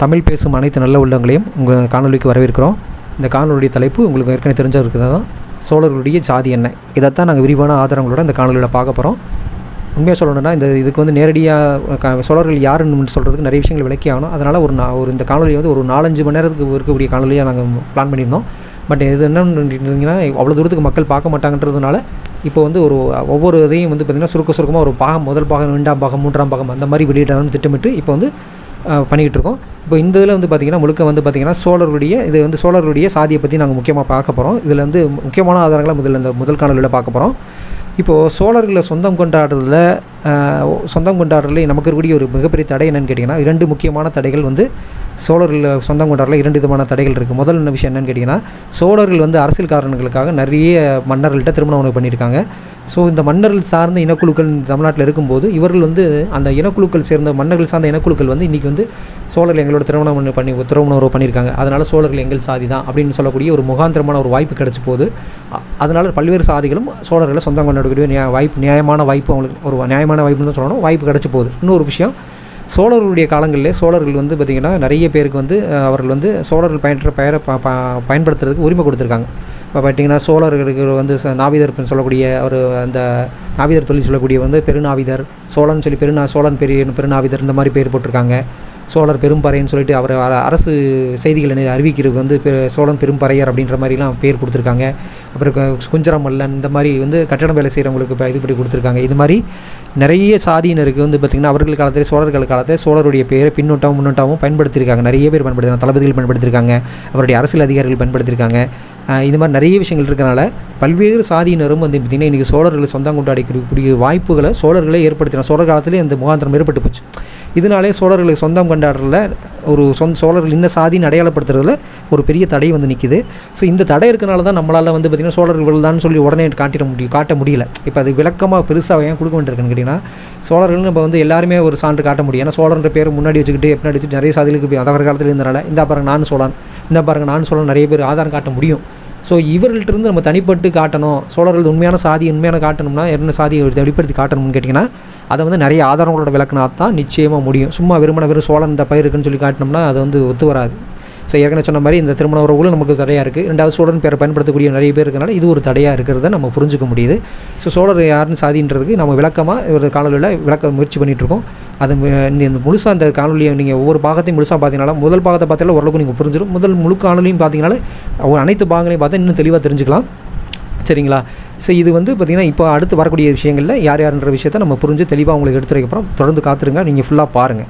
தமிழ் பேசும் அனைத்து நல்ல உள்ளங்களையும் உங்கள் காணொலிக்கு வரவேற்கிறோம் இந்த காணொலியுடைய தலைப்பு உங்களுக்கு ஏற்கனவே தெரிஞ்சிருக்கிறது தான் சோழர்களுடைய ஜாதி என்ன இதைத்தான் நாங்கள் விரிவான ஆதாரங்களோட இந்த காணொலியில் பார்க்க போகிறோம் உண்மையாக சொல்லணும்னா இந்த இதுக்கு வந்து நேரடியாக க சோழர்கள் யாருன்னு சொல்கிறதுக்கு நிறைய விஷயங்கள் விளக்கி ஆகணும் அதனால் ஒரு நா ஒரு இந்த காணொலி வந்து ஒரு நாலஞ்சு மணி நேரத்துக்கு இருக்கக்கூடிய காணொலியாக நாங்கள் பிளான் பண்ணியிருந்தோம் பட் இது என்னன்னு இருந்தீங்கன்னா அவ்வளோ தூரத்துக்கு மக்கள் பார்க்க மாட்டாங்கன்றதுனால இப்போ வந்து ஒரு ஒவ்வொரு இதையும் வந்து பார்த்திங்கன்னா சுருக்க சுருக்கமாக ஒரு பாகம் முதல் பாகம் ரெண்டாம் பாகம் மூன்றாம் பாகம் அந்த மாதிரி வெளியிடணும்னு திட்டமிட்டு இப்போ வந்து அஹ், பண்ணிக்கிட்டு இருக்கோம் இப்போ இந்த இதில் வந்து பார்த்திங்கன்னா முழுக்க வந்து பார்த்திங்கன்னா சோழருடைய இது வந்து சோழருடைய சாதியை பற்றி நாங்கள் முக்கியமாக பார்க்க போகிறோம் இதில் வந்து முக்கியமான ஆதாரங்களை முதல்ல இந்த முதல் காணொலியில் பார்க்க போகிறோம் இப்போது சோழர்களை சொந்தம் கொண்டாடுறதுல ஆஹ், சொந்தம் கொண்டாடுறதுல நமக்கு இருக்கக்கூடிய ஒரு மிகப்பெரிய தடை என்னன்னு கேட்டிங்கன்னா இரண்டு முக்கியமான தடைகள் வந்து சோழர்கள் சொந்தம் கொண்டாடுறதுல இரண்டு விதமான தடைகள் இருக்குது முதல் என்ன விஷயம் என்னன்னு கேட்டிங்கன்னா சோழர்கள் வந்து அரசியல் காரணங்களுக்காக நிறைய மன்னர்கள்ட்ட திருமணம் உணவு பண்ணியிருக்காங்க ஸோ இந்த மன்னர்கள் சார்ந்த இனக்குழுக்கள் தமிழ்நாட்டில் இருக்கும்போது இவர்கள் வந்து அந்த இனக்குழுக்கள் சேர்ந்த மன்னர்கள் சார்ந்த இனக்குழுக்கள் வந்து இன்றைக்கி வந்து சோழர்கள் எங்களோட திருமணம் பண்ணி- பண்ணி திருமண உறவு பண்ணியிருக்காங்க அதனால் சோழர்கள் எங்கள் சாதி தான் அப்படின்னு சொல்லக்கூடிய ஒரு முகாந்திரமான ஒரு வாய்ப்பு கிடைச்ச போது அ- அதனால் பல்வேறு சாதிகளும் சோழர்களை சொந்தம் கொண்டாடக்கூடிய நியா வாய்ப்பு நியாயமான வாய்ப்பு அவங்களுக்கு ஒரு நியாயமான வாய்ப்புன்னு தான் சொல்லணும் வாய்ப்பு கிடைச்ச போகுது இன்னொரு விஷயம் சோழர்களுடைய காலங்களிலே சோழர்கள் வந்து பார்த்திங்கன்னா நிறைய பேருக்கு வந்து அஹ், அவர்கள் வந்து சோழர்கள் பயன்ற பெயரை ப ப- பயன்படுத்துறதுக்கு உரிமை கொடுத்துருக்காங்க இப்போ பார்த்தீங்கன்னா சோழர்களுக்கு வந்து ச- நாவிதர்னு சொல்லக்கூடிய ஒரு அந்த நாவிதர் தொழில் சொல்லக்கூடிய வந்து பெருநாவிதர் சோழன் சொல்லி பெருநா சோழன் பெரிய பெருநாவிதர் இந்த மாதிரி பேர் போட்டிருக்காங்க சோழர் பெரும்பறைன்னு சொல்லிட்டு அவர் அர- அரசு செய்திகளை அறிவிக்கிறதுக்கு வந்து பெ- சோழன் பெரும்பறையர் அப்படின்ற மாதிரிலாம் பேர் கொடுத்துருக்காங்க அப்புறம் கு- குஞ்சரம் மல்லன் இந்த மாதிரி வந்து கட்டடம் வேலை செய்கிறவங்களுக்கு இப்போ இது பண்ணி கொடுத்துருக்காங்க இது மாதிரி நிறைய சாதியினருக்கு வந்து பார்த்திங்கன்னா அவர்கள் காலத்தில் சோழர்கள் காலத்தில் சோழருடைய பேரை பின்னோட்டமும் முன்னோட்டமும் பயன்படுத்தியிருக்காங்க நிறைய பேர் பயன்படுத்திருக்காங்க தளபதிகள் பயன்படுத்தியிருக்காங்க அவருடைய அரசியல் அதிகாரிகள் பயன்படுத்தியிருக்காங்க ஆஹ் இது மாதிரி நிறைய விஷயங்கள் இருக்கனால பல்வேறு சாதியினரும் வந்து பார்த்திங்கன்னா இன்றைக்கி சோழர்களை சொந்தம் கொண்டாடிக்கூடிய வாய்ப்புகளை சோழர்களே ஏற்படுத்தின சோழர் காலத்திலே அந்த முகாந்திரம் ஏற்பட்டு போச்சு இதனாலே சோழர்களுக்கு சொந்தம் கொண்டாடுறதுல ஒரு சொந்த சோழர்கள் இன்ன சாதின்னு அடையாளப்படுத்துறதுல ஒரு பெரிய தடை வந்து நிற்கிது ஸோ இந்த தடை இருக்கனால தான் நம்மளால் வந்து பார்த்திங்கன்னா சோழர்கள் தான் சொல்லி உடனே காட்டிட முடியும் காட்ட முடியல இப்போ அது விளக்கமாக பெருசாக ஏன் கொடுக்க வேண்டியிருக்குன்னு கேட்டிங்கன்னா சோழர்கள் நம்ம வந்து எல்லாருமே ஒரு சான்று காட்ட முடியும் ஏன்னா சோழன்ற பேர் முன்னாடி வச்சுக்கிட்டு பின்னாடி வச்சுட்டு நிறைய சாதிகளுக்கு போய் அதவர் காலத்தில் இருந்தனால இந்த பாருங்க நான் சோழன் இந்த பாருங்க நான் சோழன் நிறைய பேர் ஆதாரம் காட்ட முடியும் ஸோ இவர்கள்ட்ட இருந்து நம்ம தனிப்பட்டு காட்டணும் சோழர்கள் உண்மையான சாதி உண்மையான காட்டணும்னா என்ன சாதியை வெளிப்படுத்தி காட்டணும்னு கேட்டிங்கன்னா அதை வந்து நிறைய ஆதாரங்களோட விளக்குனா தான் நிச்சயமாக முடியும் சும்மா வெறுமன வெறும் சோழன் இந்த பயிர் இருக்குன்னு சொல்லி காட்டினோம்னா அது வந்து ஒத்து வராது ஸோ ஏற்கனவே சொன்ன மாதிரி இந்த திருமண உறவுகளும் நமக்கு தடையாக இருக்குது ரெண்டாவது சோழன் பேரை பயன்படுத்தக்கூடிய நிறைய பேர் இருக்கனால இது ஒரு தடையாக இருக்கிறத நம்ம புரிஞ்சுக்க முடியுது ஸோ சோழர் யாருன்னு சாதின்றதுக்கு நம்ம விளக்கமாக ஒரு காணொலியில் விளக்க முயற்சி பண்ணிகிட்டு இருக்கோம் அது மு- இந்த இந்த முழுசாக அந்த காணொலியை நீங்கள் ஒவ்வொரு பாகத்தையும் முழுசாக பார்த்தீங்கன்னா முதல் பாகத்தை பார்த்தாலும் ஓரளவுக்கு நீங்கள் புரிஞ்சிடும் முதல் முழு காணொலியும் பார்த்தீங்கனாலே ஒரு அனைத்து பாகங்களையும் பார்த்தா இன்னும் தெளிவாக தெரிஞ்சுக்கலாம் சரிங்களா ஸோ இது வந்து பார்த்திங்கன்னா இப்போ அடுத்து வரக்கூடிய விஷயங்களில் யார் யாருன்ற விஷயத்தை நம்ம புரிஞ்சு தெளிவாக உங்களுக்கு எடுத்துரைக்கப்புறம் தொடர்ந்து காத்துருங்க நீங்கள் ஃபுல்லாக பாருங்கள்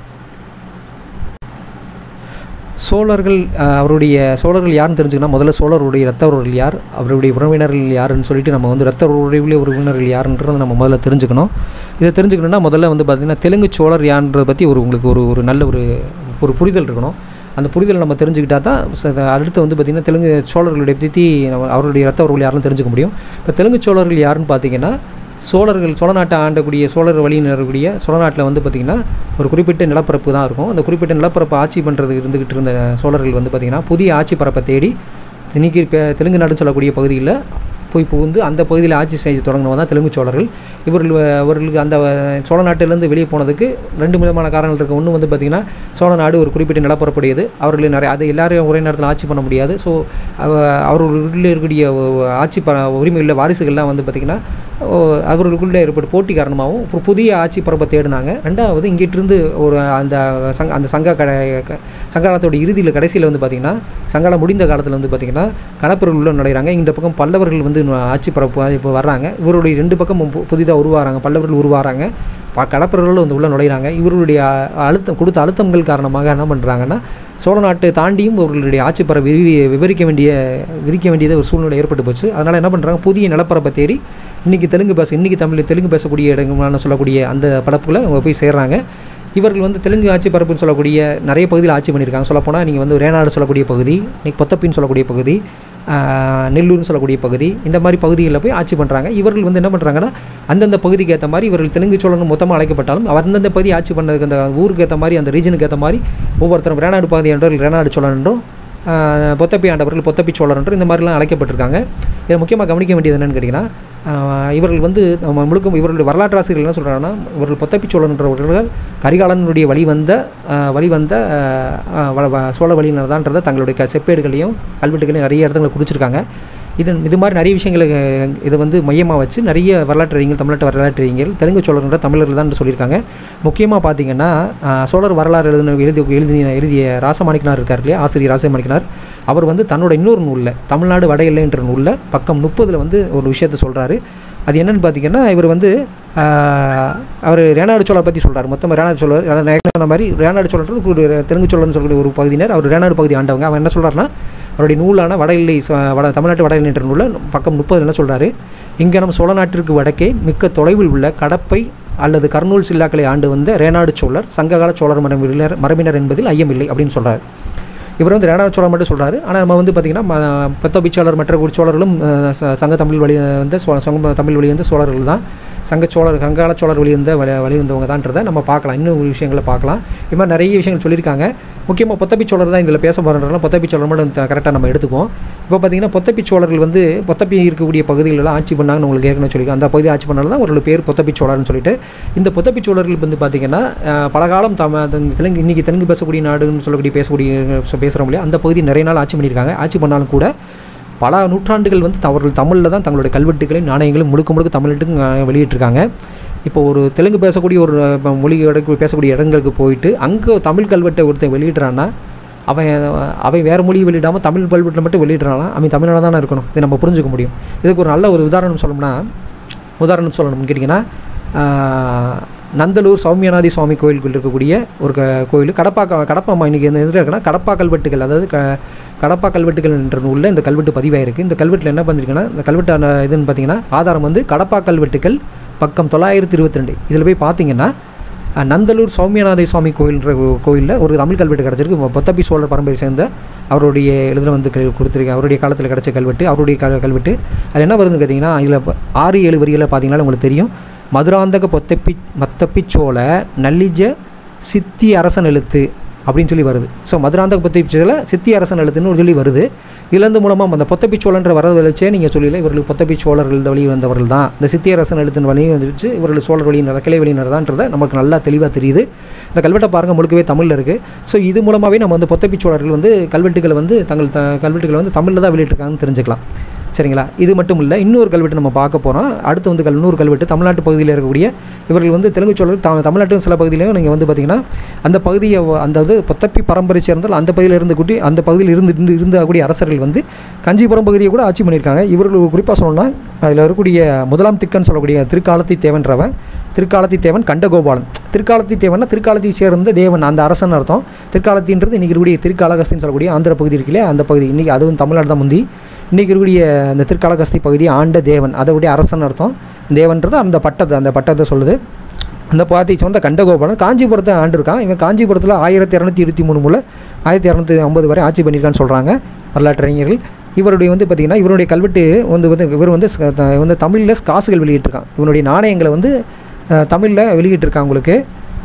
சோழர்கள் அஹ், அவருடைய சோழர்கள் யாருன்னு தெரிஞ்சுக்கணும் முதல்ல சோழருடைய இரத்த உறவுகள் யார் அவருடைய உறவினர்கள் யாருன்னு சொல்லிட்டு நம்ம வந்து இரத்த உறவுடைய உறவினர்கள் யாருன்றதை நம்ம முதல்ல தெரிஞ்சுக்கணும் இதை தெரிஞ்சுக்கணும்னா முதல்ல வந்து பார்த்திங்கன்னா தெலுங்கு சோழர் யாருன்றதை பற்றி ஒரு உங்களுக்கு ஒரு ஒரு நல்ல ஒரு ஒரு புரிதல் இருக்கணும் அந்த புரிதல் நம்ம தெரிஞ்சுக்கிட்டா தான் ச- அத அடுத்து வந்து பார்த்திங்கன்னா தெலுங்கு சோழர்களுடைய பற்றி நம்ம அவருடைய இரத்த உறவுகள் யாருன்னு தெரிஞ்சுக்க முடியும் இப்போ தெலுங்கு சோழர்கள் யாருன்னு பார்த்தீங்கன்னா சோழர்கள் சோழ நாட்டை ஆண்டக்கூடிய சோழர் வழியில் இருக்கக்கூடிய சோழ நாட்டில் வந்து பார்த்திங்கன்னா ஒரு குறிப்பிட்ட நிலப்பரப்பு தான் இருக்கும் அந்த குறிப்பிட்ட நிலப்பரப்பை ஆட்சி பண்ணுறது இருந்துக்கிட்டு இருந்த சோழர்கள் வந்து பார்த்திங்கன்னா புதிய ஆட்சி பரப்பை தேடி இன்னைக்கு இப்போ தெலுங்கு நாடுன்னு சொல்லக்கூடிய பகுதியில் போய் புகுந்து அந்த பகுதியில் ஆட்சி செய்ய தொடங்கினவங்க தான் தெலுங்கு சோழர்கள் இவர்கள் அவர்களுக்கு அந்த சோழ நாட்டிலேருந்து வெளியே போனதுக்கு ரெண்டு விதமான காரணங்கள் இருக்குது ஒன்று வந்து பார்த்திங்கன்னா சோழ நாடு ஒரு குறிப்பிட்ட நிலப்பரப்புடையது அவர்கள் நிறைய அது எல்லாரையும் ஒரே நேரத்தில் ஆட்சி பண்ண முடியாது ஸோ அவர்களுக்குள்ளே இருக்கக்கூடிய ஒ- ஆட்சி ப உரிமைகளில் வாரிசுகள்லாம் வந்து பார்த்திங்கன்னா ஓ, அவர்களுக்குள்ளே ஏற்பட்ட போட்டி காரணமாகவும் ஒரு புதிய ஆட்சி பரப்பை தேடினாங்க ரெண்டாவது இங்கிட்டிருந்து ஒரு அந்த சங்க அந்த சங்க கடை க- சங்ககாலத்தோட இறுதியில் கடைசியில் வந்து பார்த்திங்கன்னா சங்காலம் முடிந்த காலத்தில் வந்து பார்த்திங்கன்னா கணப்பர்கள் உள்ள நுழைகிறாங்க இந்த பக்கம் பல்லவர்கள் வந்து நு- ஆட்சி பரப்பு இப்போ வர்றாங்க இவருடைய ரெண்டு பக்கம் புதிதாக உருவாகிறாங்க பல்லவர்கள் உருவாகிறாங்க ப கடற்பர்கள் வந்து உள்ள நுழைகிறாங்க இவர்களுடைய அ- அழுத்தம் கொடுத்த அழுத்தங்கள் காரணமாக என்ன பண்ணுறாங்கன்னா சோழ நாட்டை தாண்டியும் அவர்களுடைய ஆட்சி பர விரி விவரிக்க வேண்டிய விரிக்க வேண்டியது ஒரு சூழ்நிலை ஏற்பட்டு போச்சு அதனால் என்ன பண்ணுறாங்க புதிய நிலப்பரப்பை தேடி இன்றைக்கி தெலுங்கு பேச இன்றைக்கி தமிழ் தெலுங்கு பேசக்கூடிய இடங்களான சொல்லக்கூடிய அந்த பரப்புகளை அவங்க போய் சேர்றாங்க இவர்கள் வந்து தெலுங்கு ஆட்சி பரப்புன்னு சொல்லக்கூடிய நிறைய பகுதியில் ஆட்சி பண்ணியிருக்காங்க சொல்லப்போனால் நீங்கள் வந்து ரேனாடு சொல்லக்கூடிய பகுதி இன்னைக்கு பொத்தப்பின்னு சொல்லக்கூடிய பகுதி ஆஹ், நெல்லூர்னு சொல்லக்கூடிய பகுதி இந்த மாதிரி பகுதிகளில் போய் ஆட்சி பண்ணுறாங்க இவர்கள் வந்து என்ன பண்ணுறாங்கன்னா அந்தந்த பகுதிக்கு ஏற்ற மாதிரி இவர்கள் தெலுங்கு சோழன் மொத்தமாக அழைக்கப்பட்டாலும் அந்தந்த பகுதி ஆட்சி பண்ணதுக்கு அந்த ஊருக்கு ஏற்ற மாதிரி அந்த ரீஜனுக்கு ஏற்ற மாதிரி ஒவ்வொருத்தரும் ரேனாடு பகுதி என்றவர்கள் ரேனாடு சோழன் என்றும் ஆஹ், பொத்தப்பி ஆண்டவர்கள் பொத்தப்பி சோழர் என்று இந்த மாதிரிலாம் அழைக்கப்பட்டிருக்காங்க இதை முக்கியமாக கவனிக்க வேண்டியது என்னன்னு கேட்டிங்கன்னா ஆஹ், இவர்கள் வந்து நம்ம முழுக்க இவர்களுடைய வரலாற்று ஆசிரியர்கள் என்ன சொல்கிறாங்கன்னா இவர்கள் பொத்தப்பி சோழன்றவர்கள் கரிகாலனுடைய வழி வந்த ஆஹ், வழி வந்த ஆஹ், ஆஹ், வ- வ- சோழ வழியினர்தான்றதை தங்களுடைய க செப்பேடுகளையும் கல்வெட்டுகளையும் நிறைய இடத்துல குறிச்சிருக்காங்க இது இது மாதிரி நிறைய விஷயங்களை அஹ், இதை வந்து மையமாக வச்சு நிறைய வரலாற்று அறிஞர்கள் தமிழ்நாட்டு வரலாற்று அறிஞர்கள் தெலுங்கு சோழர்களோட தமிழர்கள் தான் சொல்லியிருக்காங்க முக்கியமாக பார்த்தீங்கன்னா ஆஹ், சோழர் வரலாறு எழுதின எழுதி எழுதி எழுதிய ராசமாணிக்கனார் இருக்கார் இல்லையா ஆசிரியர் ராசமாணிக்கனார் அவர் வந்து தன்னோட இன்னொரு நூலில் தமிழ்நாடு வட எல்லைன்ற நூலில் பக்கம் முப்பதில் வந்து ஒரு விஷயத்தை சொல்கிறாரு அது என்னன்னு பார்த்தீங்கன்னா இவர் வந்து ஆஹ், அவர் ரேனாடு சோழர் பற்றி சொல்கிறார் மொத்தம் ரேனாடு சோழர் அதாவது நான் ஏற்கனவே சொன்ன மாதிரி ரேனாடு சோழர் ஒரு தெலுங்கு சோழர்னு சொல்லக்கூடிய ஒரு பகுதியினர் அவர் ரேனாடு பகுதி ஆண்டவங்க அவன் என்ன சொல்கிறாருன்னா அவருடைய நூலான வட எல்லை ச- வட தமிழ்நாட்டு வட எல்லை என்ற நூலில் பக்கம் முப்பது என்ன சொல்கிறாரு இங்கே நம்ம சோழ நாட்டிற்கு வடக்கே மிக்க தொலைவில் உள்ள கடப்பை அல்லது கர்னூல் சில்லாக்களை ஆண்டு வந்த ரேனாடு சோழர் சங்ககால சோழர் மரபினர் மரபினர் என்பதில் ஐயமில்லை அப்படின்னு சொல்கிறார் இவர் வந்து ரேனாடு சோழர் மட்டும் சொல்கிறாரு ஆனால் நம்ம வந்து பார்த்திங்கன்னா ம- பெத்தோபி சோழர் மற்ற கூடி சோழர்களும் அஹ், ச- சங்க தமிழ் வழி வந்து சோ சங்க தமிழ் வழி வந்து சோழர்கள் தான் சங்க சோழர் சங்கால சோழர் வழி வந்த வழி வழி வந்தவங்க தான்றதை நம்ம பார்க்கலாம் இன்னும் ஒரு விஷயங்களை பார்க்கலாம் இது மாதிரி நிறைய விஷயங்கள் சொல்லியிருக்காங்க முக்கியமாக பொத்தப்பி சோழர் தான் இதில் பேச போகிறதுனால பொத்தப்பி சோழர் மட்டும் கரெக்டாக நம்ம எடுத்துக்குவோம் இப்போ பார்த்தீங்கன்னா பொத்தப்பி சோழர்கள் வந்து பொத்தப்பி இருக்கக்கூடிய பகுதிகளெல்லாம் ஆட்சி பண்ணாங்கன்னு உங்களுக்கு ஏற்கனவே சொல்லியிருக்கோம் அந்த பகுதி ஆட்சி பண்ணாலும் தான் ஒரு பேர் பொத்தப்பி சோழர்னு சொல்லிட்டு இந்த பொத்தப்பி சோழர்கள் வந்து பார்த்தீங்கன்னா அஹ், பலகாலம் தம அந்த தெலுங்கு இன்றைக்கி தெலுங்கு பேசக்கூடிய நாடுன்னு சொல்லக்கூடிய பேசக்கூடிய பேசுகிறோம் இல்லையா அந்த பகுதி நிறைய நாள் ஆட்சி பண்ணியிருக்காங்க ஆட்சி பண்ணாலும் கூட பல நூற்றாண்டுகள் வந்து அவர்கள் தமிழில் தான் தங்களுடைய கல்வெட்டுகளையும் நாணயங்களும் முழுக்க முழுக்க தமிழ்ட்டுக்கு அஹ், வெளியிட்டிருக்காங்க இப்போ ஒரு தெலுங்கு பேசக்கூடிய ஒரு அஹ், மொழி இடக்கு பேசக்கூடிய இடங்களுக்கு போயிட்டு அங்கே தமிழ் கல்வெட்டை ஒருத்தன் வெளியிடுறான்னா அவன் அவன் வேறு மொழி வெளியிடாமல் தமிழ் கல்வெட்டில் மட்டும் வெளியிடுறானா அவன் தமிழாக தானே இருக்கணும் இதை நம்ம புரிஞ்சுக்க முடியும் இதுக்கு ஒரு நல்ல ஒரு உதாரணம் சொல்லணும்னா உதாரணம் சொல்லணும்னு கேட்டிங்கன்னா ஆஹ், நந்தலூர் சௌமியநாதி சுவாமி கோயிலுக்குள் இருக்கக்கூடிய ஒரு க கோயில் கடப்பா க- கடப்பா அம்மா இன்றைக்கி எது இருக்குன்னா கடப்பா கல்வெட்டுகள் அதாவது க கடப்பா கல்வெட்டுகள் என்ற நூலில் இந்த கல்வெட்டு பதிவாயிருக்கு இந்த கல்வெட்டில் என்ன பண்ணிருக்குன்னா இந்த கல்வெட்டான இதுன்னு பார்த்தீங்கன்னா ஆதாரம் வந்து கடப்பா கல்வெட்டுகள் பக்கம் தொள்ளாயிரத்தி இருபத்தி ரெண்டு இதில் போய் பார்த்தீங்கன்னா அஹ், நந்தலூர் சௌமியநாத சுவாமி கோயில்ன்ற கோயிலில் ஒரு தமிழ் கல்வெட்டு கிடச்சிருக்கு பொத்தப்பி சோழர் பரம்பரை சேர்ந்த அவருடைய எழுதில் வந்து கல் கொடுத்துருக்கு அவருடைய காலத்தில் கிடச்ச கல்வெட்டு அவருடைய க கல்வெட்டு அது என்ன வருதுன்னு பார்த்தீங்கன்னா இதில் ஆறு ஏழு வரிகளை பார்த்தீங்கன்னா உங்களுக்கு தெரியும் மதுராந்தக பொத்தப்பி மத்தப்பி சோழ நல்லிஜ சித்தி அரசன் எழுத்து அப்படின்னு சொல்லி வருது ஸோ மதுராந்தக பொத்தப்பி சோழ சித்தி அரசன் எழுத்துன்னு ஒரு சொல்லி வருது இதுலேருந்து மூலமாக அந்த பொத்தப்பி சோழன்ற வரதை வச்சே நீங்கள் சொல்லல இவர்கள் பொத்தப்பி சோழர்கள் இந்த வழி வந்தவர்கள் தான் இந்த சித்தி அரசன் எழுத்தின் வழி வந்துச்சு இவர்கள் சோழர் வழியினர் கிளை வழியினர் தான்றதை நமக்கு நல்லா தெளிவாக தெரியுது இந்த கல்வெட்டை பாருங்கள் முழுக்கவே தமிழில் இருக்குது ஸோ இது மூலமாகவே நம்ம வந்து பொத்தப்பி சோழர்கள் வந்து கல்வெட்டுகளை வந்து தங்கள் த கல்வெட்டுகளை வந்து தமிழில் தான் வெளியிட்டிருக்காங்கன்னு தெரிஞ்சுக்கலாம் சரிங்களா இது மட்டும் இல்லை இன்னொரு கல்வெட்டு நம்ம பார்க்க போகிறோம் அடுத்து வந்து கல் இன்னொரு கல்வெட்டு தமிழ்நாட்டு பகுதியில் இருக்கக்கூடிய இவர்கள் வந்து தெலுங்கு சோழர் த தமிழ்நாட்டு சில பகுதியிலையும் நீங்கள் வந்து பார்த்தீங்கன்னா அந்த பகுதியை வ- அந்த இது பொத்தப்பி பரம்பரை சேர்ந்தால் அந்த பகுதியில் இருந்து கூட்டி அந்த பகுதியில் இருந்து இருந்து இருந்தக்கூடிய அரசர்கள் வந்து காஞ்சிபுரம் பகுதியை கூட ஆட்சி பண்ணியிருக்காங்க இவர்கள் குறிப்பாக சொல்லணும்னா அதில் இருக்கக்கூடிய முதலாம் திக்கன் சொல்லக்கூடிய திருக்காலத்தி தேவன்றவன் திருக்காலத்தி தேவன் கண்டகோபாலன் திருக்காலத்தி தேவன்னா திருக்காலத்தை சேர்ந்த தேவன் அந்த அரசன் அர்த்தம் திருக்காலத்தின்றது இன்றைக்கி இருக்கக்கூடிய திருக்காலகஸ்தின்னு சொல்லக்கூடிய ஆந்திர பகுதி இருக்கு இல்லையா அந்த பகுதி இன்றைக்கி அதுவும் தமிழ்நாடு தான் முந்தி இன்றைக்கி இருக்கக்கூடிய அந்த திருக்காலகஸ்தி பகுதி ஆண்ட தேவன் அதோடைய அரசன் அர்த்தம் தேவன்றது அந்த பட்டத்தை அந்த பட்டத்தை சொல்லுது அந்த பாத்தி சொந்த கண்டகோபாலன் காஞ்சிபுரத்தை ஆண்டிருக்கான் இவன் காஞ்சிபுரத்தில் ஆயிரத்தி இரநூத்தி இருபத்தி மூணு மூலம் ஆயிரத்தி இரநூத்தி ஐம்பது வரை ஆட்சி பண்ணியிருக்கான்னு சொல்கிறாங்க வரலாற்றறிஞர்கள் இவருடைய வந்து பார்த்திங்கன்னா இவருடைய கல்வெட்டு வந்து வந்து இவர் வந்து ஸ்- த- வந்து தமிழில் காசுகள் வெளியிட்டிருக்கான் இவனுடைய நாணயங்களை வந்து தமிழில் வெளியிட்டிருக்கான் உங்களுக்கு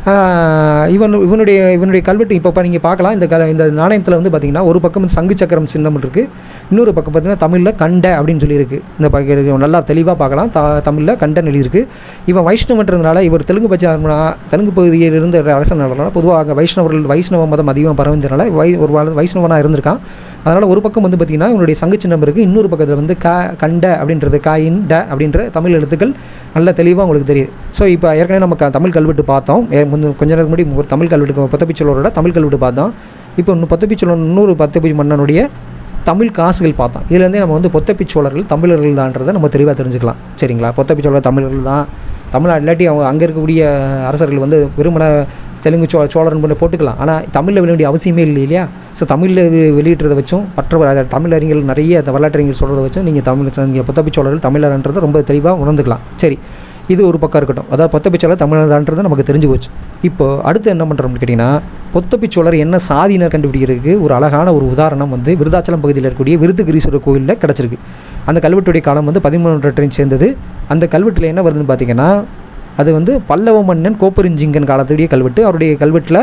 ஆஹ் இவன் இவனுடைய இவனுடைய கல்வெட்டு இப்போ நீங்கள் பார்க்கலாம் இந்த க இந்த நாணயத்தில் வந்து பார்த்திங்கன்னா ஒரு பக்கம் வந்து சங்கு சக்கரம் சின்னம் இருக்குது இன்னொரு பக்கம் பார்த்திங்கன்னா தமிழில் கண்ட அப்படின்னு சொல்லியிருக்கு இந்த பக்க நல்லா தெளிவாக பார்க்கலாம் த தமிழில் கண்டன் எழுதியிருக்கு இவன் வைஷ்ணவன்றதுனால இவர் தெலுங்கு பட்ச தெலுங்கு பகுதியில் இருந்த அரசனால பொதுவாக அங்கே வைஷ்ணவர்கள் வைஷ்ணவ மதம் அதிகமாக பரவுந்தனால வை ஒரு வாழ் வைஷ்ணவனாக இருந்திருக்கான் அதனால் ஒரு பக்கம் வந்து பார்த்திங்கன்னா இவனுடைய சங்கு சின்னம் இருக்குது இன்னொரு பக்கத்தில் வந்து க கண்ட அப்படின்றது காயின் ட அப்படின்ற தமிழ் எழுத்துக்கள் நல்ல தெளிவாக உங்களுக்கு தெரியுது ஸோ இப்போ ஏற்கனவே நம்ம க- தமிழ் கல்வெட்டு பார்த்தோம் ஏ- முந்து கொஞ்ச நேரத்துக்கு முன்னாடி ஒரு தமிழ் கல்வெட்டு பத்தப்பிச்சலோரோட தமிழ் கல்வெட்டு பார்த்தோம் இப்போ இன்னும் பத்தப்பிச்சோழன் இன்னொரு பத்தப்பி மன்னனுடைய தமிழ் காசுகள் பார்த்தோம் இதுலேருந்தே நம்ம வந்து பொத்தப்பி சோழர்கள் தமிழர்கள் தான்றதை நம்ம தெளிவாக தெரிஞ்சுக்கலாம் சரிங்களா பொத்தப்பி சோழர் தமிழர்கள் தான் தமிழ்நாடு இல்லாட்டி அவங்க அங்கே இருக்கக்கூடிய அரசர்கள் வந்து வெறுமன தெலுங்கு சோ சோழர்னு பண்ணி போட்டுக்கலாம் ஆனால் தமிழில் வெளியிட அவசியமே இல்லை இல்லையா ஸோ தமிழில் வெ- வெளியிடுறதை வச்சும் மற்ற அத தமிழ் அறிஞர்கள் நிறைய அந்த வரலாற்றறிஞர்கள் சொல்கிறத வச்சும் நீங்கள் தமிழ் நீங்கள் பொத்தப்பி சோழர்கள் தமிழர்ன்றதை ரொம்ப தெளிவாக உணர்ந்துக்கலாம் சரி இது ஒரு பக்கம் இருக்கட்டும் அதாவது பொத்தப்பிச்சோழர் தமிழர்தான்றது நமக்கு தெரிஞ்சு போச்சு இப்போ அடுத்து என்ன பண்ணுறோம்னு கேட்டிங்கன்னா பொத்தப்பிச்சோழர் என்ன சாதியினர் கண்டுபிடிக்கிறதுக்கு ஒரு அழகான ஒரு உதாரணம் வந்து விருதாச்சலம் பகுதியில் இருக்கக்கூடிய விருதுகிரீஸ்வரர் கோயிலில் கிடச்சிருக்கு அந்த கல்வெட்டுடைய காலம் வந்து பதிமூன்று சேர்ந்தது அந்த கல்வெட்டில் என்ன வருதுன்னு பார்த்தீங்கன்னா அது வந்து பல்லவ மன்னன் கோப்பெருஞ்சிங்கன் காலத்துடைய கல்வெட்டு அவருடைய கல்வெட்டில்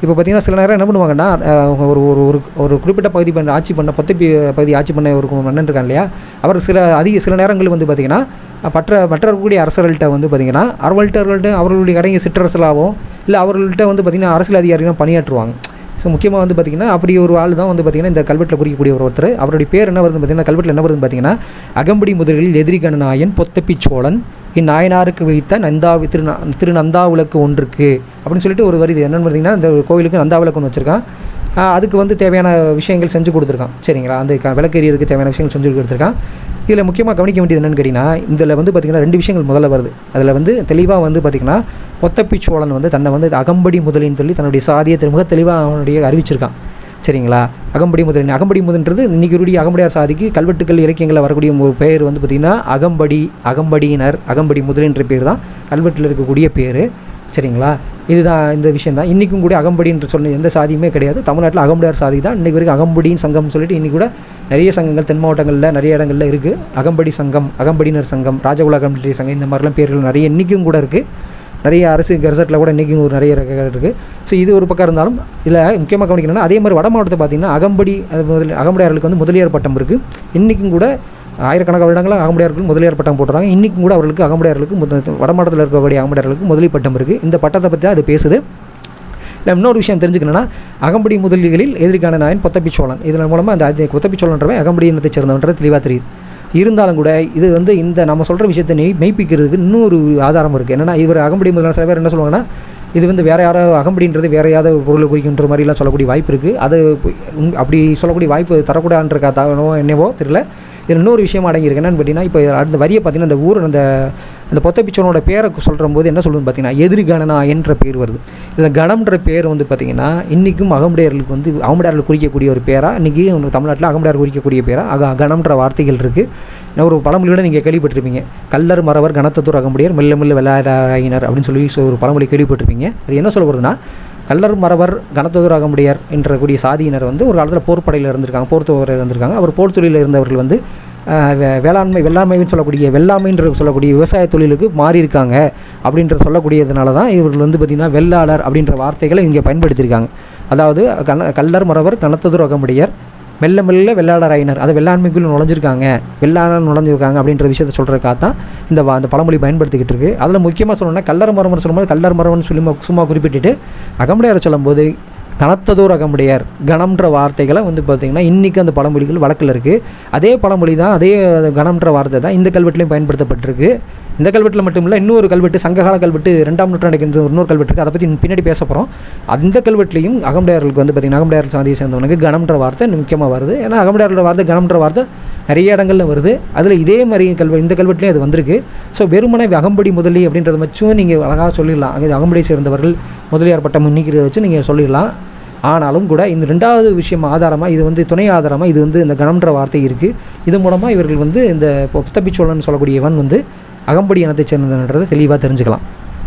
இப்போ பார்த்தீங்கன்னா சில நேரம் என்ன பண்ணுவாங்கன்னா அஹ், ஒரு ஒரு ஒரு ஒரு குறிப்பிட்ட பகுதி பண்ண ஆட்சி பண்ண பத்து பகுதி ஆட்சி பண்ண ஒரு மன்னன் இருக்கான் இல்லையா அவர் சில அதிக சில நேரங்கள் வந்து பார்த்திங்கன்னா மற்ற மற்ற இருக்கக்கூடிய அரசர்கள்ட்ட வந்து பார்த்திங்கன்னா அவர்கள்ட்ட அவர்கள்ட்ட அவர்களுடைய கடைங்க சிற்றரசலாகவும் இல்லை அவர்கள்ட்ட வந்து பார்த்திங்கன்னா அரசியல் அதிகாரிகளும் பணியாற்றுவாங்க ஸோ முக்கியமாக வந்து பார்த்திங்கன்னா அப்படி ஒரு ஆள் தான் வந்து பார்த்திங்கன்னா இந்த கல்வெட்டில் குறிக்கக்கூடிய ஒரு ஒருத்தர் அவருடைய பேர் என்ன வருதுன்னு பார்த்திங்கன்னா கல்வெட்டில் என்ன வருதுன்னு பார்த்திங்கன்னா அகம்படி முதலில் எதிரிகண நாயன் பொத்தப்பி சோழன் இந்நாயனாருக்கு வைத்த நந்தா திரு திரு நந்தா விளக்கு ஒன்றுக்கு அப்படின்னு சொல்லிட்டு ஒரு வருது என்னென்னு பார்த்தீங்கன்னா இந்த கோயிலுக்கு நந்தா விளக்கு ஒன்று வச்சுருக்கான் ஆஹ் அதுக்கு வந்து தேவையான விஷயங்கள் செஞ்சு கொடுத்துருக்கான் சரிங்களா அந்த க விளக்கெரியதுக்கு தேவையான விஷயங்கள் செஞ்சு கொடுத்துருக்கான் இதில் முக்கியமாக கவனிக்க வேண்டியது என்னென்னு கேட்டிங்கன்னா இதில் வந்து பார்த்திங்கன்னா ரெண்டு விஷயங்கள் முதல்ல வருது அதில் வந்து தெளிவாக வந்து பார்த்திங்கன்னா பொத்தப்பி சோழன் வந்து தன்னை வந்து அகம்படி முதலின்னு சொல்லி தன்னுடைய சாதியை திரும்ப தெளிவாக அவனுடைய அறிவிச்சிருக்கான் சரிங்களா அகம்படி முதலின் அகம்படி முதன்றது இன்றைக்கி உடைய அகம்படியார் சாதிக்கு கல்வெட்டுக்கள் இலக்கியங்களில் வரக்கூடிய ஒரு பெயர் வந்து பார்த்திங்கன்னா அகம்படி அகம்படியினர் அகம்படி முதலின்ற பேர் தான் கல்வெட்டில் இருக்கக்கூடிய பேர் சரிங்களா இதுதான் இந்த விஷயம் தான் இன்றைக்கும் கூட அகம்படின்ற சொன்ன எந்த சாதியுமே கிடையாது தமிழ்நாட்டில் அகம்படியார் சாதி தான் இன்றைக்கு வரைக்கும் அகம்படின்னு சங்கம் சொல்லிட்டு இன்றைக்கி கூட நிறைய சங்கங்கள் தென் மாவட்டங்களில் நிறைய இடங்களில் இருக்குது அகம்படி சங்கம் அகம்படியினர் சங்கம் ராஜகுல அகம்படி சங்கம் இந்த மாதிரிலாம் பேர்கள் நிறைய இன்றைக்கும் கூட இருக்குது நிறைய அரசு கெசட்டில் கூட இன்றைக்கும் ஒரு நிறைய ரகங்கள் இருக்குது ஸோ இது ஒரு பக்கம் இருந்தாலும் இதில் முக்கியமாக கவனிக்கணும்னா அதே மாதிரி வட மாவட்டத்தை பார்த்திங்கன்னா அகம்படி அது முதல் அகம்படியார்களுக்கு வந்து முதலியார் பட்டம் இருக்குது இன்றைக்கும் கூட ஆயிரக்கணக்கான வருடங்களாக அகமுடையார்களுக்கு முதலியார் பட்டம் போட்டுறாங்க இன்றைக்கும் கூட அவர்களுக்கு அகமுடையார்களுக்கு முத வட மாவட்டத்தில் இருக்கக்கூடிய அகமுடையார்களுக்கு முதலி பட்டம் இருக்குது இந்த பட்டத்தை பற்றி தான் அது பேசுது இல்லை இன்னொரு விஷயம் தெரிஞ்சுக்கணுன்னா அகம்படி முதலிகளில் எதிர்கான நாயன் பொத்தப்பி சோழன் இதன் மூலமாக அந்த அது பொத்தப்பி சோழன்றவன் அகம்படி இனத்தை சேர்ந்தவன்றது தெளிவாக தெரியுது இருந்தாலும் கூட இது வந்து இந்த நம்ம சொல்கிற விஷயத்தை நெய் மெய்ப்பிக்கிறதுக்கு இன்னொரு ஆதாரம் இருக்குது என்னென்னா இவர் அகம்படி முதலான சில பேர் என்ன சொல்லுவாங்கன்னா இது வந்து வேறு யாரோ அகம்படின்றது வேறு யாராவது பொருளை குறிக்கின்ற மாதிரிலாம் சொல்லக்கூடிய வாய்ப்பு இருக்குது அது உம் அப்படி சொல்லக்கூடிய வாய்ப்பு தரக்கூடாதுன்ற காத்தாவோ என்னவோ தெரியல இதில் இன்னொரு விஷயம் அடங்கியிருக்கு என்னென்னு பார்த்தீங்கன்னா இப்போ அந்த வரியை பார்த்தீங்கன்னா அந்த ஊர் அந்த அந்த பொத்தப்பிச்சோனோட பேரை சொல்கிற போது என்ன சொல்லுன்னு பார்த்தீங்கன்னா எதிரி கணனா என்ற பேர் வருது இதில் கணம்ன்ற பேர் வந்து பார்த்தீங்கன்னா இன்றைக்கும் அகமுடையர்களுக்கு வந்து அகமுடையார்கள் குறிக்கக்கூடிய ஒரு பேராக இன்றைக்கி தமிழ்நாட்டில் அகமுடையார் குறிக்கக்கூடிய பேராக அக கணம்ன்ற வார்த்தைகள் இருக்குது நான் ஒரு பழமொழியோட நீங்கள் கேள்விப்பட்டிருப்பீங்க கல்லர் மறவர் கணத்தத்தூர் அகமுடையர் மெல்ல மெல்ல வெள்ளாயினர் அப்படின்னு சொல்லி சொ- ஒரு பழமொழி கேள்விப்பட்டிருப்பீங்க அது என்ன சொல்ல வருதுன்னா கல்லர் மறவர் கனத்ததூர் அகமுடையார் என்ற கூடிய சாதியினர் வந்து ஒரு காலத்தில் போர்ப்படையில் இருந்திருக்காங்க போர் துறையில் இருந்திருக்காங்க அவர் போர் தொழிலில் இருந்தவர்கள் வந்து ஆஹ், வே- வேளாண்மை வெள்ளாண்மைன்னு சொல்லக்கூடிய வெள்ளாமைன்ற சொல்லக்கூடிய விவசாய தொழிலுக்கு மாறி இருக்காங்க அப்படின்ற சொல்லக்கூடியதுனால தான் இவர்கள் வந்து பார்த்திங்கன்னா வெள்ளாளர் அப்படின்ற வார்த்தைகளை இங்கே பயன்படுத்தியிருக்காங்க அதாவது கன கல்லர் மறவர் கனத்ததூர் அகமுடையார் மெல்ல மெல்ல வெள்ளாளராயினர் அதை வெள்ளாண்மைக்குள்ள நுழைஞ்சிருக்காங்க வெள்ளாளர் நுழைஞ்சிருக்காங்க அப்படின்ற விஷயத்த சொல்கிறக்காக தான் இந்த வா- அந்த பழமொழி பயன்படுத்திக்கிட்டு இருக்கு அதில் முக்கியமாக சொல்லணும்னா கல்லர் மரம்னு சொல்லும்போது கல்லர் மரம்னு சொல்லி ம- சும்மா குறிப்பிட்டுட்டு அகமுடையாரை சொல்லும்போது கனத்ததோர் அகமுடையார் கணம்ன்ற வார்த்தைகளை வந்து பார்த்திங்கன்னா இன்றைக்கி அந்த பழமொழிகள் வழக்கில் இருக்குது அதே பழமொழி தான் அதே கணம்ன்ற வார்த்தை தான் இந்த கல்வெட்டுலையும் பயன்படுத்தப்பட்டிருக்கு இந்த கல்வெட்டில் மட்டும் இல்லை இன்னொரு கல்வெட்டு சங்ககால கல்வெட்டு ரெண்டாம் நூற்றாண்டுக்கு இந்த இன்னொரு கல்வெட்டு இருக்குது அதை பற்றி பின்னாடி பேச போகிறோம் அந்த கல்வெட்டுலையும் அகமுடையார்களுக்கு வந்து பார்த்திங்கன்னா அகமுடையார் சாதியை சேர்ந்தவனுக்கு கணம்ன்ற வார்த்தை முக்கியமாக வருது ஏன்னா அகமுடையாரோட வார்த்தை கணம்ன்ற வார்த்தை நிறைய இடங்களில் வருது அதில் இதே மாதிரி கல்வெ இந்த கல்வெட்டுலேயும் அது வந்திருக்கு ஸோ வெறுமனே அகம்படி முதலி அப்படின்றத வச்சும் நீங்கள் அழகாக சொல்லிடலாம் அங்கே அகம்படியை சேர்ந்தவர்கள் முதலியார் பட்டம் முன்னிக்கிறத வச்சு நீங்கள் சொல்லிடலாம் ஆனாலும் கூட இந்த ரெண்டாவது விஷயம் ஆதாரமாக இது வந்து துணை ஆதாரமாக இது வந்து இந்த கணம்ன்ற வார்த்தை இருக்குது இது மூலமாக இவர்கள் வந்து இந்த இப்போ புத்தப்பிச்சோழன் சொல்லக்கூடியவன் வந்து அகம்படி இனத்தைச் சேர்ந்ததுன்றதை தெளிவாக தெரிஞ்சுக்கலாம்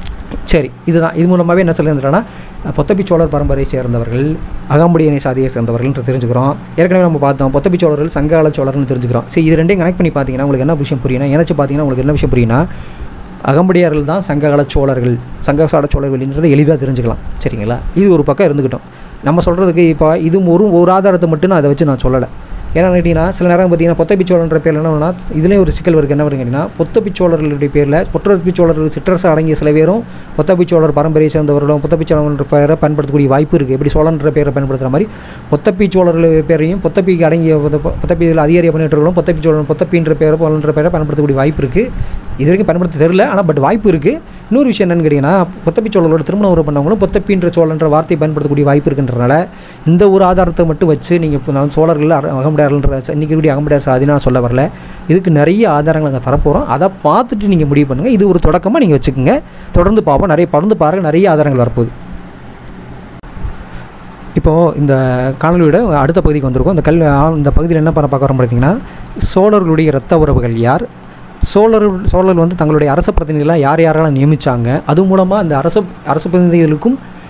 சரி இதுதான் இது மூலமாகவே என்ன சொல்லியிருந்தேன்னா பொத்தப்பி சோழர் பரம்பரையை சேர்ந்தவர்கள் அகம்படி இணை சாதியை சேர்ந்தவர்கள்ன்ற தெரிஞ்சுக்கிறோம் ஏற்கனவே நம்ம பார்த்தோம் பொத்தப்பி சோழர்கள் சங்ககால சோழர்னு தெரிஞ்சுக்கிறோம் சரி இது ரெண்டையும் கனெக்ட் பண்ணி பார்த்தீங்கன்னா உங்களுக்கு என்ன விஷயம் புரியும்னா நினச்சி பார்த்தீங்கன்னா உங்களுக்கு என்ன விஷயம் புரியும்னா அகம்படியார்கள் தான் சங்ககால சோழர்கள் சங்ககால சோழர்கள்ன்றதை எளிதாக தெரிஞ்சுக்கலாம் சரிங்களா இது ஒரு பக்கம் இருந்துக்கிட்டோம் நம்ம சொல்கிறதுக்கு இப்போ இது ஒரு ஒரு ஆதாரத்தை மட்டும் நான் அதை வச்சு நான் சொல்லலை ஏன்னா கேட்டிங்கன்னா சில நேரம் பார்த்தீங்கன்னா பொத்தப்பிச்சோழன்ற பேரில் என்ன பண்ணா இதுலேயும் ஒரு சிக்கல் இருக்குது என்ன வருங்க கேட்டிங்கன்னா பொத்தப்பிச்சோழர்களுடைய பேரில் பொற்றப்பிச்சோழர்கள் சிற்றரசு அடங்கிய சில பேரும் பொத்தப்பிச்சோழர் பரம்பரையை சேர்ந்தவர்களும் பொத்தப்பிச்சோழன்ற பேரை பயன்படுத்தக்கூடிய வாய்ப்பு இருக்குது எப்படி சோழன்ற பேரை பயன்படுத்துகிற மாதிரி பொத்தப்பிச்சோழர்கள் பேரையும் பொத்தப்பிக்கு அடங்கிய பொத்த- பொத்தப்பியில் அதிகாரி பண்ணிட்டுர்களும் பொத்தப்பிச்சோழன் பொத்தப்பின்ற பேரை போலன்ற பேரை பயன்படுத்தக்கூடிய வாய்ப்பு இருக்குது இது வரைக்கும் பயன்படுத்த தெரில ஆனால் பட் வாய்ப்பு இருக்குது இன்னொரு விஷயம் என்னன்னு கேட்டிங்கன்னா பொத்தப்பி சோழர்களோட திருமணம் உறவு பண்ணவங்களும் பொத்தப்பின்ற சோழன்ற வார்த்தையை பயன்படுத்தக்கூடிய வாய்ப்பு இருக்குன்றனால இந்த ஒரு ஆதாரத்தை மட்டும் வச்சு நீங்கள் இப்போ நான் சோழர்கள் அர- அகமுடையார்கள்ன்ற இன்றைக்கி கூடிய அகமுடையார் சாதி நான் சொல்ல வரல இதுக்கு நிறைய ஆதாரங்கள் நாங்கள் தரப்போகிறோம் அதை பார்த்துட்டு நீங்கள் முடிவு பண்ணுங்கள் இது ஒரு தொடக்கமாக நீங்கள் வச்சுக்கோங்க தொடர்ந்து பார்ப்போம் நிறைய பறந்து பாருங்க நிறைய ஆதாரங்கள் வரப்போகுது இப்போது இந்த காணொலியோட அடுத்த பகுதிக்கு வந்திருக்கோம் இந்த கல் இந்த பகுதியில் என்ன பண்ண பார்க்குறோம் பார்த்தீங்கன்னா சோழர்களுடைய இரத்த உறவுகள் யார் சோழர் சோழர்கள் வந்து தங்களுடைய அரச பிரதிநிதிகளாக யார் யாரெல்லாம் நியமித்தாங்க அது மூலமாக அந்த அரச அரச பிரதிநிதிகளுக்கும்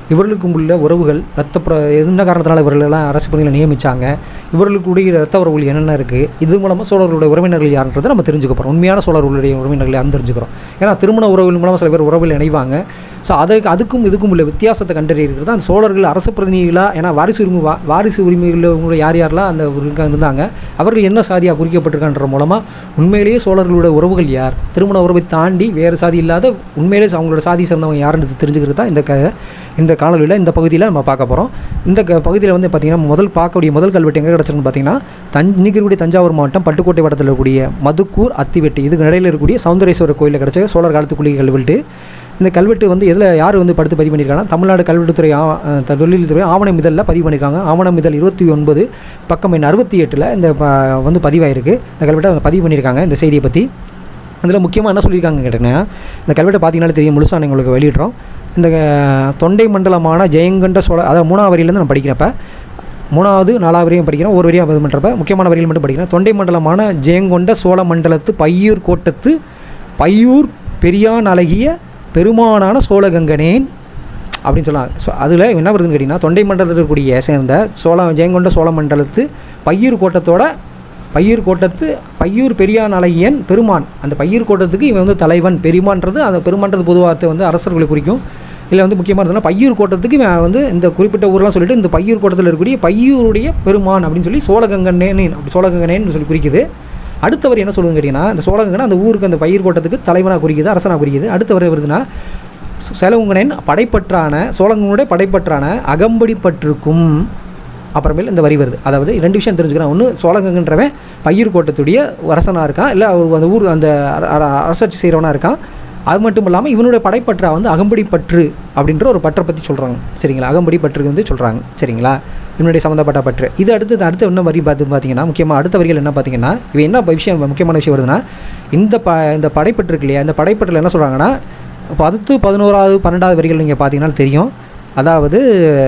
இவர்களுக்கும் உள்ள உறவுகள் ரத்த பிர என்ன காரணத்தினால இவர்களெல்லாம் அரசு பணியில் நியமித்தாங்க இவர்களுக்குடைய ரத்த உறவுகள் என்னென்ன இருக்குது இது மூலமாக சோழர்களுடைய உறவினர்கள் யாருன்றதை நம்ம தெரிஞ்சுக்க போகிறோம் உண்மையான சோழர்களுடைய உறவினர்கள் யாருன்னு தெரிஞ்சுக்கிறோம் ஏன்னா திருமண உறவுகள் மூலமாக சில பேர் உறவில் இணைவாங்க ஸோ அதுக்கு அதுக்கும் இதுக்கும் உள்ள வித்தியாசத்தை கண்டறிகிறது அந்த சோழர்கள் அரசு பிரதிநிதிகளாக ஏன்னா வாரிசு உரிமை வா- வாரிசு உரிமைகள் யார் யாரெல்லாம் அந்த இருக்க- இருந்தாங்க அவர்கள் என்ன சாதியாக குறிக்கப்பட்டிருக்கான்ற மூலமாக உண்மையிலேயே சோழர்களுடைய உறவுகள் யார் திருமண உறவை தாண்டி வேறு சாதி இல்லாத உண்மையிலே அவங்களோட சாதி சேர்ந்தவங்க யாருன்றது தெரிஞ்சுக்கிறது தான் இந்த க இந்த காணொலியில் இந்த பகுதியில் நம்ம பார்க்க போகிறோம் இந்த க பகுதியில் வந்து பார்த்திங்கன்னா முதல் பார்க்கக்கூடிய முதல் கல்வெட்டு எங்கே கிடச்சிருக்குன்னு பார்த்தீங்கன்னா தஞ் இன்னைக்கு இருக்கக்கூடிய தஞ்சாவூர் மாவட்டம் பட்டுக்கோட்டை வட்டத்தில் இருக்கக்கூடிய மதுக்கூர் அத்திவெட்டு இதுக்கு இடையில இருக்கக்கூடிய சௌந்தரேஸ்வரர் கோயிலில் கிடச்ச சோழர் காலத்துக்குரிய கல்வெட்டு இந்த கல்வெட்டு வந்து எதில் யார் வந்து படுத்து பதிவு பண்ணியிருக்காங்கன்னா தமிழ்நாடு கல்வெட்டுத்துறை ஆ அஹ் த- தொழில்துறை ஆவண இதழில் பதிவு பண்ணியிருக்காங்க ஆவண இதழ் இருபத்தி ஒன்பது பக்கம் எண் அறுபத்தி எட்டில் இந்த ப- வந்து பதிவாயிருக்கு இந்த கல்வெட்டை பதிவு பண்ணியிருக்காங்க இந்த செய்தியை பற்றி அதில் முக்கியமாக என்ன சொல்லியிருக்காங்க கேட்டிங்கன்னா இந்த கல்வெட்டை பார்த்தீங்கன்னாலே தெரியும் முழுசாக நான் உங்களுக்கு வெளியிடுறோம் இந்த அஹ், தொண்டை மண்டலமான ஜெயங்கண்ட சோழ அதாவது மூணாவது வரியிலேருந்து நான் படிக்கிறப்ப மூணாவது நாலாவது வரையும் படிக்கிறேன் ஒரு வரியாக இது பண்ணுறப்ப முக்கியமான வரியில் மட்டும் படிக்கிறேன் தொண்டை மண்டலமான ஜெயங்கொண்ட சோழ மண்டலத்து பையூர் கோட்டத்து பையூர் பெரியான் அழகிய பெருமானான சோழகங்கனேன் அப்படின்னு சொல்லலாம் ஸோ அதில் என்ன வருதுன்னு கேட்டிங்கன்னா தொண்டை மண்டலத்தில் இருக்கக்கூடிய சேர்ந்த சோழ ஜெயங்கொண்ட சோழ மண்டலத்து பையூர் கோட்டத்தோட பையூர் கோட்டத்து பையூர் பெரியான் அழகியன் பெருமான் அந்த பையூர் கோட்டத்துக்கு இவன் வந்து தலைவன் பெருமான்றது அந்த பெருமான்றது பொதுவாக வந்து அரசர்களை குறிக்கும் இல்லை வந்து முக்கியமாக இருந்ததுன்னா பையூர் கோட்டத்துக்கு இவன் வந்து இந்த குறிப்பிட்ட ஊர்லாம் சொல்லிட்டு இந்த பையூர் கோட்டத்தில் இருக்கக்கூடிய பையூருடைய பெருமான் அப்படின்னு சொல்லி சோழகங்கனேன் அப்படி சோழகங்கனேன்னு சொல்லி குறிக்குது அடுத்தவர் என்ன சொல்லுதுன்னு கேட்டிங்கன்னா அந்த சோழகங்கன் அந்த ஊருக்கு அந்த பயிர் கோட்டத்துக்கு தலைவனாக குறிக்குது அரசனாக குறிக்குது அடுத்தவர் வருதுன்னா செலவுங்கனின் படைப்பற்றான சோழங்கனுடைய படைப்பற்றான அகம்படி பற்றுக்கும் அப்புறமேல் இந்த வரி வருது அதாவது ரெண்டு விஷயம் தெரிஞ்சுக்கிறேன் ஒன்று சோழகங்கன்றவன் பயிர் கோட்டத்துடைய அரசனாக இருக்கான் இல்லை அவர் அந்த ஊர் அந்த அர- அர- அரசாட்சி செய்கிறவனாக இருக்கான் அது மட்டும் இல்லாமல் இவனுடைய படைப்பற்றா வந்து அகம்படி பற்று அப்படின்ற ஒரு பற்றை பற்றி சொல்கிறாங்க சரிங்களா அகம்படி பற்றுக்கு வந்து சொல்கிறாங்க சரிங்களா இவனுடைய சம்மந்தப்பட்ட பற்று இது அடுத்து அடுத்த என்ன வரி பார்த்து பார்த்தீங்கன்னா முக்கியமாக அடுத்த வரிகள் என்ன பார்த்தீங்கன்னா இவன் என்ன விஷயம் முக்கியமான விஷயம் வருதுன்னா இந்த ப இந்த படைப்பற்று இருக்கு இல்லையா இந்த படைப்பற்றில் என்ன சொல்கிறாங்கன்னா பத்து பதினோராவது பன்னெண்டாவது வரிகள் நீங்கள் பார்த்தீங்கன்னா தெரியும் அதாவது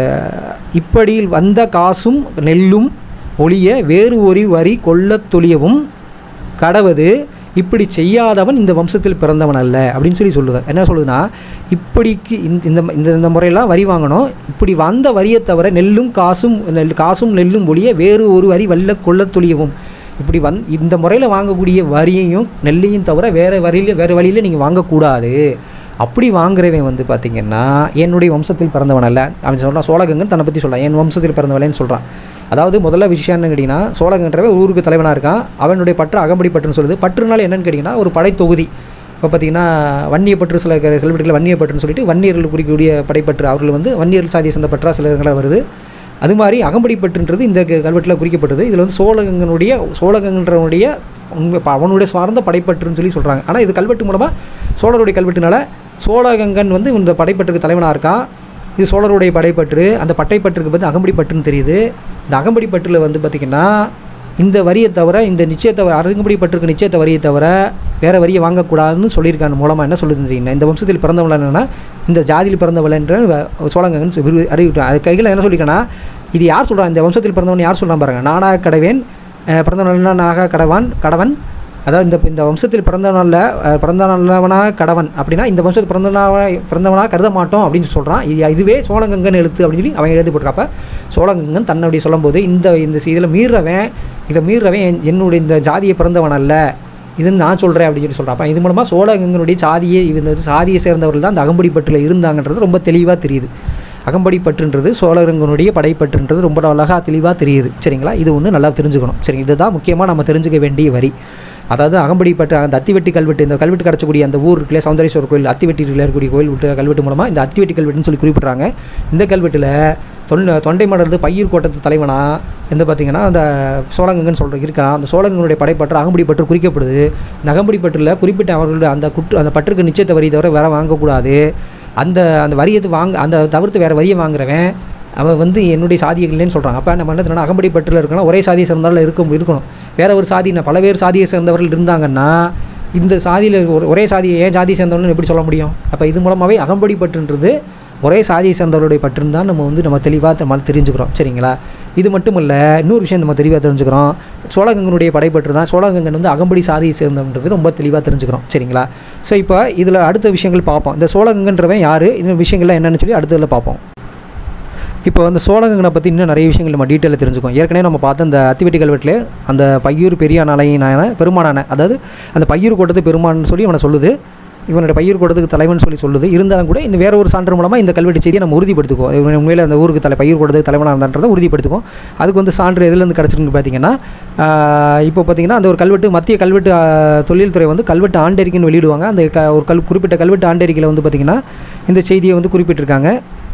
இப்படி வந்த காசும் நெல்லும் ஒளிய வேறு ஒரு வரி கொள்ளத் தொழியவும் கடவது இப்படி செய்யாதவன் இந்த வம்சத்தில் பிறந்தவன் அல்ல அப்படின்னு சொல்லி சொல்லுது என்ன சொல்லுதுன்னா இப்படிக்கு இந்த இந்த இந்த இந்த முறையெல்லாம் வரி வாங்கணும் இப்படி வந்த வரியை தவிர நெல்லும் காசும் நெல் காசும் நெல்லும் ஒழிய வேறு ஒரு வரி வல்ல கொள்ளத் தொழியவும் இப்படி வந் இந்த முறையில் வாங்கக்கூடிய வரியையும் நெல்லையும் தவிர வேறு வரியில் வேறு வழியில் நீங்கள் வாங்கக்கூடாது அப்படி வாங்குறவன் வந்து பார்த்திங்கன்னா என்னுடைய வம்சத்தில் பிறந்தவன் அல்ல அவன் சொல்கிறான் சோழகங்கன் தன்னை பற்றி சொல்கிறான் என் வம்சத்தில் பிறந்தவளேன்னு சொல்கிறான் அதாவது முதல்ல விஷயம் என்ன கேட்டிங்கன்னா சோழகன்றவன் ஊருக்கு தலைவனாக இருக்கான் அவனுடைய பற்று அகம்படி பற்றுன்னு சொல்லுது பற்றுனால என்னன்னு கேட்டிங்கன்னா ஒரு படைத்தொகுதி இப்போ பார்த்தீங்கன்னா வன்னிய பற்று சில கல்வெட்டுகளில் வன்னிய பற்றுன்னு சொல்லிட்டு வன்னியர்கள் குறிக்கக்கூடிய படைப்பற்று அவர்கள் வந்து வன்னியர் சாதியை சேர்ந்த பற்றா சில இடங்களில் வருது அது மாதிரி அகம்படி பற்றுன்றது இந்த க- கல்வெட்டில் குறிக்கப்பட்டது இதில் வந்து சோழகங்கனுடைய சோழகன்றவனுடைய உண்மை இப்போ அவனுடைய சார்ந்த படைப்பற்றுன்னு சொல்லி சொல்கிறாங்க ஆனால் இது கல்வெட்டு மூலமாக சோழருடைய கல்வெட்டுனால சோழகங்கன் வந்து இந்த படைப்பற்றுக்கு தலைவனாக இருக்கான் இது சோழருடைய படைப்பற்று அந்த பட்டைப்பற்றுக்கு வந்து அகம்படி பற்றுன்னு தெரியுது இந்த அகம்படி பற்றில் வந்து பார்த்திங்கன்னா இந்த வரியை தவிர இந்த நிச்சயத்தை அகம்படி பற்றுக்கு நிச்சயத்தை வரியை தவிர வேறு வரியை வாங்கக்கூடாதுன்னு சொல்லியிருக்காங்க மூலமாக என்ன சொல்லுதுன்னு தெரியுங்க இந்த வம்சத்தில் பிறந்தவள் என்னன்னா இந்த ஜாதியில் பிறந்தவளன்ற சோழங்கன்னு சொல்லி அறிவிட்டோம் அது கையில் என்ன சொல்லியிருக்கேன்னா இது யார் சொல்கிறான் இந்த வம்சத்தில் பிறந்தவன் யார் சொல்கிறான் பாருங்க நானாக கடவேன் அஹ் பிறந்தவனா நாக கடவான் கடவன் அதாவது இந்த இந்த வம்சத்தில் பிறந்தவனில் பிறந்தவனாக கடவன் அப்படின்னா இந்த வம்சத்தில் பிறந்தவனாக பிறந்தவனாக கருத மாட்டோம் அப்படின்னு சொல்கிறான் இது இதுவே சோழகங்கன் எழுத்து அப்படின்னு சொல்லி அவன் எழுதி போட்டிருக்கப்ப சோழகங்கன் தன்னுடைய சொல்லும்போது இந்த இந்த இதில் மீறவன் இதை மீறவன் என்- என்னுடைய இந்த ஜாதியை பிறந்தவன் அல்ல இதுன்னு நான் சொல்கிறேன் அப்படின்னு சொல்லி சொல்கிறேன் அப்போ இது மூலமாக சோழகங்கனுடைய சாதியை இந்த சாதியை சேர்ந்தவர்கள் தான் அந்த அகம்படி பற்றில் இருந்தாங்கன்றது ரொம்ப தெளிவாக தெரியுது அகம்படி பற்றுன்றது சோழகங்கனுடைய படைப்பற்றுன்றது ரொம்ப அழகாக தெளிவாக தெரியுது சரிங்களா இது ஒன்று நல்லா தெரிஞ்சுக்கணும் சரி இதுதான் முக்கியமாக நம்ம தெரிஞ்சுக்க வேண்டிய வரி அதாவது அகம்படி பட்டு அந்த அத்திவெட்டி கல்வெட்டு இந்த கல்வெட்டு கிடச்சக்கூடிய அந்த ஊர் இருக்குல்ல சௌந்தரேஸ்வரர் கோயில் அத்திவெட்டியில் இருக்கக்கூடிய கோயில் விட்டு கல்வெட்டு மூலமாக இந்த அத்திவெட்டி கல்வெட்டுன்னு சொல்லி குறிப்பிட்றாங்க இந்த கல்வெட்டில் தொண்டை தொண்டை மடர்ந்து பயிர் கோட்டத்து தலைவனா வந்து பார்த்திங்கன்னா அந்த சோழங்கன்னு சொல்கிற இருக்கான் அந்த சோழங்கனுடைய படைப்பற்று அகம்படி பற்று குறிக்கப்படுது இந்த அகம்படி பற்றில் குறிப்பிட்ட அவர்களுடைய அந்த குற்று அந்த பற்றுக்கு நிச்சயத்தை வரி தவிர வேற வாங்கக்கூடாது அந்த அந்த வரியத்தை வாங்க அந்த தவிர்த்து வேறு வரியை வாங்குறவன் அவன் வந்து என்னுடைய சாதியை இல்லைன்னு சொல்கிறான் அப்போ நம்ம என்ன பண்ணணும், அகம்படி பற்றில் இருக்கணும் ஒரே சாதியை சேர்ந்தாலும் இருக்கும் இருக்கணும் வேற ஒரு சாதி நான் பல பேர் சாதியை சேர்ந்தவர்கள் இருந்தாங்கன்னா இந்த சாதியில் ஒரு ஒரே சாதியை ஏன் ஜாதியை சேர்ந்தவன்னு எப்படி சொல்ல முடியும் அப்போ இது மூலமாகவே அகம்படி பற்றுன்றது ஒரே சாதியை சேர்ந்தவருடைய பற்றுன்னு தான் நம்ம வந்து நம்ம தெளிவாக நம்ம தெரிஞ்சுக்கிறோம் சரிங்களா இது மட்டும் இல்லை இன்னொரு விஷயம் நம்ம தெளிவாக தெரிஞ்சுக்கிறோம் சோழகங்கனுடைய படைப்பற்று தான் சோழகங்கன் வந்து அகம்படி சாதியை சேர்ந்தவன்றது ரொம்ப தெளிவாக தெரிஞ்சுக்கிறோம் சரிங்களா ஸோ இப்போ இதில் அடுத்த விஷயங்கள் பார்ப்போம் இந்த சோழகங்கன்றவன் யார் இன்னும் விஷயங்கள்லாம் என்னென்னு சொல்லி அடுத்ததில் பார்ப்போம் இப்போ அந்த சோழகங்கனை பற்றி இன்னும் நிறைய விஷயங்கள் நம்ம டீட்டெயிலில் தெரிஞ்சுக்கோம் ஏற்கனவே நம்ம பார்த்த அந்த அத்திவெட்டி கல்வெட்டில் அந்த பையூர் பெரிய நாளையினான பெருமானான அதாவது அந்த பையூர் கூட்டத்து பெருமான்னு சொல்லி இவனை சொல்லுது இவனோட பையூர் கூட்டத்துக்கு தலைவன் சொல்லி சொல்லுது இருந்தாலும் கூட இன்னும் வேற ஒரு சான்று மூலமாக இந்த கல்வெட்டு செய்தியை நம்ம உறுதிப்படுத்துக்கோம் இவன் உண்மையில அந்த ஊருக்கு தலை பையூர் கூட்டத்துக்கு தலைவனாக இருந்தான்றதை உறுதிப்படுத்துக்கும் அதுக்கு வந்து சான்று எதுலேருந்து கிடச்சிருக்குன்னு பார்த்தீங்கன்னா ஆஹ் இப்போ பார்த்தீங்கன்னா அந்த ஒரு கல்வெட்டு மத்திய கல்வெட்டு ஆஹ், தொழில்துறை வந்து கல்வெட்டு ஆண்டறிக்கைன்னு வெளியிடுவாங்க அந்த க ஒரு கல் குறிப்பிட்ட கல்வெட்டு ஆண்டறிக்கையில் வந்து பார்த்திங்கன்னா இந்த செய்தியை வந்து குறிப்பிட்டிருக்காங்க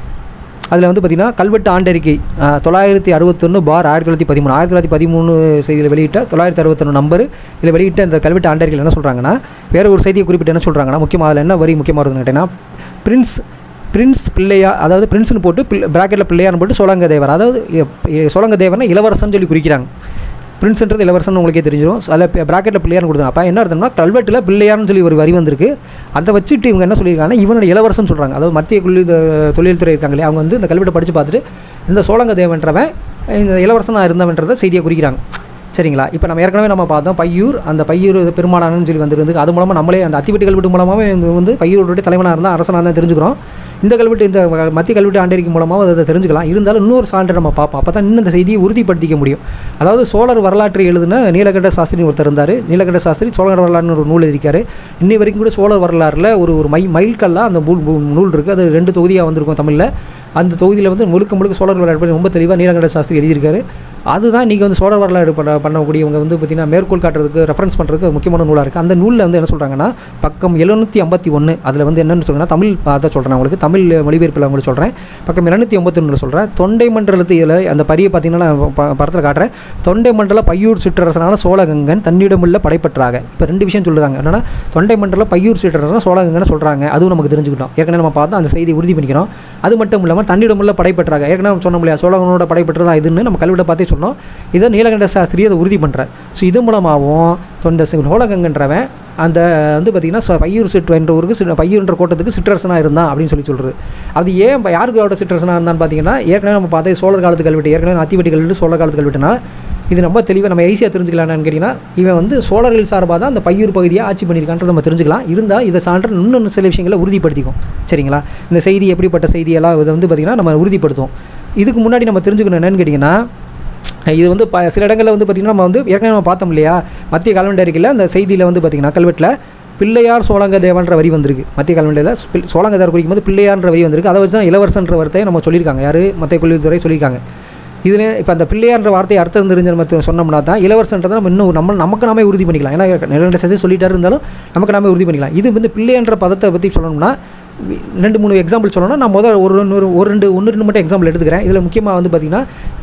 அதில் வந்து பார்த்திங்கன்னா கல்வெட்டு ஆண்டறிக்கை ஆஹ், தொள்ளாயிரத்தி அறுபத்தொன்று பார் ஆயிரத்தி தொள்ளாயிரத்தி பதிமூணு ஆயிரத்தி தொள்ளாயிரத்தி பதிமூணு செய்தியில் வெளியிட்ட தொள்ளாயிரத்தி அறுபத்தொன்று நம்பர் இதில் வெளியிட்ட இந்த கல்வெட்டு ஆண்டறிக்கையில் என்ன சொல்கிறாங்கன்னா வேறு ஒரு செய்தியை குறிப்பிட்டு என்ன சொல்கிறாங்கன்னா முக்கியமாக அதில் என்ன வரி முக்கியமாக இருக்குதுன்னு கேட்டிங்கன்னா பிரின்ஸ் பிரின்ஸ் பிள்ளையா அதாவது பிரின்ஸ்னு போட்டு பிள்ளை ப்ராக்கெட்டில் பிள்ளையார்னு போட்டு சோழங்க தேவர் அதாவது எ- சோழங்க தேவர்னா இளவரசன் சொல்லி குறிக்கிறாங்க பிரின்ஸ்ன்றது இளவரசன் உங்களுக்கே தெரிஞ்சிடும் அதில் ப்ராக்கெட்டில் பிள்ளையார்னு கொடுத்தாங்க அப்போ என்ன அர்த்தம்னா கல்வெட்டில் பிள்ளையார்னு சொல்லி ஒரு வரி வந்திருக்கு அதை வச்சுட்டு இவங்க என்ன சொல்லியிருக்காங்கன்னா இவனோட இளவரசன் சொல்கிறாங்க அதாவது மத்திய கொள்ளி தொழில்துறை இருக்காங்களே அவங்க வந்து இந்த கல்வெட்டை படித்து பார்த்துட்டு இந்த சோழங்க தேவன்றவன் இந்த இளவரசனாக இருந்தவன்றதை செய்தியை குறிக்கிறாங்க சரிங்களா இப்போ நம்ம ஏற்கனவே நம்ம பார்த்தோம் பையூர் அந்த பையூர் பெருமானானு சொல்லி வந்துருந்து அது மூலமாக நம்மளே அந்த அத்திவெட்டி கல்வெட்டு மூலமாகவே இந்த வந்து பையூருடைய தலைவனாக இருந்தால் அரசனாக தான் தெரிஞ்சுக்கிறோம் இந்த கல்வெட்டு இந்த மத்திய கல்வெட்டு ஆண்டறிக்கை மூலமாக அதை தெரிஞ்சுக்கலாம் இருந்தாலும் இன்னொரு சான்று நம்ம பார்ப்போம் அப்போ தான் இன்னும் இந்த செய்தியை உறுதிப்படுத்திக்க முடியும் அதாவது சோழர் வரலாற்றை எழுதின நீலகண்ட சாஸ்திரி ஒருத்தர் இருந்தார் நீலகண்ட சாஸ்திரி சோழர் வரலாறுன்னு ஒரு நூல் எழுதியிருக்காரு இன்னி வரைக்கும் கூட சோழர் வரலாறில் ஒரு ஒரு மை மைல்கல்லாக அந்த நூல் நூல் இருக்குது அது ரெண்டு தொகுதியாக வந்திருக்கும் தமிழில் அந்த தொகுதியில் வந்து முழுக்க முழுக்க சோழர் வரலாறு பற்றி ரொம்ப தெளிவாக நீலகண்ட சாஸ்திரி எழுதியிருக்காரு அதுதான் இன்றைக்கி வந்து சோழர் வரலாறு பண்ண பண்ணக்கூடியவங்க வந்து பார்த்திங்கன்னா மேற்கோள் காட்டுறதுக்கு ரெஃபரன்ஸ் பண்ணுறதுக்கு முக்கியமான நூலாக இருக்குது அந்த நூலில் வந்து என்ன சொல்கிறாங்கன்னா பக்கம் எழுநூற்றி ஐம்பத்தி ஒன்று அதில் வந்து என்னென்னு சொல்கிறேன்னா தமிழ் அதை சொல்கிறேன் உங்களுக்கு தமிழ் மொழிபெயர்ப்பில் உங்களுக்கு சொல்கிறேன் பக்கம் எழுநூற்றி ஐம்பத்தொன்னில் சொல்கிறேன் தொண்டை மண்டலத்தில் அந்த பரியை பார்த்தீங்கன்னா நான் ப- படத்தில் காட்டுறேன் தொண்டை மண்டல பையூர் சிற்றரசனான சோழகங்கன் தன்னிடமுள்ள படைப்பற்றாக இப்போ ரெண்டு விஷயம் சொல்லுறாங்க என்னன்னா தொண்டை மண்டல பையூர் சிற்றரசன் சோழகங்கன்னு சொல்கிறாங்க அதுவும் நமக்கு தெரிஞ்சுக்கிட்டோம் ஏற்கனவே நம்ம பார்த்தா அந்த செய்தி உறுதி பண்ணிக்கிறோம் அது மட்டும் இல்லாமல் தன்னிடமுள்ள படைப்பற்றாக ஏற்கனவே நம்ம சொன்னோம் இல்லையா சோழகனோட படைப்பற்று தான் இதுன்னு நம்ம கல்வெட்டை பார்த்தே சொன்னோம் இதை நீலகண்ட சாஸ்திரி அதை உறுதி பண்ணுறார் ஸோ இது மூலமாகவும் தொண்ட சோழகங்கன்றவன் அந்த வந்து பார்த்திங்கன்னா ச- பையூர் சிற்று என்ற ஊருக்கு சி- பையூர்ன்ற கோட்டத்துக்கு சிற்றரசனாக இருந்தான் அப்படின்னு சொல்லி சொல்கிறது அது ஏன் இப்ப யாருக்கு அவரோட சிற்றரசனாக இருந்தான்னு பார்த்தீங்கன்னா ஏற்கனவே நம்ம பார்த்தா சோழர் காலத்து கல்வெட்டு ஏற்கனவே அத்திவெட்டி கல்வெட்டு சோழர் காலத்து கல்வெட்டுனா இது ரொம்ப தெளிவாக நம்ம ஈஸியாக தெரிஞ்சுக்கலாம்னு கேட்டிங்கன்னா இவன் வந்து சோழர்கள் சார்பாக தான் அந்த பையூர் பகுதியை ஆட்சி பண்ணியிருக்கான்றதை நம்ம தெரிஞ்சுக்கலாம் இருந்தால் இதை சான்று இன்னும் சில விஷயங்களை உறுதிப்படுத்திக்கும் சரிங்களா இந்த செய்தி எப்படிப்பட்ட செய்தியெல்லாம் இதை வந்து பார்த்திங்கன்னா நம்ம உறுதிப்படுத்துவோம் இதுக்கு முன்னாடி நம்ம தெரிஞ்சுக்கணும் என்னன்னு கேட்டிங்கன்னா இது வந்து ப சில இடங்களில் வந்து பார்த்திங்கன்னா நம்ம வந்து ஏற்கனவே நம்ம பார்த்தோம் இல்லையா மத்திய கல்வெண்டறிக்கையில் அந்த செய்தியில் வந்து பார்த்திங்கன்னா கல்வெட்டில் பிள்ளையார் சோழங்க தேவன்ற வரி வந்திருக்கு மத்திய கல்வெண்டில் சோழங்க தேவர் குறிக்கும் போது பிள்ளையார்ன்ற வரி வந்திருக்கு அதை வச்சு தான் இளவரசன்ற வார்த்தையை நம்ம சொல்லியிருக்காங்க யார் மத்திய கல்வித்துறை சொல்லியிருக்காங்க இதில் இப்போ அந்த பிள்ளையார்ன்ற வார்த்தையை அர்த்தம் தெரிஞ்ச நம்ம தெ- சொன்னோம்னா தான் இளவரசன்றதை நம்ம இன்னும் நம்ம நமக்கு நாமே உறுதி பண்ணிக்கலாம் ஏன்னா நிலண்ட சதி சொல்லிட்டாரு இருந்தாலும் நமக்கு நாமே உறுதி பண்ணிக்கலாம் இது வந்து பிள்ளையார்ன்ற பதத்தை பற்றி சொல்லணும்னா வி- ரெண்டு மூணு எக்ஸாம்பிள் சொல்லணும்னா நான் முதல் ஒரு இன்னொரு ஒரு ரெண்டு ஒன்று ரெண்டு மட்டும் எக்ஸாம்பிள் எடுத்துக்கிறேன் இதில் முக்கியமாக வந்து பார்த்திங்கன்னா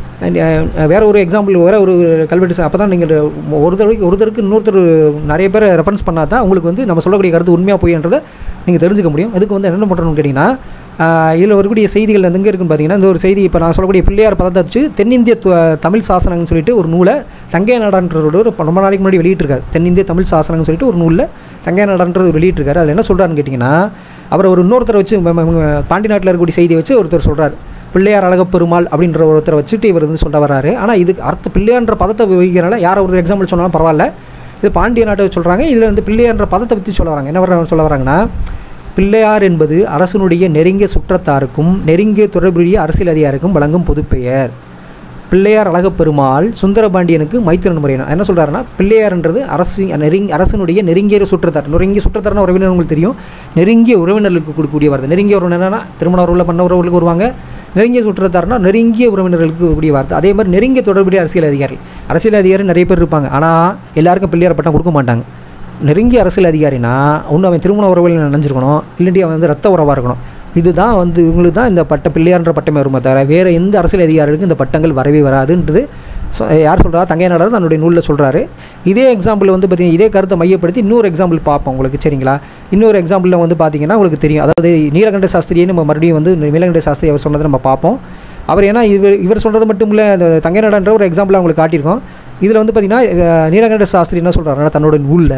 அஹ் வேற ஒரு எக்ஸாம்பிள் வேற ஒரு கல்வெட்டு அப்போ தான் நீங்கள் ஒரு தடவைக்கு ஒருத்தருக்கு இன்னொருத்தர் நிறைய பேரை ரெஃபரன்ஸ் பண்ணால் தான் உங்களுக்கு வந்து நம்ம சொல்லக்கூடிய கருத்து உண்மையாக போயின்றதை நீங்கள் தெரிஞ்சுக்க முடியும் அதுக்கு வந்து என்ன பண்ணுறோம்னு கேட்டிங்கன்னா இதில் வரக்கூடிய செய்திகள் எங்கே இருக்குன்னு பார்த்தீங்கன்னா இந்த ஒரு செய்தி இப்போ நான் சொல்லக்கூடிய பிள்ளையார் பதத்தை வச்சு தென்னிந்திய து- தமிழ் சாசனங்கன்னு சொல்லிட்டு ஒரு நூலை தங்கைய நாடான்றதோட ஒரு ரொம்ப நாளைக்கு முன்னாடி வெளியிட்டிருக்காரு தென்னிந்திய தமிழ் சாசனங்கன்னு சொல்லிட்டு ஒரு நூலில் தங்கைய நாடான்றது வெளியிட்டிருக்காரு அதில் என்ன சொல்கிறாருன்னு கேட்டிங்கன்னா அவர் ஒரு இன்னொருத்தரை வச்சு ம- ம- ம- பாண்டி நாட்டில் இருக்கக்கூடிய செய்தியை வச்சு ஒருத்தர் சொல்கிறார் பிள்ளையார் அழகப்பெருமாள் அப்படின்ற ஒருத்தரை வச்சுட்டு இவர் வந்து சொல்ல வராரு ஆனால் இதுக்கு அர்த்த பிள்ளையார்ன்ற பதத்தை வகிக்கிறனால யார் ஒரு எக்ஸாம்பிள் சொன்னாலும் பரவாயில்ல இது பாண்டிய நாட்டை சொல்கிறாங்க இதில் வந்து பிள்ளையார்ன்ற பதத்தை பற்றி சொல்ல வராங்க என்ன வர சொல்ல வராங்கன்னா பிள்ளையார் என்பது அரசனுடைய நெருங்கிய சுற்றத்தாருக்கும் நெருங்கிய தொடர்புடைய அரசியல் அதிகாரிக்கும் வழங்கும் பொதுப்பெயர் பிள்ளையார் அழகப்பெருமாள் சுந்தரபாண்டியனுக்கு மைத்திரன் முறையினர் என்ன சொல்கிறாருன்னா பிள்ளையார்ன்றது அரசு நெருங்கி அரசனுடைய நெருங்கிய சுற்றத்தார் நெருங்கிய சுற்றத்தார்னா உறவினர் உங்களுக்கு தெரியும் நெருங்கிய உறவினர்களுக்கு கொடுக்கக்கூடிய வார்த்தை நெருங்கிய உறவினர்னா திருமண உறவில் பண்ண உறவுகளுக்கு வருவாங்க நெருங்கிய சுற்றத்தார்னா நெருங்கிய உறவினர்களுக்கு கூடிய வார்த்தை அதே மாதிரி நெருங்கிய தொடர்புடைய அரசியல் அதிகாரி அரசியல் அதிகாரி நிறைய பேர் இருப்பாங்க ஆனால் எல்லாருக்கும் பிள்ளையார் பட்டம் கொடுக்க மாட்டாங்க நெருங்கிய அரசியல் அதிகாரினா ஒன்று அவன் திருமண உறவில் நினைஞ்சிருக்கணும் இல்லாட்டி அவன் வந்து ரத்த உறவாக இருக்கணும் இதுதான் வந்து இவங்களுக்கு தான் இந்த பட்ட பிள்ளையார்ன்ற பட்டமே வருமே தவிர வேறு எந்த அரசியல் அதிகாரிகளுக்கும் இந்த பட்டங்கள் வரவே வராதுன்றது சொ- யார் சொல்கிறா தங்கைய நாடார் தன்னுடைய நூலில் சொல்கிறாரு இதே எக்ஸாம்பிள் வந்து பார்த்தீங்கன்னா இதே கருத்தை மையப்படுத்தி இன்னொரு எக்ஸாம்பிள் பார்ப்போம் உங்களுக்கு சரிங்களா இன்னொரு எக்ஸாம்பிளில் வந்து பார்த்தீங்கன்னா உங்களுக்கு தெரியும் அதாவது நீலகண்ட சாஸ்திரியை நம்ம மறுபடியும் வந்து நீலகண்ட சாஸ்திரி அவர் சொன்னதை நம்ம பார்ப்போம் அவர் ஏன்னா இவர் இவர் சொல்கிறது மட்டும் இல்லை அந்த தங்கை நாடான்ற ஒரு எக்ஸாம்பிள் உங்களுக்கு காட்டியிருக்கோம் இதில் வந்து பார்த்தீங்கன்னா அஹ், நீலகண்ட சாஸ்திரி என்ன சொல்கிறாருன்னா தன்னோட நூலில்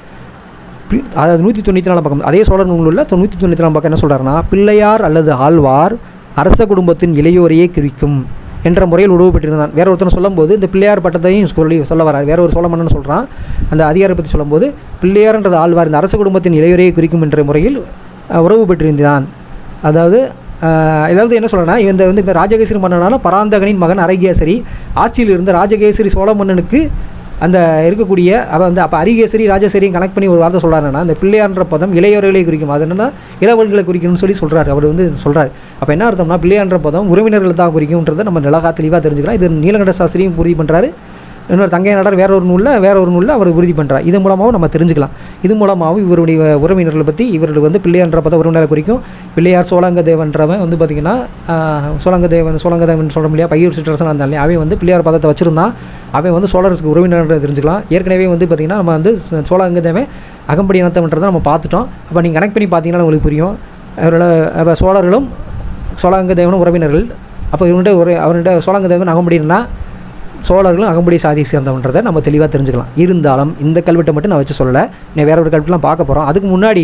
பி- அதாவது நூற்றி தொண்ணூற்றி நாலாம் பக்கம் அதே சோழர் நூலில் நூற்றி தொண்ணூற்றி நாலாம் பக்கம் என்ன சொல்கிறாருன்னா பிள்ளையார் அல்லது ஆழ்வார் அரச குடும்பத்தின் இளையோரையே குறிக்கும் என்ற முறையில் உறவு பெற்றிருந்தான் வேற ஒருத்தன் சொல்லும்போது இந்த பிள்ளையார் பட்டத்தையும் சொல்லி சொல்ல வரார் வேற ஒரு சோழ மன்னன் சொல்கிறான் அந்த அதிகாரை பற்றி சொல்லும்போது பிள்ளையார்ன்றது ஆழ்வார் இந்த அரச குடும்பத்தின் இளையோரையை குறிக்கும் என்ற முறையில் அஹ், உறவு பெற்றிருந்தான் அதாவது ஆஹ் அதாவது என்ன சொல்கிறேன்னா இந்த வந்து இப்போ ராஜகேசரி மன்னனான பராந்தகனின் மகன் அரகேசரி ஆட்சியில் இருந்த ராஜகேசரி சோழ மன்னனுக்கு அந்த இருக்கக்கூடிய அவன் வந்து அப்போ அரிகேசரி ராஜேஸ்வரியும் கனெக்ட் பண்ணி ஒரு வார்த்தை சொல்கிறாருன்னா அந்த பிள்ளையான்ற பதம் இளையோர்களை குறிக்கும் அது என்னன்னா இளவல்களை குறிக்கணும்னு சொல்லி சொல்கிறார் அவர் வந்து சொல்கிறார் அப்போ என்ன அர்த்தம்னா பிள்ளையான்ற பதம் உறவினர்கள் தான் குறிக்கும்ன்றதை நம்ம நிலகா தெளிவாக தெரிஞ்சுக்கலாம் இது நீலகண்ட சாஸ்திரியும் உறுதி பண்ணுறாரு இன்னொரு தங்கை நாடார் வேற ஒரு நூலில் வேற ஒரு நூலில் அவர் உறுதி பண்ணுறார் இது மூலமாகவும் நம்ம தெரிஞ்சுக்கலாம் இது மூலமாகவும் இவருடைய உறவினர்களை பற்றி இவர்கள் வந்து பிள்ளையான்ற பத உறவினரை குறிக்கும் பிள்ளையார் சோழங்க தேவன்றவன் வந்து பார்த்திங்கன்னா சோழங்க தேவன் சோழங்க தேவன் சொல்ல முடியாது பையூர் சிற்றரசன் இருந்தாலும் இல்லையா அவன் வந்து பிள்ளையார் பதத்தை வச்சிருந்தான் அவன் வந்து சோழருக்கு உறவினர்ன்றதை தெரிஞ்சுக்கலாம் ஏற்கனவே வந்து பார்த்திங்கன்னா நம்ம வந்து ச- சோழங்க தேவன் அகம்படி இனத்தவன்றதை நம்ம பார்த்துட்டோம் அப்போ நீங்கள் கனெக்ட் பண்ணி பார்த்தீங்கன்னா உங்களுக்கு புரியும் அவரோட அப்ப சோழர்களும் சோழங்க தேவனும் உறவினர்கள் அப்போ இவனுடைய ஒரு அவனுடைய சோழங்க தேவன் அகம்படினா சோழர்களும் அகம்படி சாதியை சேர்ந்தவன்றதை நம்ம தெளிவாக தெரிஞ்சுக்கலாம் இருந்தாலும் இந்த கல்வெட்டை மட்டும் நான் வச்சு சொல்லலை நான் வேற ஒரு கல்வெட்டுலாம் பார்க்க போகிறோம் அதுக்கு முன்னாடி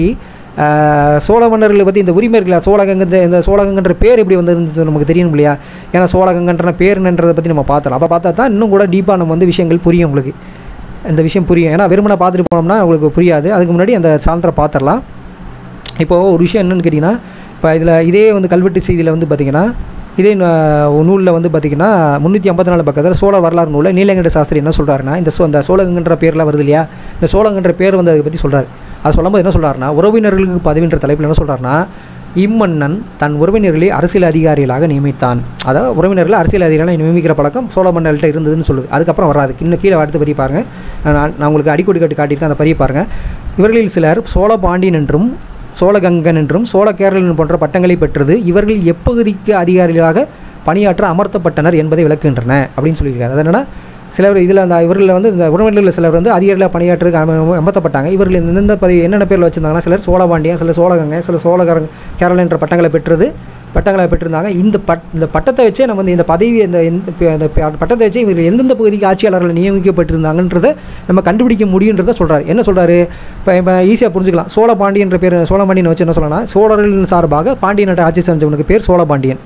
ஆஹ், சோழ மன்னர்களை பற்றி இந்த உரிமை இருக்குல்ல சோழகங்க இந்த சோழகங்கன்ற பேர் எப்படி வந்ததுன்னு நமக்கு தெரியணும் இல்லையா ஏன்னா சோழகங்கன்ற பேருன்றதை பற்றி நம்ம பார்த்தலாம் அப்போ பார்த்தா தான் இன்னும் கூட டீப்பாக நம்ம வந்து விஷயங்கள் புரியும் உங்களுக்கு இந்த விஷயம் புரியும் ஏன்னா வெறுமனை பார்த்துட்டு போனோம்னா உங்களுக்கு புரியாது அதுக்கு முன்னாடி அந்த சான்றை பார்த்துடலாம் இப்போது ஒரு விஷயம் என்னென்னு கேட்டிங்கன்னா இப்போ இதில் இதே வந்து கல்வெட்டு செய்தியில் வந்து பார்த்திங்கன்னா இதே நூலில் வந்து பார்த்திங்கன்னா முந்நூற்றி ஐம்பத்தி நாலு பக்கத்தில் சோழ வரலாறு நூலில் நீலகண்ட சாஸ்திரி என்ன சொல்கிறாருன்னா இந்த சோ இந்த சோழகங்கன்ற பேர்லாம் வருது இல்லையா இந்த சோழகன்ற பேர் வந்து அதை பற்றி சொல்கிறார் அது சொல்லும்போது என்ன சொல்கிறாருன்னா உறவினர்களுக்கு பதவின்ற தலைப்பில் என்ன சொல்கிறாருன்னா இம்மன்னன் தன் உறவினர்களை அரசியல் அதிகாரிகளாக நியமித்தான் அதாவது உறவினர்களை அரசியல் அதிகாரிகளை நியமிக்கிற பழக்கம் சோழ மன்னர்கள்ட்ட இருந்ததுன்னு சொல்லுது அதுக்கப்புறம் வராது இன்னும் கீழே அடுத்த பரி பாருங்கள் நான் நான் உங்களுக்கு அடிக்கொடி கட்டு காட்டியிருக்கேன் அந்த பரிய பாருங்கள் இவர்களில் சிலர் சோழ பாண்டியன் என்றும் சோழகங்கன் என்றும் சோழ கேரளன் போன்ற பட்டங்களை பெற்றது இவர்கள் எப்பகுதிக்கு அதிகாரிகளாக பணியாற்ற அமர்த்தப்பட்டனர் என்பதை விளக்குகின்றன அப்படின்னு சொல்லியிருக்காரு அது என்னன்னா சிலர் இதில் அந்த இவர்களில் வந்து இந்த உறவினர்களில் சிலர் வந்து அதிகாரிகளாக பணியாற்றுக்கு அம- அமர்த்தப்பட்டாங்க இவர்கள் எந்தெந்த பதவி என்னென்ன பேரில் வச்சுருந்தாங்கன்னா சிலர் சோழபாண்டியன் சிலர் சோழகங்க சிலர் சோழகரங்க கேரளன் என்ற பட்டங்களை பெற்றது பட்டங்களை பெற்றிருந்தாங்க இந்த பட் இந்த பட்டத்தை வச்சே நம்ம வந்து இந்த பதவி இந்த இந்த ப- இந்த ப- பட்டத்தை வச்சே இவர்கள் எந்தெந்த பகுதிக்கு ஆட்சியாளர்கள் நியமிக்கப்பட்டிருந்தாங்கன்றதை நம்ம கண்டுபிடிக்க முடியுன்றதை சொல்கிறார் என்ன சொல்கிறாரு இப்போ இப்போ ஈஸியாக புரிஞ்சுக்கலாம் சோழ பாண்டியன்ற பேர் சோழ பாண்டியனை வச்சு என்ன சொல்லலாம் சோழர்களின் சார்பாக பாண்டிய நாட்டை ஆட்சி செஞ்சவனுக்கு பேர் சோழ பாண்டியன்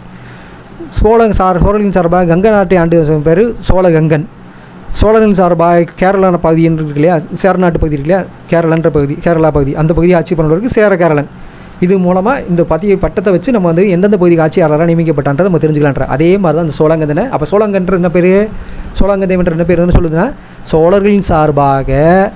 சோழன் சார் சோழர்களின் சார்பாக கங்க நாட்டை ஆண்டு பேர் சோழகங்கன் சோழரின் சார்பாக கேரளா பகுதி என்று இருக்கு இல்லையா சேரநாட்டு பகுதி இருக்கு இல்லையா கேரளன்ற பகுதி கேரளா பகுதி அந்த பகுதியை ஆட்சி பண்ணுறவருக்கு சேர கேரளன் இது மூலமாக இந்த பத்தியை பட்டத்தை வச்சு நம்ம வந்து எந்தெந்த பகுதிக்கு ஆட்சியாளராக நியமிக்கப்பட்டான்றதை நம்ம தெரிஞ்சுக்கலான்ற அதே மாதிரி தான் அந்த சோழங்கந்தனை அப்போ சோழங்கன்ற என்ன பேர் சோழங்கந்தேவன்ற என்ன பேர் என்ன சொல்லுதுன்னா சோழர்களின் சார்பாக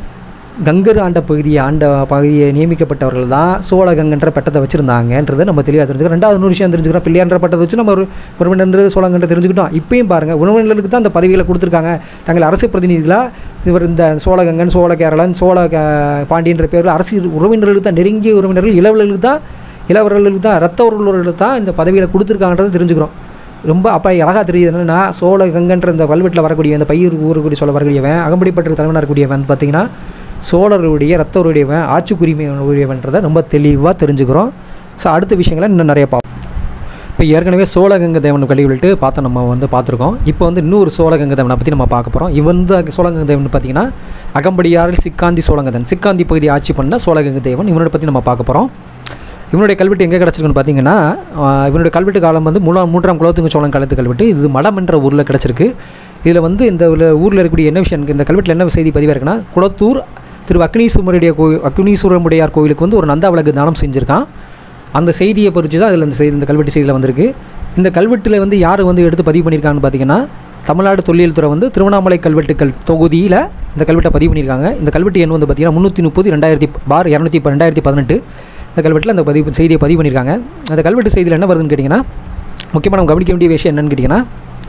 கங்கர் ஆண்ட பகுதியை ஆண்ட பகுதியை நியமிக்கப்பட்டவர்கள் தான் சோழகங்கன்ற பட்டத்தை வச்சுருந்தாங்கன்றதை நம்ம தெளிவாக தெரிஞ்சுக்கிறோம் ரெண்டாவது இன்னொரு விஷயம் தெரிஞ்சுக்கிறோம் பிள்ளையான்ற பட்டத்தை வச்சு நம்ம ஒரு உறவினர் சோழங்கன்ற தெரிஞ்சுக்கிட்டோம் இப்பயும் பாருங்கள் உறவினர்களுக்கு தான் அந்த பதவிகளை கொடுத்துருக்காங்க தங்கள் அரசு பிரதிநிதிகளாக இவர் இந்த சோழகங்கன் சோழ கேரளன் சோழ க- பாண்டியன்ற பேரில் அரசு உறவினர்களுக்கு தான் நெருங்கிய உறவினர்கள் இளவர்களுக்கு தான் இளவர்களுக்கு தான் ரத்த உறவுகளுக்கு தான் இந்த பதவிகளை கொடுத்துருக்காங்கன்றதை தெரிஞ்சுக்கிறோம் ரொம்ப அப்போ அழகாக தெரியுது என்னன்னா சோழ கங்கன்ற இந்த வல்வெட்டில் வரக்கூடிய இந்த பையூர் ஊருக்குடி சொல்ல வரக்கூடியவன் அகம்படிப்பட்டு தலைவனாக இருக்கக்கூடியவன் பார்த்தீங்கன்னா சோழருடைய ரத்த உடையவன் ஆட்சிக்குரிமை உடையவன்றதை ரொம்ப தெளிவாக தெரிஞ்சுக்கிறோம் ஸோ அடுத்த விஷயங்களை இன்னும் நிறைய பார்ப்போம் இப்போ ஏற்கனவே சோழகங்க தேவன் கழிவுட்டு பார்த்து நம்ம வந்து பார்த்துருக்கோம் இப்போ வந்து இன்னொரு சோழகங்க தேவனை பற்றி நம்ம பார்க்க போகிறோம் இவன் வந்து சோழகங்க தேவன் பார்த்தீங்கன்னா அகம்படியாரில் சிக்காந்தி சோழங்கதன் சிக்காந்தி பகுதி ஆட்சி பண்ண சோழகங்க தேவன் இவனோட பற்றி நம்ம பார்க்க போகிறோம் இவனுடைய கல்வெட்டு எங்கே கிடச்சிருக்குன்னு பார்த்தீங்கன்னா ஆஹ், இவனுடைய கல்வெட்டு காலம் வந்து மூணா மூன்றாம் குலோத்துங்க சோழன் காலத்து கல்வெட்டு இது மடம் என்ற ஊரில் கிடச்சிருக்கு இதில் வந்து இந்த ஊரில் இருக்கக்கூடிய என்ன விஷயம் இந்த கல்வெட்டில் என்ன செய்தி பதிவாக இருக்குன்னா குளத்தூர் திரு அக்னீசுமருடைய கோயில் அக்னீஸ்வரமுடையார் கோயிலுக்கு வந்து ஒரு நந்தா விளக்கு தானம் செஞ்சுருக்கான் அந்த செய்தியை பொறிச்சு தான் அதில் இந்த செய்தி இந்த கல்வெட்டு செய்தியில் வந்திருக்கு இந்த கல்வெட்டில் வந்து யார் வந்து எடுத்து பதிவு பண்ணியிருக்காங்கன்னு பார்த்தீங்கன்னா தமிழ்நாடு தொல்லியல் துறை வந்து திருவண்ணாமலை கல்வெட்டுக்கள் தொகுதியில் இந்த கல்வெட்டை பதிவு பண்ணியிருக்காங்க இந்த கல்வெட்டு எண் வந்து பார்த்தீங்கன்னா முந்நூற்றி முப்பது ரெண்டாயிரத்தி பார் இரநூத்தி ரெண்டாயிரத்தி பதினெட்டு இந்த கல்வெட்டில் அந்த பதிவு செய்தியை பதிவு பண்ணியிருக்காங்க அந்த கல்வெட்டு செய்தியில் என்ன வருதுன்னு கேட்டிங்கன்னா முக்கியமாக நம்ம கவனிக்க வேண்டிய விஷயம் என்னன்னு கேட்டிங்கன்னா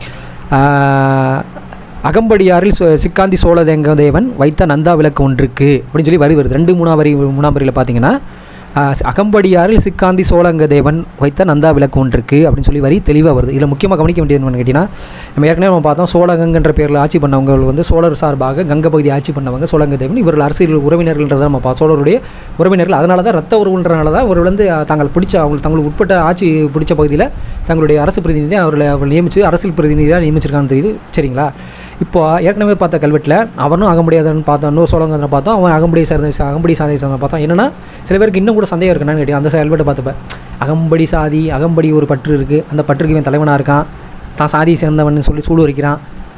ஆஹ், அகம்படியாரில் சு- சிக்காந்தி சோழதேங்க தேவன் வைத்த நந்தா விளக்கு ஒன்றுக்கு அப்படின்னு சொல்லி வரி வருது ரெண்டு மூணாம் வரி மூணாம் வரியில் பார்த்தீங்கன்னா ஆஹ், அகம்படியாரில் சிக்காந்தி சோழங்க தேவன் வைத்த நந்தா விளக்கு ஒன்றுக்கு அப்படின்னு சொல்லி வரி தெளிவாக வருது இதில் முக்கியமாக கவனிக்க வேண்டியது என்னன்னு கேட்டிங்கன்னா நம்ம ஏற்கனவே நம்ம பார்த்தோம் சோழகங்கன்ற பேரில் ஆட்சி பண்ணவங்க வந்து சோழர் சார்பாக கங்க பகுதி ஆட்சி பண்ணவங்க சோழங்க தேவன் இவர்கள் அரசியல் உறவினர்கள்ன்றதை நம்ம பா சோழருடைய உறவினர்கள் அதனால தான் ரத்த உறவுன்றனால தான் இவர்கள் வந்து அஹ், தாங்கள் பிடிச்ச அவங்க தங்களுக்கு உட்பட்ட ஆட்சி பிடிச்ச பகுதியில் தங்களுடைய அரசு பிரதிநிதியை அவர்களை அவர் நியமித்து அரசியல் பிரதிநிதியாக நியமிச்சிருக்கான்னு தெரியுது சரிங்களா இப்போ ஏற்கனவே பார்த்த கல்வெட்டில் அவனும் அகம்படியாதன்னு பார்த்தோம் இன்னொரு சோழங்கன்னு பார்த்தோம் அவன் அகம்படி சார்ந்த அகம்படி சாதி சார்ந்த பார்த்தோம் என்னன்னா சில பேருக்கு இன்னும் கூட சந்தேகம் இருக்குன்னு கேட்டேன் அந்த கல்வெட்டை பார்த்தப்ப அகம்படி சாதி அகம்படி ஒரு பற்று இருக்குது அந்த பற்றுக்கு இவன் தலைவனாக இருக்கான் தான் சாதியை சேர்ந்தவன் சொல்லி சூடு வைக்கிறான்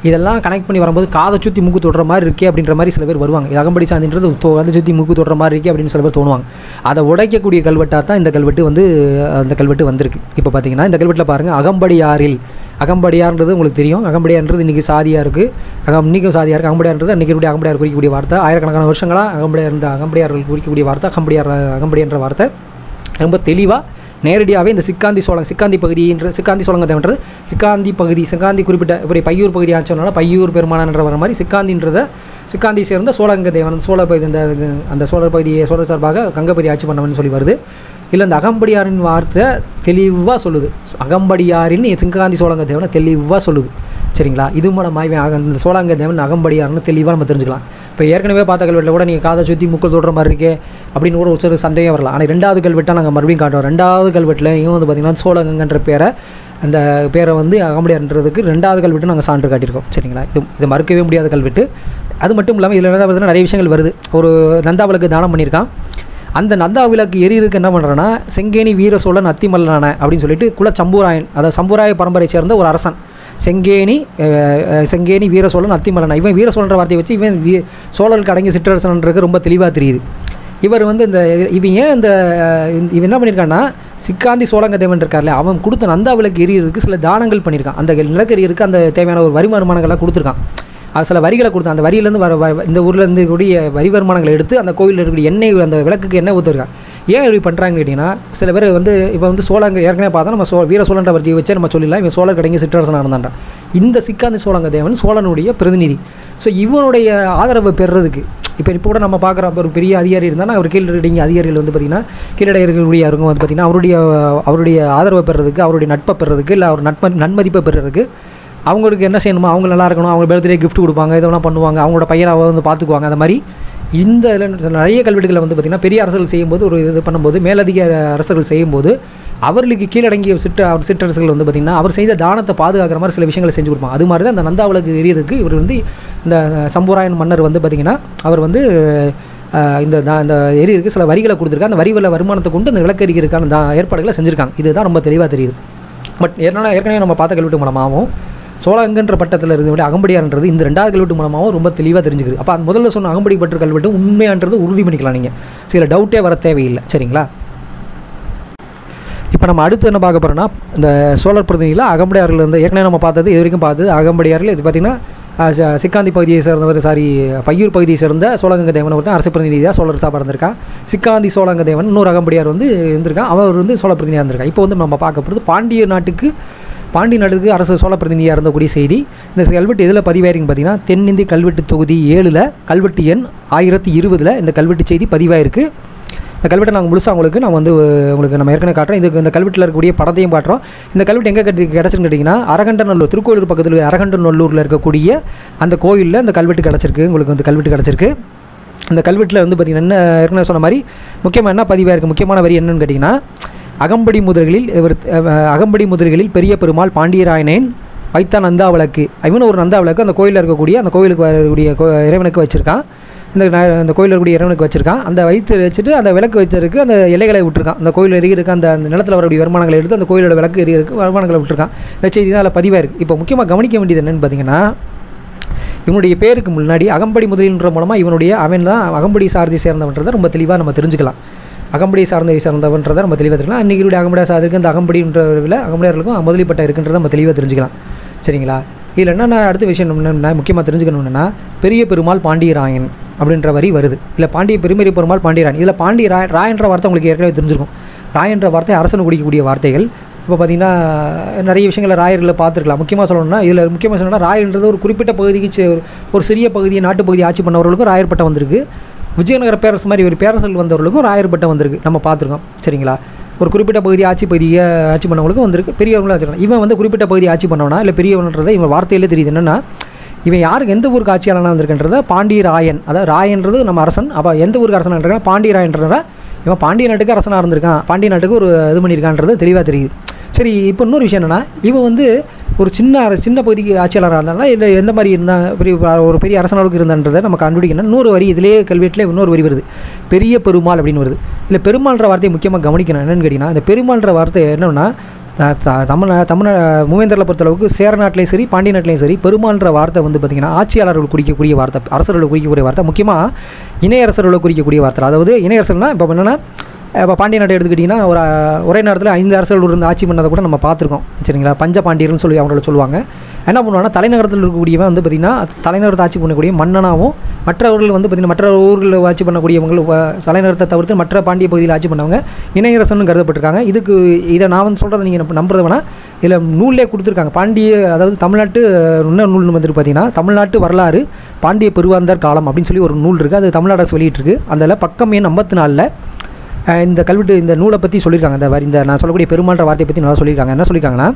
இதெல்லாம் கனெக்ட் பண்ணி வரும்போது காதை சுற்றி மூக்கு தொடுற மாதிரி இருக்கே அப்படின்ற மாதிரி சில பேர் வருவாங்க இது அகம்படி சாந்தின்றது தோ- அதை சுற்றி மூக்கு தொடுற மாதிரி இருக்கே அப்படின்னு சில பேர் தோணுவாங்க அதை உடைக்கக்கூடிய கல்வெட்டாக தான் இந்த கல்வெட்டு வந்து அந்த கல்வெட்டு வந்திருக்கு இப்போ பார்த்தீங்கன்னா இந்த கல்வெட்டில் பாருங்கள் அகம்படியாரில் அகம்படியார்ன்றது உங்களுக்கு தெரியும் அகம்படியார்ன்றது இன்றைக்கி சாதியாக இருக்குது அகம் இன்றைக்கும் சாதியாக இருக்குது அகம்படியார்ன்றது அன்றைக்கி இருக்கக்கூடிய அகம்படியார் குறிக்கக்கூடிய வார்த்தை ஆயிரக்கணக்கான வருஷங்களாக அகம்படியார் இருந்த அகம்படியார்கள் குறிக்கக்கூடிய வார்த்தை அகம்படியார் அகம்படியார்ன்ற வார்த்தை ரொம்ப தெளிவாக நேரடியாகவே இந்த சிக்காந்தி சோழம் சிக்காந்தி பகுதின்ற சிக்காந்தி சோழங்கதேவன்றது சிக்காந்தி பகுதி சிக்காந்தி குறிப்பிட்ட இப்படி பையூர் பகுதி ஆச்சோனால பையூர் பெருமானன்ற வர மாதிரி சிக்காந்தின்றத சிக்காந்தி சேர்ந்த சோழங்க தேவன் சோழ பகுதி இந்த அந்த சோழர் பகுதியை சோழர் சார்பாக கங்கபதி ஆட்சி பண்ணவன் சொல்லி வருது இல்லை இந்த அகம்படியாரின் வார்த்தை தெளிவாக சொல்லுது அகம்படியாரின் சிங்காந்தி சோழங்க தேவனை தெளிவாக சொல்லுது சரிங்களா இது மூலமாக இவன் அக இந்த சோழங்க தேவன் அகம்படியார்னு தெளிவாக நம்ம தெரிஞ்சுக்கலாம் இப்போ ஏற்கனவே பார்த்த கல்வெட்டில் கூட நீங்கள் காதை சுற்றி முக்கள் தொடுற மாதிரி இருக்கே அப்படின்னு கூட ஒரு சில சந்தேகம் வரலாம் ஆனால் ரெண்டாவது கல்வெட்டை நாங்கள் மறுபடியும் காட்டுவோம் ரெண்டாவது கல்வெட்டில் இவன் வந்து பார்த்திங்கன்னா சோழகங்கன்ற பேரை அந்த பேரை வந்து அகம்படியார்ன்றதுக்கு ரெண்டாவது கல்வெட்டு நாங்கள் சான்று காட்டியிருக்கோம் சரிங்களா இது இது மறுக்கவே முடியாத கல்வெட்டு அது மட்டும் இல்லாமல் இதில் என்ன பார்த்தீங்கன்னா நிறைய விஷயங்கள் வருது ஒரு நந்தாவளுக்கு தானம் பண்ணியிருக்கான் அந்த நந்தா விளக்கு எரியறதுக்கு என்ன பண்ணுறேன்னா செங்கேணி வீர சோழன் அத்திமல்லனான அப்படின்னு சொல்லிட்டு குல சம்பூராயன் அதாவது சம்பூராய பரம்பரை சேர்ந்த ஒரு அரசன் செங்கேணி அஹ், அஹ், செங்கேணி வீர சோழன் அத்திமல்லனா இவன் வீர சோழன்ற வார்த்தையை வச்சு இவன் வீ சோழருக்கு அடங்கிய சிற்றரசன்ன்றது ரொம்ப தெளிவாக தெரியுது இவர் வந்து இந்த இவன் ஏன் இந்த இவன் என்ன பண்ணியிருக்கான்னா சிக்காந்தி சோழங்க தேவன் இருக்கார்ல அவன் கொடுத்த நந்தா விளக்கு எரியறதுக்கு சில தானங்கள் பண்ணியிருக்கான் அந்த நிலக்கு எரியறதுக்கு அந்த தேவையான ஒரு வரி வருமானங்கள்லாம் கொடுத்துருக்கான் அது சில வரிகளை கொடுத்தான் அந்த வரியிலேருந்து வர வ- இந்த ஊரில் இருந்து கூடிய வரி வருமானங்களை எடுத்து அந்த கோயிலில் இருக்கக்கூடிய எண்ணெய் அந்த விளக்குக்கு எண்ணெய் ஊற்றிருக்கான் ஏன் இப்படி பண்ணுறாங்கன்னு கேட்டிங்கன்னா சில பேர் வந்து இப்போ வந்து சோழங்க ஏற்கனவே பார்த்தா நம்ம சோ வீர சோழன்ற வரியை வச்சே நம்ம சொல்லிடலாம் இவன் சோழர் கடைங்க சிற்றரசனாக இருந்தான்றான் இந்த சிக்காந்தி சோழங்க தேவன் சோழனுடைய பிரதிநிதி ஸோ இவனுடைய ஆதரவை பெறுறதுக்கு இப்போ இப்போ கூட நம்ம பார்க்குற ஒரு பெரிய அதிகாரி இருந்தால் அவர் கீழே இருக்கக்கூடிய அதிகாரிகள் வந்து பார்த்திங்கன்னா கீழே இருக்கக்கூடிய அவங்க வந்து பார்த்திங்கன்னா அவருடைய அவருடைய ஆதரவை பெறுறதுக்கு அவருடைய நட்பை பெறுறதுக்கு இல்லை அவர் நட்ப நன்மதிப்பை பெறுறதுக்கு அவங்களுக்கு என்ன செய்யணுமோ அவங்க நல்லா இருக்கணும் அவங்க பர்த்டே gift கொடுப்பாங்க இதெல்லாம் பண்ணுவாங்க அவங்களோட பையனை அவ வந்து பார்த்துக்குவாங்க அந்த மாதிரி இந்த இதுல நிறைய கல்வெட்டுகளை வந்து பார்த்திங்கன்னா பெரிய அரசர்கள் செய்யும்போது ஒரு இது பண்ணும்போது மேலதிக அரசர்கள் செய்யும்போது அவர்களுக்கு கீழடங்கிய சிற்ற அவர் சிற்றரசர்கள் வந்து பார்த்திங்கன்னா அவர் செய்த தானத்தை பாதுகாக்கிற மாதிரி சில விஷயங்களை செஞ்சு கொடுப்பாங்க அது மாதிரி தான் அந்த நந்தாவளுக்கு எரியறதுக்கு இவர் வந்து இந்த சம்பூராயன் மன்னர் வந்து பார்த்திங்கன்னா அவர் வந்து அஹ், இந்த தா- இந்த எரியருக்கு சில வரிகளை கொடுத்துருக்காங்க அந்த வரி வர வருமானத்தை கொண்டு அந்த விளக்கரிக்கிறதுக்கான தா ஏற்பாடுகளை செஞ்சுருக்காங்க இதுதான் ரொம்ப தெளிவாக தெரியுது பட் ஏன்னா ஏற்கனவே நம்ம பார்த்த கல்வெட்டு மூலமாகவும் சோழங்கன்ற பட்டத்தில் இருந்தபடி அகம்படியார்ன்றது இந்த ரெண்டாவது கல்வெட்டு மூலமாகவும் ரொம்ப தெளிவாக தெரிஞ்சுக்குது அப்போ அந்த முதல்ல சொன்ன அகம்படி பற்று கல்வெட்டு உண்மையான்றது உறுதி பண்ணிக்கலாம் நீங்கள் சில டவுட்டே வர தேவையில்லை சரிங்களா இப்போ நம்ம அடுத்து என்ன பார்க்க போகிறோம்னா இந்த சோழர் பிரதிநிதியில் அகம்படியாரில் இருந்து ஏற்கனவே நம்ம பார்த்தது இது வரைக்கும் பார்த்தது அகம்படியாரில் இது பார்த்திங்கன்னா அஹ், ச- சிக்காந்தி பகுதியை சேர்ந்தவர் சாரி பையூர் பகுதியை சேர்ந்த சோழகங்க தேவன் ஒருத்தன் அரசு பிரதிநிதியாக சோழர் சாப்பாக இருந்திருக்கான் சிக்காந்தி சோழங்க தேவன் இன்னொரு அகம்படியார் வந்து இருந்திருக்கான் அவர் வந்து சோழ பிரதிநிதியாக இருந்திருக்கான் இப்போ வந்து நம்ம பார்க்க போகிறது பாண்டிய நாட்டுக்கு பாண்டிய நாட்டுக்கு அரசு சோழ பிரதிநிதியாக இருந்தக்கூடிய செய்தி இந்த கல்வெட்டு எதில் பதிவாயிருக்குன்னு பார்த்தீங்கன்னா தென்னிந்திய கல்வெட்டு தொகுதி ஏழில் கல்வெட்டு எண் ஆயிரத்தி இருபதில் இந்த கல்வெட்டு செய்தி பதிவாயிருக்கு இந்த கல்வெட்டை நாங்கள் முழுசாக உங்களுக்கு நான் வந்து அஹ், உங்களுக்கு நம்ம ஏற்கனவே காட்டுறோம் இதுக்கு இந்த கல்வெட்டில் இருக்கக்கூடிய படத்தையும் காட்டுறோம் இந்த கல்வெட்டு எங்கே கட்டி கிடச்சிருன்னு கேட்டிங்கன்னா அரகண்டநல்லூர் திருக்கோயிலூர் பக்கத்தில் அரகண்டநல்லூரில் இருக்கக்கூடிய அந்த கோயிலில் இந்த கல்வெட்டு கிடச்சிருக்கு உங்களுக்கு வந்து கல்வெட்டு கிடச்சிருக்கு அந்த கல்வெட்டில் வந்து பார்த்திங்கன்னா என்ன ஏற்கனவே சொன்ன மாதிரி முக்கியமாக என்ன பதிவாக இருக்குது முக்கியமான வரி என்னன்னு கேட்டிங்கன்னா அகம்படி முதல்களில் இவர் அஹ், அகம்படி முதல்களில் பெரிய பெருமாள் பாண்டியராயனேன் வைத்த நந்தா விளக்கு இவனு ஒரு நந்தா விளக்கு அந்த கோயிலில் இருக்கக்கூடிய அந்த கோயிலுக்கு வரக்கூடிய கோ இறைவனுக்கு வச்சுருக்கான் இந்த ந- அந்த கோயிலில் இருக்கக்கூடிய இறைவனுக்கு வச்சுருக்கான் அந்த வைத்து வச்சுட்டு அந்த விளக்கு வச்சதுக்கு அந்த இலைகளை விட்டுருக்கான் அந்த கோயில் எரியிருக்கு அந்த அந்த நிலத்தில் வரக்கூடிய வருமானங்களை எடுத்து அந்த கோயிலோட விளக்கு எரியறதுக்கு வருமானங்களை விட்டுருக்கான் இந்த செய்தி தான் அதில் பதிவாக இருக்குது இப்போ முக்கியமாக கவனிக்க வேண்டியது என்னென்னு பார்த்தீங்கன்னா இவனுடைய பேருக்கு முன்னாடி அகம்படி முதலின்ற மூலமாக இவனுடைய அவன் தான் அகம்படி சாரதி சேர்ந்தவன்றதை ரொம்ப தெளிவாக நம்ம தெரிஞ்சுக்கலாம் அகம்படி சார்ந்த சேர்ந்தவன்றதை நம்ம தெளிவாக தெரிஞ்சுக்கலாம் அன்றைக்கி அகம்படியா சார்ந்திருக்கு அந்த அகம்படின்றவில் அகம்படியார்களுக்கும் முதலிப்பட்ட இருக்குன்றதை நம்ம தெளிவாக தெரிஞ்சுக்கலாம் சரிங்களா இதில் என்னென்ன அடுத்த விஷயம் என்னென்னா முக்கியமாக தெரிஞ்சுக்கணும்னா பெரிய பெருமாள் பாண்டியராயன் அப்படின்ற வரி வருது இல்லை பாண்டிய பெருமெரிய பெருமாள் பாண்டியராயன் இதில் பாண்டிய ராய் ராயன்ற வார்த்தை உங்களுக்கு ஏற்கனவே தெரிஞ்சிருக்கும் ராயன்ற வார்த்தை அரசனு குடிக்கக்கூடிய வார்த்தைகள் இப்போ பார்த்தீங்கன்னா நிறைய விஷயங்களை ராயர்களை பார்த்துருக்கலாம் முக்கியமாக சொல்லணும்னா இதில் முக்கியமாக சொல்லணும்னா ராயன்றது ஒரு குறிப்பிட்ட பகுதிக்கு சே- ஒரு சிறிய பகுதியை நாட்டு பகுதி ஆட்சி பண்ணவர்களுக்கும் ராயர் பட்டம் வந்திருக்கு விஜயநகர பேரரசு மாதிரி ஒரு பேரரசல் வந்தவர்களுக்கும் ராயர் பட்டம் வந்திருக்கு நம்ம பார்த்துருக்கோம் சரிங்களா ஒரு குறிப்பிட்ட பகுதி ஆட்சி பகுதியை ஆட்சி பண்ணவங்களுக்கும் வந்திருக்கு பெரியவங்களும் வச்சிருக்காங்க இவன் வந்து குறிப்பிட்ட பகுதி ஆட்சி பண்ணவனா இல்லை பெரியவன்றதை இவன் வார்த்தையிலே தெரியுது என்னென்னா இவன் யாருக்கு எந்த ஊருக்கு ஆட்சியாளனாக இருந்திருக்கின்றத பாண்டியராயன் அதாவது ராயன்றது நம்ம அரசன் அப்போ எந்த ஊருக்கு அரசனாக இருக்கான் பாண்டியராயன்றத இவன் பாண்டிய நாட்டுக்கு அரசனாக இருந்திருக்கான் பாண்டிய நாட்டுக்கு ஒரு இது பண்ணியிருக்கான்றது தெளிவாக தெரியுது சரி இப்போ இன்னொரு விஷயம் என்னென்னா இவன் வந்து ஒரு சின்ன அர- சின்ன பகுதிக்கு ஆட்சியாளராக இருந்தானா இல்லை எந்த மாதிரி இருந்தான் பெரிய ஒரு பெரிய அரசனளவுக்கு இருந்தான்றதை நம்ம கண்டுபிடிக்கணும் இன்னொரு வரி இதிலே கல்வெட்டில் இன்னொரு வரி வருது பெரிய பெருமாள் அப்படின்னு வருது இல்லை பெருமாள்ன்ற வார்த்தையை முக்கியமாக கவனிக்கணும் என்னன்னு கேட்டிங்கன்னா இந்த பெருமாள்ன்ற வார்த்தை என்னன்னா த- த- தமிழ் தமிழ் மூவேந்தரில் பொறுத்தளவுக்கு சேர நாட்டிலையும் சரி பாண்டிய நாட்டிலையும் சரி பெருமாள்ன்ற வார்த்தை வந்து பார்த்திங்கன்னா ஆட்சியாளர்கள் குறிக்கக்கூடிய வார்த்தை அரசர்களை குறிக்கக்கூடிய வார்த்தை முக்கியமாக இணையரசர்களை குறிக்கக்கூடிய வார்த்தை அதாவது இணையரசர்னா இப்போ என்னென்னா இப்போ பாண்டிய நாட்டை எடுத்துக்கிட்டிங்கன்னா ஒரு அஹ், ஒரே நேரத்தில் ஐந்து அரசர்கள் இருந்து ஆட்சி பண்ணதை கூட நம்ம பார்த்துருக்கோம் சரிங்களா பஞ்ச பாண்டியர்னு சொல்லி அவங்கள சொல்லுவாங்க என்ன பண்ணுவாங்கன்னா தலைநகரத்தில் இருக்கக்கூடியவன் வந்து பார்த்திங்கன்னா தலைநகரத்தை ஆட்சி பண்ணக்கூடிய மன்னனாகவும் மற்றவர்கள் வந்து பார்த்திங்கன்னா மற்ற ஊர்களில் ஆட்சி பண்ணக்கூடியவங்க வ- தலைநகரத்தை தவிர்த்து மற்ற பாண்டிய பகுதியில் ஆட்சி பண்ணவங்க இணையரசன் கருதப்பட்டிருக்காங்க இதுக்கு இதை நான் வந்து சொல்கிறத நீங்கள் நம்புறது வேணால் இதில் நூல்லே கொடுத்துருக்காங்க பாண்டிய அதாவது தமிழ்நாட்டு இன்னொரு நூல் வந்துட்டு பார்த்தீங்கன்னா தமிழ்நாட்டு வரலாறு பாண்டிய பெருவாந்தர் காலம் அப்படின்னு சொல்லி ஒரு நூல் இருக்குது அது தமிழ்நாடு அரசு வெளியிட்டிருக்கு அதில் பக்கம் எண் ஐம்பத்தி நாலில் அஹ் இந்த கல்வெட்டு இந்த நூலை பற்றி சொல்லியிருக்காங்க இந்த வரி- இந்த நான் சொல்லக்கூடிய பெருமாள்ன்ற வார்த்தையை பற்றி நல்லா சொல்லியிருக்காங்க என்ன சொல்லியிருக்காங்கன்னா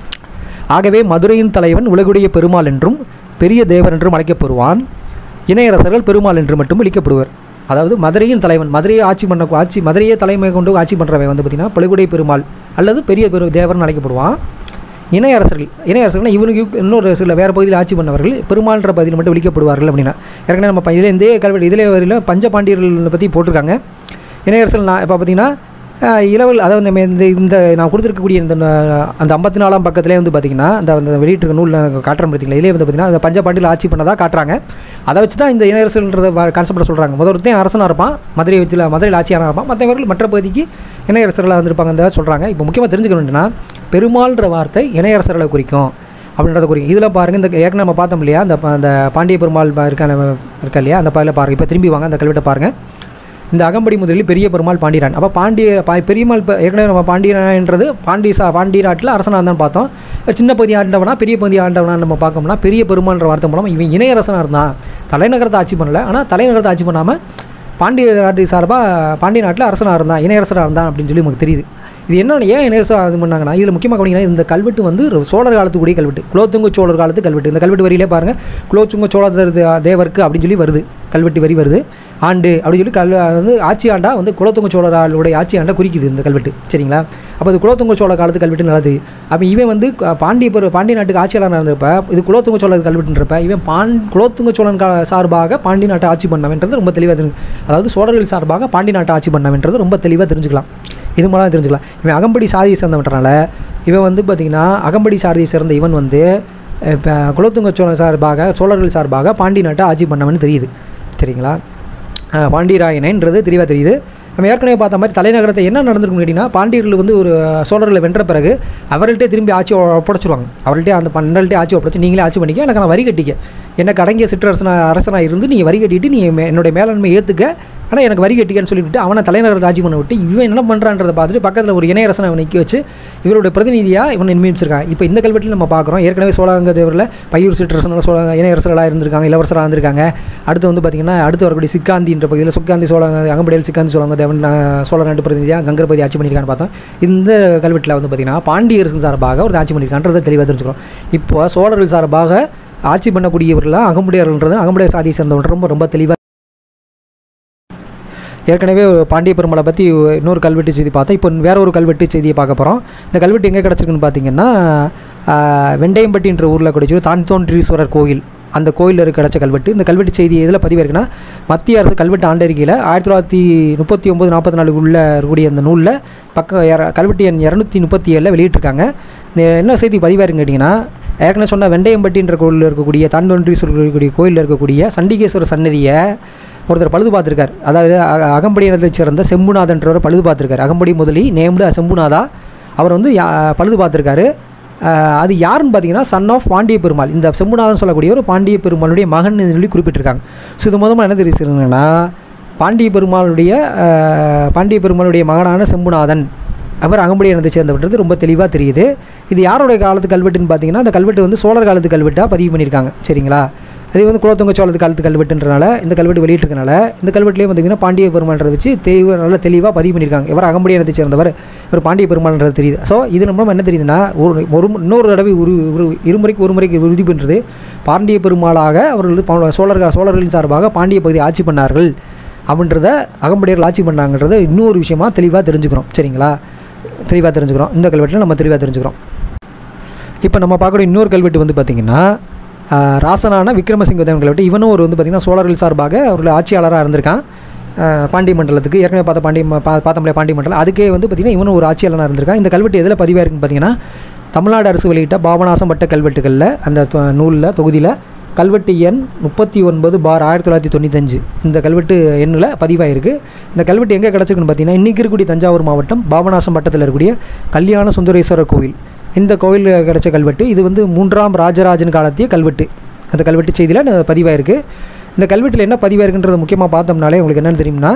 ஆகவே மதுரையின் தலைவன் உலகுடைய பெருமாள் என்றும் பெரிய தேவர் என்றும் அழைக்கப்படுவான் இணையரசர்கள் பெருமாள் என்று மட்டும் விളിக்கப்படுவர் அதாவது மதுரையின் தலைவன் மதுரையை ஆட்சி பண்ண ஆட்சி மதுரையை தலைமை கொண்டு ஆட்சி பண்ணுறவன் வந்து பார்த்திங்கன்னா பழுகுடைய பெருமாள் அல்லது பெரிய பெரு தேவர்னு அழைக்கப்படுவான் இணையரசர்கள் இணையரசர்கள் இவனுக்கு இன்னொரு சில வேறு பகுதியில் ஆட்சி பண்ணவர்கள் பெருமாள்ன்ற பகுதியில் மட்டும் விളിக்கப்படுவார்கள் அப்படின்னா ஏற்கனவே நம்ம இதில் இந்த கல்வெட்டு இதிலே வரையில் பஞ்சபாண்டியர்கள் பற்றி போட்டிருக்காங்க இணையரசல் நான் இப்போ பார்த்தீங்கன்னா அஹ், இளவல் அதாவது நம்ம இந்த இந்த நான் கொடுத்துருக்கக்கூடிய இந்த ந- அந்த ஐம்பத்தி நாலாம் பக்கத்துலேயே வந்து பார்த்தீங்கன்னா அந்த அந்த வெளியிட்டு நூலில் காட்டுறோம் பார்த்தீங்களா இதிலே வந்து பார்த்தீங்கன்னா அந்த பஞ்சபாண்டியில் ஆட்சி பண்ணதாக காட்டுறாங்க அதை வச்சு தான் இந்த இணையரசல்ன்றத கான்செப்டை சொல்கிறாங்க முதல் ஒருத்தன் அரசனாக இருப்பான் மதுரை வச்சில் மதுரையில் ஆட்சியாளராக இருப்பான் மற்றவர்கள் மற்ற பகுதிக்கு இணையரசர்களாக வந்திருப்பாங்க அந்த சொல்கிறாங்க இப்போ முக்கியமாக தெரிஞ்சுக்க வேண்டும்னா பெருமாள்ன்ற வார்த்தை இணையரசர்களை குறிக்கும் அப்படின்றத குறிக்கும் இதில் பாருங்கள் இந்த ஏற்கனவே நம்ம பார்த்தோம் இல்லையா அந்த ப- அந்த பாண்டிய பெருமாள் ப- இருக்கா இருக்கா இல்லையா அந்த பாதியில் பாருங்கள் இப்போ திரும்பி வாங்க அந்த கல்வெட்டை பாருங்கள் இந்த அகம்படி முதலில் பெரிய பெருமாள் பாண்டியரான் அப்போ பாண்டிய பா பெரியமாள் இப்போ ஏற்கனவே நம்ம பாண்டியன்றது பாண்டிய சா பாண்டிய நாட்டில் அரசனாக தான் பார்த்தோம் ஒரு சின்ன பகுதி ஆண்டவனா பெரிய பகுதி ஆண்டவனா நம்ம பார்க்கோம்னா பெரிய பெருமாள்ன்ற வார்த்தை மூலமாக இவன் இணையரசனாக இருந்தான் தலைநகரத்தை ஆட்சி பண்ணல ஆனால் தலைநகரத்தை ஆட்சி பண்ணாமல் பாண்டிய நாட்டு சார்பாக பாண்டிய நாட்டில் அரசனாக இருந்தான் இணையரசனாக இருந்தான் அப்படின்னு சொல்லி நமக்கு தெரியுது இது என்ன ஏன் இணையரசனாக இது பண்ணாங்கன்னா இதில் முக்கியமாக கவனிங்கன்னா இந்த கல்வெட்டு வந்து ஒரு சோழர் காலத்துக்குரிய கல்வெட்டு குலோத்துங்க சோழர் காலத்து கல்வெட்டு இந்த கல்வெட்டு வரியிலே பாருங்கள் குலோத்துங்க சோழர் தே- தேவருக்கு அப்படின்னு சொல்லி வருது கல்வெட்டு வரி வருது ஆண்டு அப்படின்னு சொல்லி கல் அது வந்து ஆட்சி ஆண்டா வந்து குலோத்துங்க சோழர்களுடைய ஆட்சி ஆண்டா குறிக்குது இந்த கல்வெட்டு சரிங்களா அப்போ இது குலோத்துங்க சோழ காலத்து கல்வெட்டு நல்லா தெரியுது அப்போ இவன் வந்து க- பாண்டிய பெரு பாண்டிய நாட்டுக்கு ஆட்சியாளராக இருந்தப்ப இது குலோத்துங்க சோழர் கல்வெட்டுன்றப்ப இவன் பான் குலோத்துங்க சோழன் கா சார்பாக பாண்டிய நாட்டை ஆட்சி பண்ணவன்றது ரொம்ப தெளிவாக தெரிஞ்சு அதாவது சோழர்கள் சார்பாக பாண்டிய நாட்டை ஆட்சி பண்ணவன்றது ரொம்ப தெளிவாக தெரிஞ்சுக்கலாம் இது மூலம் தெரிஞ்சுக்கலாம் இவன் அகம்படி சாதியை சேர்ந்தவன்றனால இவன் வந்து பார்த்திங்கன்னா அகம்படி சாதியை சேர்ந்த இவன் வந்து இப்போ குலோத்துங்க சோழன் சார்பாக சோழர்கள் சார்பாக பாண்டிய நாட்டை ஆட்சி பண்ணவன்னு தெரியுது சரிங்களா அஹ் பாண்டியராயனன்றது தெளிவாக தெரியுது நம்ம ஏற்கனவே பார்த்த மாதிரி தலைநகரத்தை என்ன நடந்திருக்கும் கேட்டிங்கன்னா பாண்டியர்கள் வந்து ஒரு சோழர்களை வென்ற பிறகு அவர்கள்ட்டே திரும்பி ஆட்சி ஒப்படைச்சிருவாங்க அவர்கள்ட்டே அந்த பன்னெண்டுட்டே ஆட்சி ஒப்படைச்சு நீங்களே ஆட்சி பண்ணிக்க எனக்கு நான் வரி கட்டிக்க எனக்கு அடங்கிய சிற்றரசனாக அரசனாக இருந்து நீ வரி கட்டிட்டு நீ மே- என்னுடைய மேலாண்மை ஏற்றுக்க ஆனால் எனக்கு வரி கட்டிக்கன்னு சொல்லிவிட்டு அவனை தலைநகரத்தை ஆட்சி பண்ண விட்டு இவன் என்ன பண்ணுறான்றதை பார்த்துட்டு பக்கத்தில் ஒரு இணையரசனை அவனை நிற்க வச்சு இவருடைய பிரதிநிதியாக இவன் நியமிச்சிருக்கான் இப்போ இந்த கல்வெட்டில் நம்ம பார்க்குறோம் ஏற்கனவே சோழாங்க தேவரில் பையூர் சிற்றரசனாக சோழ இணையரசர்களாக இருந்திருக்காங்க இளவரசராக இருந்திருக்காங்க அடுத்து வந்து பார்த்திங்கன்னா அடுத்து வரக்கூடிய சிக்காந்தின்ற பகுதியில் சுக்காந்தி சோழங்க அகம்படியில் சிக்காந்தி சோழங்க தேவன் அஹ், சோழ நாட்டு பிரதிநிதியாக கங்கரபதி ஆட்சி பண்ணியிருக்கான்னு பார்த்தோம் இந்த கல்வெட்டில் வந்து பார்த்திங்கன்னா பாண்டியரசன் சார்பாக ஒரு ஆட்சி பண்ணியிருக்கான்றதை தெளிவாக தெரிஞ்சுக்கிறோம் இப்போ சோழர்கள் சார்பாக ஆட்சி பண்ணக்கூடியவர்களாக அகமுடையர்கள்ன்றது அகமுடைய சாதியை சேர்ந்தவன் ரொம்ப ரொம்ப தெளிவாக ஏற்கனவே ஒரு பாண்டிய பெருமாளை பற்றி இன்னொரு கல்வெட்டு செய்தி பார்த்தோம் இப்போ வேற ஒரு கல்வெட்டு செய்தியை பார்க்க போகிறோம் இந்த கல்வெட்டு எங்கே கிடச்சிருக்குன்னு பார்த்தீங்கன்னா ஆஹ், வெண்டையம்பட்டின்ற ஊரில் கிடைச்சி தான் தோன்றீஸ்வரர் கோயில் அந்த கோயிலில் இருக்க கிடச்ச கல்வெட்டு இந்த கல்வெட்டு செய்தி எதில் பதிவாயிருக்குன்னா மத்திய அரசு கல்வெட்டு ஆண்டறிக்கையில் ஆயிரத்தி தொள்ளாயிரத்தி முப்பத்தி ஒம்பது நாற்பத்தி நாலுக்குள்ளே இருக்கக்கூடிய அந்த நூலில் பக்கம் இர- கல்வெட்டு எண் இரநூத்தி முப்பத்தி ஏழில் வெளியிட்டிருக்காங்க இந்த என்ன செய்தி பதிவாயிருக்குன்னு கேட்டிங்கன்னா ஏற்கனவே சொன்ன வெண்டையம்பட்டின்ற கோயிலில் இருக்கக்கூடிய தான் தோன்றீஸ்வரர் இருக்கக்கூடிய கோயிலில் இருக்கக்கூடிய சண்டிகேஸ்வரர் சன்னதியை ஒருத்தர் பழுது பார்த்துருக்கார் அதாவது அ- அகம்படி இனத்தைச் சேர்ந்த செம்புநாதன்றவர் பழுது பார்த்துருக்காரு அகம்படி முதலி நேம்டு செம்புநாதா அவர் வந்து யா- பழுது பார்த்துருக்காரு அஹ், அது யாருன்னு பார்த்தீங்கன்னா சன் ஆஃப் பாண்டிய பெருமாள் இந்த செம்புநாதன் சொல்லக்கூடிய ஒரு பாண்டிய பெருமாளுடைய மகன் சொல்லி குறிப்பிட்டிருக்காங்க ஸோ இது மூலமாக என்ன தெரிவிச்சிருங்கன்னா பாண்டிய பெருமாளுடைய அஹ், பாண்டிய பெருமாளுடைய மகனான செம்புநாதன் அவர் அகம்படி இனத்தை சேர்ந்தவன்றது ரொம்ப தெளிவாக தெரியுது இது யாருடைய காலத்து கல்வெட்டுன்னு பார்த்தீங்கன்னா அந்த கல்வெட்டு வந்து சோழர் காலத்து கல்வெட்டாக பதிவு பண்ணியிருக்காங்க சரிங்களா அது வந்து குலோத்துங்க சோழத்து காலத்து கல்வெட்டுன்றனால இந்த கல்வெட்டு வெளியிட்டிருக்கனால இந்த கல்வெட்டுலேயே பார்த்தீங்கன்னா பாண்டிய பெருமாள்ன்றதை வச்சு தெளிவாக நல்லா தெளிவாக பதிவு பண்ணியிருக்காங்க இவர் அகம்படி இனத்தை சேர்ந்தவர் ஒரு பாண்டிய பெருமாள்ன்றது தெரியுது ஸோ இது நம்ம என்ன தெரியுதுன்னா ஒரு ஒரு இன்னொரு தடவை ஒரு ஒரு இருமுறைக்கு ஒரு முறைக்கு உறுதி பண்ணுறது பாண்டிய பெருமாளாக அவர்கள் வந்து பா- சோழர்கள் சோழர்களின் சார்பாக பாண்டிய பகுதியை ஆட்சி பண்ணார்கள் அப்படின்றத அகம்படியர்கள் ஆட்சி பண்ணாங்கன்றத இன்னொரு விஷயமா தெளிவாக தெரிஞ்சுக்கிறோம் சரிங்களா தெளிவாக தெரிஞ்சுக்கிறோம் இந்த கல்வெட்டில் நம்ம தெளிவாக தெரிஞ்சுக்கிறோம் இப்போ நம்ம பார்க்கக்கூடிய இன்னொரு கல்வெட்டு வந்து பார்த்திங்கன்னா ஆஹ், ராசனான விக்ரமசிங்க தேவன் கல்வெட்டு இவனும் ஒரு வந்து பார்த்திங்கன்னா சோழர்கள் சார்பாக அவர்கள் ஆட்சியாளராக இருந்திருக்கான் அஹ், பாண்டி மண்டலத்துக்கு ஏற்கனவே பார்த்த பாண்டி ம- பா பார்த்தோம்லையா பாண்டி மண்டலம் அதுக்கே வந்து பார்த்திங்கன்னா இவனும் ஒரு ஆட்சியாளனாக இருந்திருக்கான் இந்த கல்வெட்டு எதில் பதிவாயிருக்குன்னு பார்த்தீங்கன்னா தமிழ்நாடு அரசு வெளியிட்ட பாபநாசம் பட்ட கல்வெட்டுகளில் அந்த நூலில் தொகுதியில் கல்வெட்டு எண் முப்பத்தி ஒன்பது பார் ஆயிரத்தி தொள்ளாயிரத்தி தொண்ணூத்தஞ்சு இந்த கல்வெட்டு எண்ணில் பதிவாயிருக்கு இந்த கல்வெட்டு எங்கே கிடச்சிருக்குன்னு பார்த்தீங்கன்னா இன்றைக்கி இருக்கக்கூடிய தஞ்சாவூர் மாவட்டம் பாபநாசம் பட்டத்தில் இருக்கக்கூடிய கல்யாண சுந்தரேஸ்வரர் கோவில் இந்த கோவில் கிடைச்ச கல்வெட்டு இது வந்து மூன்றாம் ராஜராஜன் காலத்திய கல்வெட்டு அந்த கல்வெட்டு செய்தியில் பதிவாயிருக்கு இந்த கல்வெட்டில் என்ன பதிவாயிருக்குன்றது முக்கியமாக பார்த்தோம்னாலே உங்களுக்கு என்னென்னு தெரியும்னா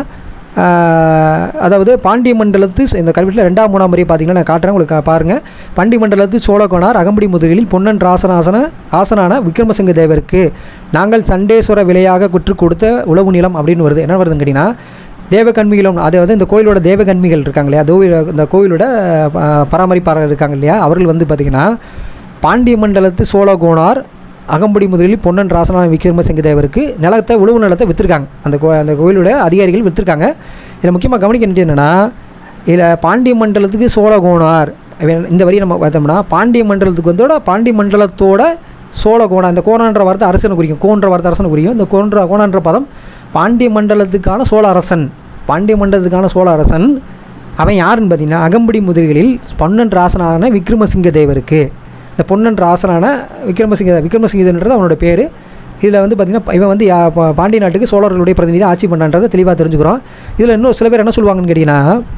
ஆஹ், அதாவது பாண்டிய மண்டலத்து இந்த கல்வெட்டில் ரெண்டாம் மூணாம் முறை பார்த்தீங்கன்னா நான் காட்டுறேன் உங்களுக்கு பாருங்கள் பாண்டி மண்டலத்து சோழகோனார் அகம்படி முதலில் பொன்னன் ராசனாசன ஆசனான விக்ரமசிங்க தேவருக்கு நாங்கள் சண்டேஸ்வர விலையாக குற்று கொடுத்த உழவு நிலம் அப்படின்னு வருது என்ன வருதுன்னு கேட்டிங்கன்னா தேவகன்மிகளும் அதாவது இந்த கோயிலோட தேவகன்மிகள் இருக்காங்க இல்லையா கோவில் இந்த கோயிலோட ஆஹ், பராமரிப்பாளர் இருக்காங்க இல்லையா அவர்கள் வந்து பார்த்திங்கன்னா பாண்டிய மண்டலத்து சோழகோனார் அகம்படி முதலில் பொன்னன் ராசனா விக்ரமசிங்க தேவருக்கு நிலத்தை உழவு நிலத்தை விற்றுருக்காங்க அந்த கோ அந்த கோயிலோட அதிகாரிகள் விற்றுருக்காங்க இதில் முக்கியமாக கவனிக்க வேண்டியது என்னென்னா இதில் பாண்டிய மண்டலத்துக்கு சோழகோனார் இவன் இந்த வரி நம்ம பார்த்தோம்னா பாண்டிய மண்டலத்துக்கு வந்தோட பாண்டிய மண்டலத்தோட சோழகோணம் இந்த கோணன்ற வார்த்தை அரசனை குறிக்கும் கோன்ற வார்த்தை அரசனை குறிக்கும் இந்த கோன்ற கோணன்ற பதம் பாண்டிய மண்டலத்துக்கான சோழ அரசன் பாண்டிய மண்டலத்துக்கான சோழ அரசன் அவன் யாருன்னு பார்த்தீங்கன்னா அகம்படி முதலிகளில் பொன்னன் ராசனான விக்ரமசிங்க தேவருக்கு இந்த பொன்னன் ராசனான விக்ரமசிங்க விக்ரமசிங்கன்றது அவனோட பேர் இதில் வந்து பார்த்திங்கன்னா இவன் வந்து யா- பா- பாண்டிய நாட்டுக்கு சோழர்களுடைய பிரதிநிதி ஆட்சி பண்ணான்றதை தெளிவாக தெரிஞ்சுக்கிறோம் இதில் இன்னும் சில பேர் என்ன சொல்லுவாங்கன்னு கேட்டிங்கன்னா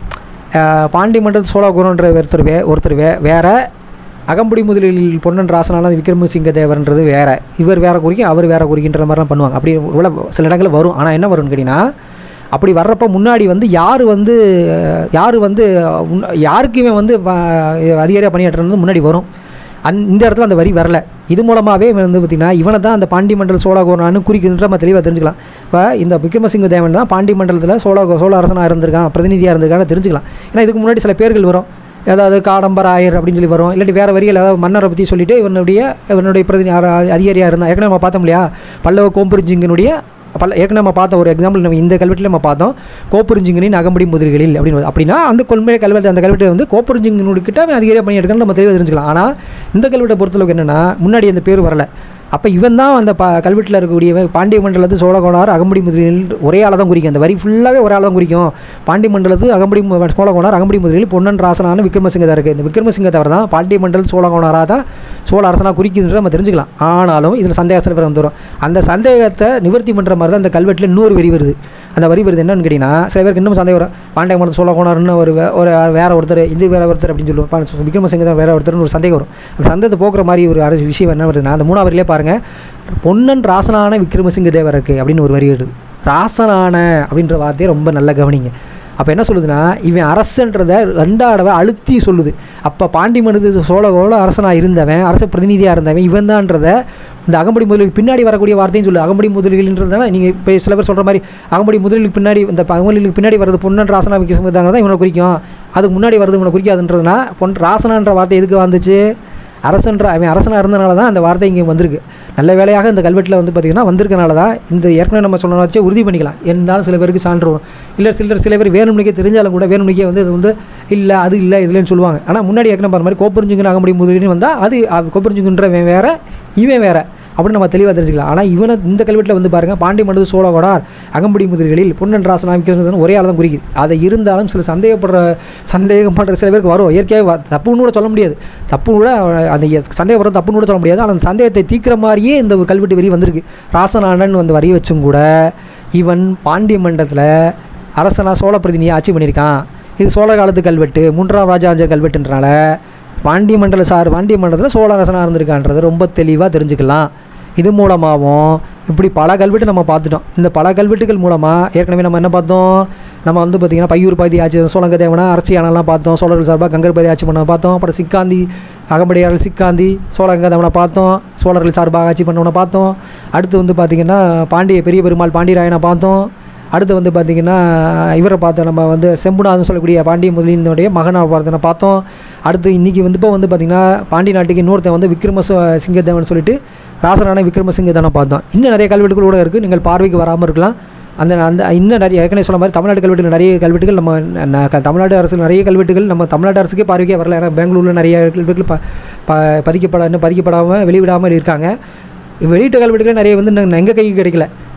ஆஹ், பாண்டி மண்டல சோழகுரன்ற ஒருத்தர் வே ஒருத்தர் வே வேற அகம்படி முதலில் பொன்னன் ராசனான விக்ரமசிங்க தேவர்ன்றது வேற இவர் வேற குறிக்கும் அவர் வேற குறிக்கின்ற மாதிரிலாம் பண்ணுவாங்க அப்படி உள்ள சில இடங்களில் வரும் ஆனால் என்ன வரும்னு கேட்டிங்கன்னா அப்படி வர்றப்ப முன்னாடி வந்து யார் வந்து யார் வந்து உன்- யாருக்குமே வந்து அதிகாரியாக பணியாற்றுறது முன்னாடி வரும் அந் இந்த இடத்துல அந்த வரி வரல இது மூலமாகவே இவன் வந்து பார்த்திங்கன்னா இவனை தான் அந்த பாண்டி மண்டல சோழகோனான்னு குறிக்கின்ற நம்ம தெளிவாக தெரிஞ்சுக்கலாம் இப்போ இந்த விக்ரமசிங்க தேவன் தான் பாண்டி மண்டலத்தில் சோழ சோழ அரசனாக இருந்திருக்கான் பிரதிநிதியாக இருந்திருக்கான்னு தெரிஞ்சுக்கலாம் ஏன்னா இதுக்கு முன்னாடி சில பேர்கள் வரும் ஏதாவது காடம்பராயர் அப்படின்னு சொல்லி வரும் இல்லாட்டி வேறு வரிகள் ஏதாவது மன்னரை பற்றி சொல்லிட்டு இவனுடைய இவனுடைய பிரதிநிதி அதிகாரியாக இருந்தான் ஏற்கனவே நம்ம பார்த்தோம் இல்லையா பல்லவ கோம்புரிஞ்சிங்கனுடைய பல ஏற்கனவே நம்ம பார்த்த ஒரு எக்ஸாம்பிள் நம்ம இந்த கல்வெட்டில் நம்ம பார்த்தோம் கோப்புரிஞ்சிங்கனின் அகம்படி முதிர்களில் அப்படின்னு வருது. அப்படின்னா அந்த கொள்மை கல்வெட்டு அந்த கல்வெட்டை வந்து கோப்புரிஞ்சிங்கனுக்கிட்ட அவன் அதிகாரியாக பண்ணி எடுக்கணும்னு நம்ம தெளிவாக தெரிஞ்சுக்கலாம் ஆனால் இந்த கல்வெட்டை பொறுத்தளவுக்கு என்னென்னா முன்னாடி அந்த பேர் வரல அப்போ இவன் தான் அந்த ப கல்வெட்டில் இருக்கக்கூடியவன் பாண்டிய மண்டலத்து சோழகோனார் அகம்படி முதலில் ஒரே ஆளை தான் குறிக்கும் அந்த வரி ஃபுல்லாகவே ஒரே ஆளை தான் குறிக்கும் பாண்டிய மண்டலத்து அகம்படி மு- சோழகோனார் அகம்படி முதலில் பொன்னன் ராசனான விக்ரமசிங்க தான் இருக்குது இந்த விக்ரமசிங்க தவிர தான் பாண்டிய மண்டல் சோழகோனாராக தான் சோழ அரசனாக குறிக்குதுன்றதை நம்ம தெரிஞ்சுக்கலாம் ஆனாலும் இதில் சந்தேக சில பேர் வந்துடும் அந்த சந்தேகத்தை நிவர்த்தி பண்ணுற மாதிரி தான் அந்த கல்வெட்டில் இன்னொரு வரி வருது அந்த வரி வருது என்னன்னு கேட்டிங்கன்னா சில பேருக்கு இன்னும் சந்தேகம் வரும் பாண்டிய மண்டல் சோழகோனார்னு ஒரு வே- ஒரு வேற ஒருத்தர் இது வேற ஒருத்தர் அப்படின்னு சொல்லுவோம் விக்ரமசிங்க தான் வேற ஒருத்தர்னு ஒரு சந்தேகம் வரும் அந்த சந்தேகத்தை போக்குற மாதிரி ஒரு அரசு விஷயம் என்ன வருதுன்னா அந்த மூணாவது வரியிலே பாருங்கள் பொன்னன் ராசனான விக்ரமசிங்க தேவருக்கு அப்படின்னு ஒரு வரி வருது ராசனான அப்படின்ற வார்த்தையை ரொம்ப நல்லா கவனிங்க அப்போ என்ன சொல்லுதுன்னா இவன் அரசன்றதை ரெண்டாடவை அழுத்தி சொல்லுது அப்போ பாண்டி மனித சோழகோட அரசனாக இருந்தவன் அரச பிரதிநிதியாக இருந்தவன் இவன் தான்றதை இந்த அகம்படி முதலில் பின்னாடி வரக்கூடிய வார்த்தையும் சொல்லு அகம்படி முதலில்ன்றதுனால நீங்கள் இப்போ சில பேர் சொல்கிற மாதிரி அகம்படி முதலிலுக்கு பின்னாடி இந்த அகம்படிலுக்கு பின்னாடி வரது பொன்னன் ராசனா விக்ரமசிங்க தான் இவனை குறிக்கும் அதுக்கு முன்னாடி வரது இவனை குறிக்காதுன்றதுனா பொன் ராசனான்ற வார்த்தை எதுக்கு வந்துச்சு அரசன்ற அவன் அரசனாக இருந்தனால தான் அந்த வார்த்தை இங்கே வந்திருக்கு நல்ல வேலையாக இந்த கல்வெட்டில் வந்து பார்த்திங்கன்னா வந்திருக்கனால தான் இந்த ஏற்கனவே நம்ம சொன்ன வச்சு உறுதி பண்ணிக்கலாம் இருந்தாலும் சில பேருக்கு சான்று வரும் இல்லை சிலர் சில பேர் வேணும்னுக்கே தெரிஞ்சாலும் கூட வேணும்னுக்கே வந்து இது வந்து இல்லை அது இல்லை இதுலன்னு சொல்லுவாங்க ஆனால் முன்னாடி ஏற்கனவே பாரு மாதிரி கோப்பரிஞ்சுங்கன்னு ஆக முடியும் முதலின்னு வந்தால் அது கோப்பரிஞ்சுங்கன்றவன் வேற இவன் வேற அப்படின்னு நம்ம தெளிவாக தெரிஞ்சுக்கலாம் ஆனால் இவனை இந்த கல்வெட்டில் வந்து பாருங்கள் பாண்டி மண்டது சோழகோடார் அகம்படி முதல்களில் பொன்னன் ராசனா விக்ரமன் ஒரே ஆள் தான் குறிக்குது அதை இருந்தாலும் சில சந்தேகப்படுற சந்தேகப்படுற சில பேருக்கு வரும் இயற்கையாக வ- தப்புன்னு கூட சொல்ல முடியாது தப்பு கூட அவன் அந்த எ- சந்தேகப்படுறது தப்புன்னு கூட சொல்ல முடியாது ஆனால் அந்த சந்தேகத்தை தீக்கிற மாதிரியே இந்த ஒரு கல்வெட்டு வரி வந்திருக்கு ராசனானன் வந்து வரி வச்சும் கூட இவன் பாண்டிய மண்டலத்தில் அரசனா சோழ பிரதிநிதியை ஆட்சி பண்ணியிருக்கான் இது சோழ காலத்து கல்வெட்டு மூன்றாம் ராஜாஞ்சர் கல்வெட்டுன்றனால பாண்டிய மண்டல சார் பாண்டிய மண்டலத்தில் சோழ அரசனாக இருந்திருக்கான்றது ரொம்ப தெளிவாக தெரிஞ்சுக்கலாம் இது மூலமாகவும் இப்படி பல கல்வெட்டு நம்ம பார்த்துட்டோம் இந்த பல கல்வெட்டுகள் மூலமாக ஏற்கனவே நம்ம என்ன பார்த்தோம் நம்ம வந்து பார்த்திங்கன்னா பையூர் பாதி ஆட்சி சோழங்க தேவனா அரசியானலாம் பார்த்தோம் சோழர்கள் சார்பாக கங்கர்பதி ஆட்சி பண்ண பார்த்தோம் அப்புறம் சிக்காந்தி அகம்படியார் சிக்காந்தி சோழங்க தேவனை பார்த்தோம் சோழர்கள் சார்பாக ஆட்சி பண்ணவனை பார்த்தோம் அடுத்து வந்து பார்த்திங்கன்னா பாண்டிய பெரிய பெருமாள் பாண்டியராயனை பார்த்தோம் அடுத்து வந்து பார்த்திங்கன்னா இவரை பார்த்தோம் நம்ம வந்து செம்புநாதன் சொல்லக்கூடிய பாண்டிய முதலினுடைய மகனாக பார்த்தனை பார்த்தோம் அடுத்து இன்றைக்கி வந்து இப்போ வந்து பார்த்திங்கன்னா பாண்டிய நாட்டுக்கு இன்னொருத்தன் வந்து விக்ரம சு- சிங்கத்தேவன் சொல்லிட்டு ராசரான விக்ரமசிங்கதானை பார்த்தோம் இன்னும் நிறைய கல்வெட்டுகள் கூட இருக்குது நீங்கள் பார்வைக்கு வராமல் இருக்கலாம் அந்த அந்த இன்னும் நிறைய ஏற்கனவே சொன்ன மாதிரி தமிழ்நாட்டு கல்வெட்டுகள் நிறைய கல்வெட்டுகள் நம்ம ந- க- தமிழ்நாடு அரசு நிறைய கல்வெட்டுகள் நம்ம தமிழ்நாடு அரசுக்கே பார்வைக்கே வரல ஏன்னா பெங்களூரில் நிறைய கல்வெட்டுகள் ப ப பதிக்கப்பட இன்னும் பதிக்கப்படாமல் வெளிவிடாமல் இருக்காங்க வெளியிட்ட கல்வெட்டுகள் நிறைய வந்து எங்கள் கைக்கு கிடைக்கல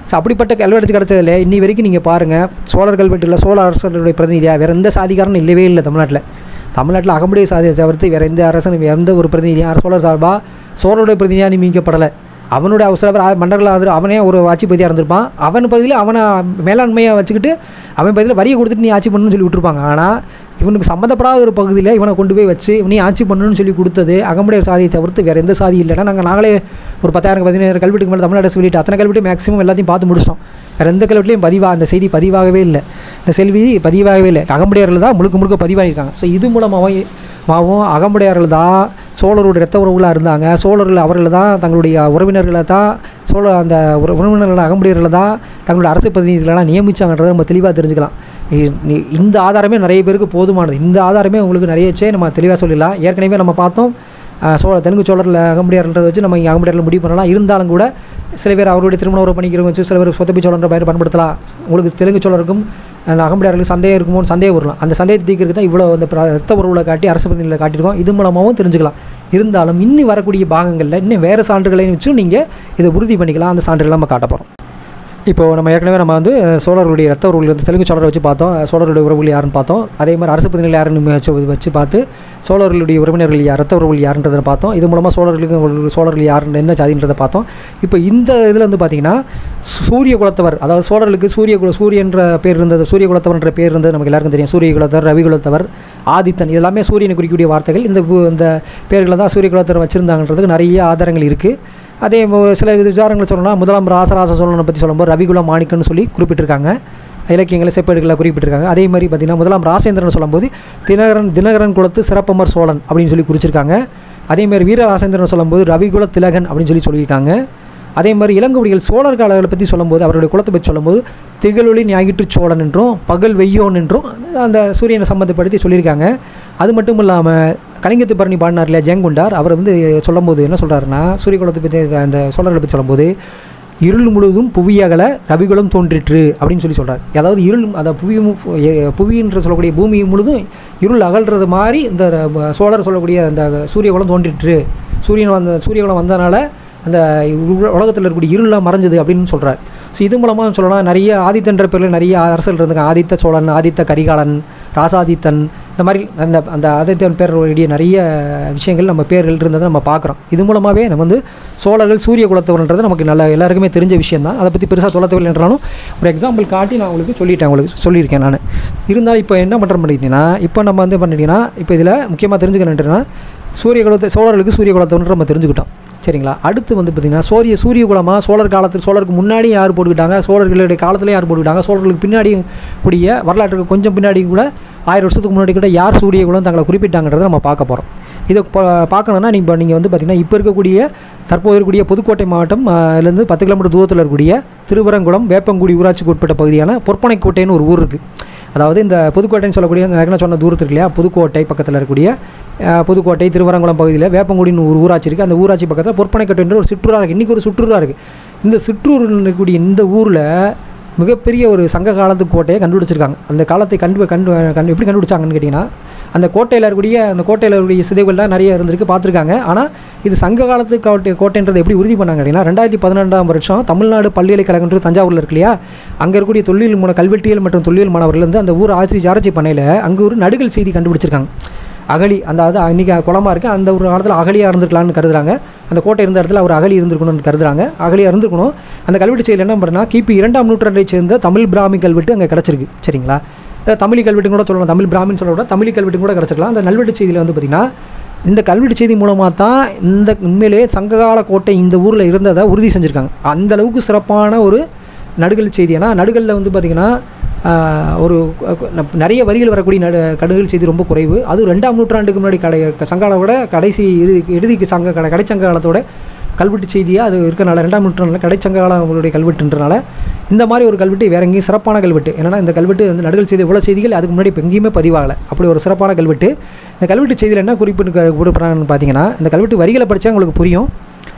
ஸோ அப்படிப்பட்ட கல்வெட்டு கிடச்சதில் இன்னி வரைக்கும் நீங்கள் பாருங்கள் சோழர் கல்வெட்டில் சோழ அரசர்களுடைய பிரதிநிதியாக வேறு எந்த சாதிக்காரனும் இல்லவே இல்லை தமிழ்நாட்டில் தமிழ்நாட்டில் அகமுடைய சாதியை தவிர்த்து வேறு எந்த அரசனும் எந்த ஒரு பிரதிநிதியாக சோழர் சார்பாக சோழருடைய பிரதிநிதியாக நியமிக்கப்படலை அவனுடைய அவசர மன்னர்கள் வந்து அவனே ஒரு ஆட்சிப்பதியாக இருந்திருப்பான் அவன் பகுதியில் அவனை மேலாண்மையாக வச்சுக்கிட்டு அவன் பகுதியில் வரியை கொடுத்துட்டு நீ ஆட்சி பண்ணணும்னு சொல்லி விட்டுருப்பாங்க ஆனால் இவனுக்கு சம்மந்தப்படாத ஒரு பகுதியில் இவனை கொண்டு போய் வச்சு நீ ஆட்சி பண்ணணும்னு சொல்லி கொடுத்தது அகமுடையர் சாதியை தவிர்த்து வேறு எந்த சாதி இல்லைன்னா நாங்கள் நாங்களே ஒரு பத்தாயிரம் பதினாயிரம் கல்வெட்டுக்கு மேலே தமிழ்நாடு சொல்லிட்டு அத்தனை கல்வெட்டு மேக்ஸிமம் எல்லாத்தையும் பார்த்து முடிச்சிட்டோம் வேறு எந்த கல்வெட்டுலையும் பதிவாக அந்த செய்தி பதிவாகவே இல்லை இந்த செல்வி பதிவாகவே இல்லை அகமுடையர்கள் தான் முழுக்க முழுக்க பதிவாகியிருக்காங்க ஸோ இது மூலமாகவும் மாவும் அகமுடையார்கள் தான் சோழருடைய இரத்த உறவுகளாக இருந்தாங்க சோழர்கள் அவர்கள் தான் தங்களுடைய உறவினர்களை தான் சோழ அந்த உற- உறவினர்களை அகமுடையர்களை தான் தங்களுடைய அரசு பிரதிநிதிகளெல்லாம் நியமிச்சாங்கன்றதை நம்ம தெளிவாக தெரிஞ்சுக்கலாம் இ- இ- இந்த ஆதாரமே நிறைய பேருக்கு போதுமானது இந்த ஆதாரமே உங்களுக்கு நிறையச்சே நம்ம தெளிவாக சொல்லிடலாம் ஏற்கனவே நம்ம பார்த்தோம் அஹ், சோழ தெலுங்கு சோழரில் அகமுடையார்ன்றதை வச்சு நம்ம இங்கே அகமுடையாரில் முடிவு பண்ணலாம் இருந்தாலும் கூட சில பேர் அவருடைய திருமண உறவு பண்ணிக்கிறவங்க வச்சு சில பேர் சொத்தப்பி சோழன்ற பெயர் பயன்படுத்தலாம் உங்களுக்கு தெலுங்கு சோழருக்கும் அஹ், அகமுடையார்களுக்கும் சந்தேகம் இருக்குமோன்னு சந்தேகம் வரலாம் அந்த சந்தேகத்தை தீர்க்கிறதுக்கு தான் இவ்வளோ அந்த பிர- ரத்த உறவுகளை காட்டி அரசு பிரதிநிதிகளை காட்டியிருக்கோம் இது மூலமாகவும் தெரிஞ்சுக்கலாம் இருந்தாலும் இன்னும் வரக்கூடிய பாகங்களில் இன்னும் வேறு சான்றுகளையும் வச்சு நீங்கள் இதை உறுதி பண்ணிக்கலாம் அந்த சான்றுகளை நம்ம காட்ட போகிறோம் இப்போ நம்ம ஏற்கனவே நம்ம வந்து அஹ், சோழர்களுடைய ரத்த உறவுகள் வந்து தெலுங்கு சோழரை வச்சு பார்த்தோம் அஹ், சோழருடைய உறவுகள் யாருன்னு பார்த்தோம் அதே மாதிரி அரசு பிரதிநிதிகள் யாருன்னு வச்சு வச்சு பார்த்து சோழர்களுடைய உறவினர்கள் யார் ரத்த உறவுகள் யாருன்றதை பார்த்தோம் இது மூலமாக சோழர்களுக்கு ஒரு சோழர்கள் யாருன்னு என்ன ஜாதின்றதை பார்த்தோம் இப்போ இந்த இதில் வந்து பார்த்தீங்கன்னா சூரிய குலத்தவர் அதாவது சோழர்களுக்கு சூரிய குல சூரியன்ற பேர் இருந்தது சூரிய குலத்தவர்ன்ற பேர் இருந்தது நமக்கு எல்லாருக்கும் தெரியும் சூரிய குலத்தவர் ரவி குலத்தவர் ஆதித்தன் இது எல்லாமே சூரியனை குறிக்கக்கூடிய வார்த்தைகள் இந்த வு- இந்த பேர்களை தான் சூரிய குலத்தவர் வச்சுருந்தாங்கன்றதுக்கு நிறைய ஆதாரங்கள் இருக்குது அதே மோ- சில விசாரங்களை சொல்லணும்னா முதலாம் ராசராச சோழனை பற்றி சொல்லும்போது ரவிகுல மாணிக்கன்னு சொல்லி குறிப்பிட்டிருக்காங்க இலக்கியங்களை செப்பேடுகளை குறிப்பிட்டிருக்காங்க அதே மாதிரி பார்த்திங்கன்னா முதலாம் ராசேந்திரன் சொல்லும்போது தினகரன் தினகரன் குலத்து சிறப்பமர் சோழன் அப்படின்னு சொல்லி குறிச்சிருக்காங்க அதே மாதிரி வீர ராசேந்திரன் சொல்லும்போது ரவிகுல திலகன் அப்படின்னு சொல்லி சொல்லியிருக்காங்க அதே மாதிரி இளங்குடிகள் சோழர் காலங்களை பற்றி சொல்லும்போது அவருடைய குலத்தை பற்றி சொல்லும்போது திகழொளி ஞாயிற்று சோழன் என்றும் பகல் வெய்யோன் என்றும் அந்த சூரியனை சம்மந்தப்படுத்தி சொல்லியிருக்காங்க அது மட்டும் இல்லாமல் கலிங்கத்து பரணி பாடினார் இல்லையா ஜெயங்குண்டார் அவர் வந்து சொல்லும்போது என்ன சொல்கிறாருன்னா சூரிய குலத்தை பற்றி அந்த சோழர்களை பற்றி சொல்லும்போது இருள் முழுவதும் புவியகல ரவிகுலம் தோன்றிற்று அப்படின்னு சொல்லி சொல்கிறார் அதாவது இருள் அந்த புவி மு- எ- புவின்ற சொல்லக்கூடிய பூமி முழுதும் இருள் அகல்றது மாதிரி இந்த ர- சோழர் சொல்லக்கூடிய அந்த சூரிய குலம் தோன்றிற்று சூரியன் வந்த சூரிய குலம் வந்தனால அந்த உல- உலகத்தில் இருக்கக்கூடிய இருளெலாம் மறைஞ்சது அப்படின்னு சொல்கிறார் ஸோ இது மூலமாக சொல்லலாம் நிறைய ஆதித்தன்ற பேரில் நிறைய அரசர்கள் இருந்தாங்க ஆதித்த சோழன் ஆதித்த கரிகாலன் ராசாதித்தன் இந்த மாதிரி அந்த அந்த ஆதித்தன் பேருடைய நிறைய விஷயங்கள் நம்ம பேர்கள் இருந்ததை நம்ம பார்க்குறோம் இது மூலமாகவே நம்ம வந்து சோழர்கள் சூரிய குலத்தவர்ன்றது நமக்கு நல்ல எல்லாருக்குமே தெரிஞ்ச விஷயம் தான் அதை பற்றி பெருசாக தொலைத்தவில்லை என்றாலும் ஒரு எக்ஸாம்பிள் காட்டி நான் உங்களுக்கு சொல்லிட்டேன் உங்களுக்கு சொல்லியிருக்கேன் நான் இருந்தாலும் இப்போ என்ன பண்ணுற பண்ணிட்டீங்கன்னா இப்போ நம்ம வந்து பண்ணிட்டீங்கன்னா இப்போ இதில் முக்கியமாக தெரிஞ்சுக்கணுன்றா சூரிய குலத்தை சோழர்களுக்கு சூரிய குலத்தவன்ற நம்ம தெரிஞ்சுக்கிட்டோம் சரிங்களா அடுத்து வந்து பார்த்திங்கன்னா சூரிய சூரிய குலமாக சோழர் காலத்தில் சோழருக்கு முன்னாடி யார் போட்டுக்கிட்டாங்க சோழர்களுடைய காலத்தில் யார் போட்டுக்கிட்டாங்க சோழர்களுக்கு பின்னாடி கூடிய வரலாற்றுக்கு கொஞ்சம் பின்னாடி கூட ஆயிரம் வருஷத்துக்கு முன்னாடி கூட யார் சூரிய குலம் தங்களை குறிப்பிட்டாங்கன்றதை நம்ம பார்க்க போகிறோம் இதை பா- பார்க்கணுன்னா நீங்கள் நீங்கள் வந்து பார்த்திங்கன்னா இப்போ இருக்கக்கூடிய தற்போது இருக்கக்கூடிய புதுக்கோட்டை மாவட்டம் இருந்து பத்து கிலோமீட்டர் தூரத்தில் இருக்கக்கூடிய திருவரங்குளம் வேப்பங்குடி ஊராட்சிக்கு உட்பட்ட பகுதியான பொற்பனைக்கோட்டைன்னு ஒரு ஊர் இருக்குது அதாவது இந்த புதுக்கோட்டைன்னு சொல்லக்கூடிய இந்த ஏற்கனவே சொன்ன தூரத்து இருக்கு இல்லையா புதுக்கோட்டை பக்கத்தில் இருக்கக்கூடிய அஹ், புதுக்கோட்டை திருவரங்குளம் பகுதியில் வேப்பங்குடின்னு ஒரு ஊராட்சி இருக்குது அந்த ஊராட்சி பக்கத்தில் பொற்பனைக்கோட்டைன்ற ஒரு சிற்றூராக இருக்குது இன்றைக்கி ஒரு சுற்றுலா இருக்குது இந்த சிற்றூரில் இருக்கக்கூடிய இந்த ஊரில் மிகப்பெரிய ஒரு சங்க காலத்து கோட்டையை கண்டுபிடிச்சிருக்காங்க அந்த காலத்தை கண்டு கண்டு கண்டு எப்படி கண்டுபிடிச்சாங்கன்னு கேட்டிங்கன்னா அந்த கோட்டையில் இருக்கக்கூடிய அந்த கோட்டையில் இருக்கக்கூடிய சிதைவுகள்லாம் நிறைய இருந்திருக்கு பார்த்துருக்காங்க ஆனால் இது சங்க காலத்து கோட்டை கோட்டைன்றதை எப்படி உறுதி பண்ணாங்க அப்படின்னா ரெண்டாயிரத்தி பதினெண்டாம் வருஷம் தமிழ்நாடு பல்கலைக்கழகம்ன்றது தஞ்சாவூரில் இருக்கு இல்லையா அங்கே இருக்கக்கூடிய தொழில் மூல கல்வெட்டியல் மற்றும் தொழில் மாணவர்கள் வந்து அந்த ஊர் ஆட்சி ஆராய்ச்சி பண்ணையில் அங்கே ஒரு நடுகள் செய்தி கண்டுபிடிச்சிருக்காங்க அகழி அந்த அது அன்றைக்கி குளமா இருக்குது அந்த ஒரு காலத்தில் அகலியாக இருந்திருக்கலாம்னு கருதுறாங்க அந்த கோட்டை இருந்த இடத்துல ஒரு அகழி இருந்திருக்கணும்னு கருதுறாங்க அகலியாக இருந்திருக்கணும் அந்த கல்வெட்டு செய்தியில் என்ன பண்ணுறா கிபி இரண்டாம் நூற்றாண்டை சேர்ந்த தமிழ் பிராமி கல்வெட்டு அங்கே கிடச்சிருக்கு சரிங்களா அஹ் தமிழ் கல்வெட்டு கூட சொல்லலாம் தமிழ் பிராமின்னு சொல்ல விட தமிழ் கல்வெட்டு கூட கிடச்சிருக்கலாம் அந்த கல்வெட்டு செய்தியில் வந்து பார்த்திங்கன்னா இந்த கல்வெட்டு செய்தி மூலமாக தான் இந்த உண்மையிலேயே சங்ககால கோட்டை இந்த ஊரில் இருந்ததை உறுதி செஞ்சுருக்காங்க அந்த அளவுக்கு சிறப்பான ஒரு நடுகள் செய்தி ஏன்னா நடுகளில் வந்து பார்த்திங்கன்னா ஆஹ், ஒரு கு- ந- நிறைய வரிகள் வரக்கூடிய நடு கடுகள் செய்தி ரொம்ப குறைவு அதுவும் ரெண்டாம் நூற்றாண்டுக்கு முன்னாடி கடை சங்கால விட கடைசி இறுதி இறுதிக்கு சங்க கடை கடைச்சங்க காலத்தோட கல்வெட்டு செய்தியாக அது இருக்கனால ரெண்டாம் நூற்றாண்டில் கடைச்சங்க காலம் அவங்களுடைய கல்வெட்டுன்றனால இந்த மாதிரி ஒரு கல்வெட்டு வேற எங்கேயும் சிறப்பான கல்வெட்டு என்னன்னா இந்த கல்வெட்டு வந்து நடுகள் செய்தி இவ்வளோ செய்திகள் அதுக்கு முன்னாடி இப்போ எங்கேயுமே பதிவாகலை அப்படி ஒரு சிறப்பான கல்வெட்டு இந்த கல்வெட்டு செய்தியில் என்ன குறிப்பிட்டு கொடுக்குறாங்கன்னு பார்த்தீங்கன்னா இந்த கல்வெட்டு வரிகளை படித்தா உங்களுக்கு புரியும்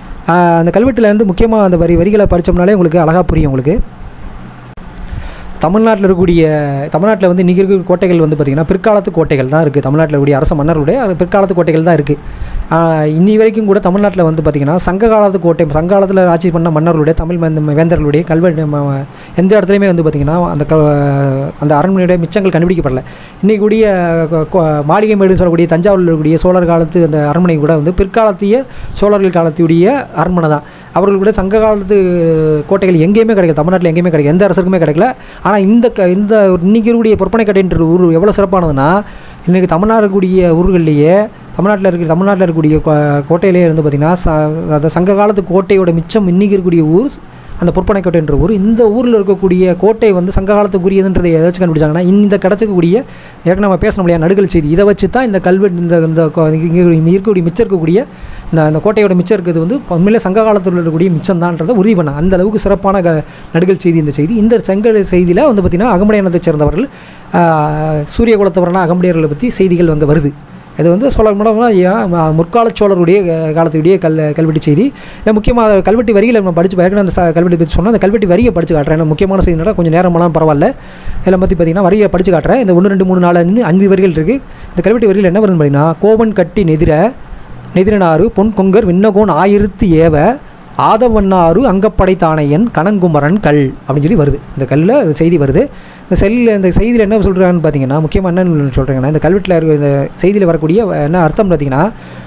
ஆஹ் அந்த கல்வெட்டில் வந்து முக்கியமாக அந்த வரி வரிகளை படித்தோம்னாலே உங்களுக்கு அழகாக புரியும் உங்களுக்கு தமிழ்நாட்டில் இருக்கக்கூடிய தமிழ்நாட்டில் வந்து இன்றைக்கி இருக்கிற கோட்டைகள் வந்து பார்த்திங்கன்னா பிற்காலத்து கோட்டைகள் தான் இருக்குது தமிழ்நாட்டில் இருக்கக்கூடிய அரச மன்னர்களுடைய அது பிற்காலத்து கோட்டைகள் தான் இருக்குது ஆஹ், இன்னி வரைக்கும் கூட தமிழ்நாட்டில் வந்து பார்த்திங்கன்னா சங்க காலத்து கோட்டை சங்க காலத்தில் ஆட்சி பண்ண மன்னர்களுடைய தமிழ் மந்த- வேந்தர்களுடைய கல்வெட்டு ம- ம- எந்த இடத்துலையுமே வந்து பார்த்திங்கன்னா அந்த க அந்த அரண்மனையுடைய மிச்சங்கள் கண்டுபிடிக்கப்படல இன்னைக்கு கூடிய கொ- கொ- மாளிகை மேடுன்னு சொல்லக்கூடிய தஞ்சாவூரில் இருக்கக்கூடிய சோழர் காலத்து அந்த அரண்மனை கூட வந்து பிற்காலத்திய சோழர்கள் காலத்துடைய அரண்மனை தான் அவர்கள் கூட சங்க காலத்து கோட்டைகள் எங்கேயுமே கிடைக்கல தமிழ்நாட்டில் எங்கேயுமே கிடைக்கல எந்த அரசருக்குமே கிடைக்கல ஆனால் இந்த க இந்த இன்னைக்கு இருக்கக்கூடிய பொற்பனைக்கட்டைன்ற ஊர் எவ்வளோ சிறப்பானதுன்னா இன்றைக்கி தமிழ்நாடு இருக்கக்கூடிய ஊர்கள்லேயே தமிழ்நாட்டில் இருக்க தமிழ்நாட்டில் இருக்கக்கூடிய கோ- கோட்டையிலே இருந்து பார்த்திங்கன்னா ச அந்த சங்க காலத்து கோட்டையோட மிச்சம் இன்னைக்கு இருக்கக்கூடிய ஊர் அந்த பொற்பனைக்கோட்டைன்ற ஊர் இந்த ஊரில் இருக்கக்கூடிய கோட்டை வந்து சங்க காலத்துக்குரியதுன்றதை எதை வச்சு கண்டுபிடிச்சாங்கன்னா இந்த கிடச்சிக்கக்கூடிய ஏற்கனவே நம்ம பேசணும் இல்லையா நடுகள் செய்தி இதை வச்சு தான் இந்த கல்வெட்டு இந்த இந்த கொ- இங்க இருக்கக்கூடிய மிச்சம் இருக்கக்கூடிய இந்த அந்த கோட்டையோட மிச்சம் இருக்கிறது வந்து உண்மையிலே சங்க காலத்தில் இருக்கக்கூடிய மிச்சம் தான்றதை உறுதி பண்ண அந்த அளவுக்கு சிறப்பான க நடுகள் செய்தி இந்த செய்தி இந்த செங்கல் செய்தியில் வந்து பார்த்திங்கன்னா அகமுடையானத்தை சேர்ந்தவர்கள் ஆஹ், சூரிய குலத்தவரான அகமுடையர்களை பற்றி செய்திகள் வந்து வருது இது வந்து சொல்ல முடியும்னா முற்கால சோழருடைய அஹ், காலத்துடைய கல் கல்வெட்டு செய்தி இல்லை முக்கியமாக கல்வெட்டு வரிகளை நம்ம படித்து ஏற்கனவே அந்த ச- கல்வெட்டு பற்றி சொன்னால் அந்த கல்வெட்டு வரியை படித்து காட்டுறேன் ஏன்னா முக்கியமான செய்தினா கொஞ்சம் நேரமெல்லாம் பரவாயில்ல இதில் பற்றி பார்த்தீங்கன்னா வரியை படித்து காட்டுறேன் இந்த ஒன்று ரெண்டு மூணு நாலு அஞ்சு அஞ்சு வரிகள் இருக்குது இந்த கல்வெட்டு வரியில் என்ன வருதுன்னு பார்த்தீங்கன்னா கோவன் கட்டி நெதிர நெதிரனாறு பொன் கொங்கர் விண்ணகோன் ஆயிரத்து ஏவ ஆதவன்னாறு அங்கப்படை தானையன் கணங்குமரன் கல் அப்படின்னு சொல்லி வருது இந்த கல்லில் இந்த செய்தி வருது இந்த செல்லில் இந்த செய்தியில் என்ன சொல்கிறான்னு பார்த்தீங்கன்னா முக்கியமாக என்னன்னு சொல்கிறாங்கன்னா இந்த கல்வெட்டில் இருக்க இந்த செய்தியில் வரக்கூடிய என்ன அர்த்தம் பார்த்தீங்கன்னா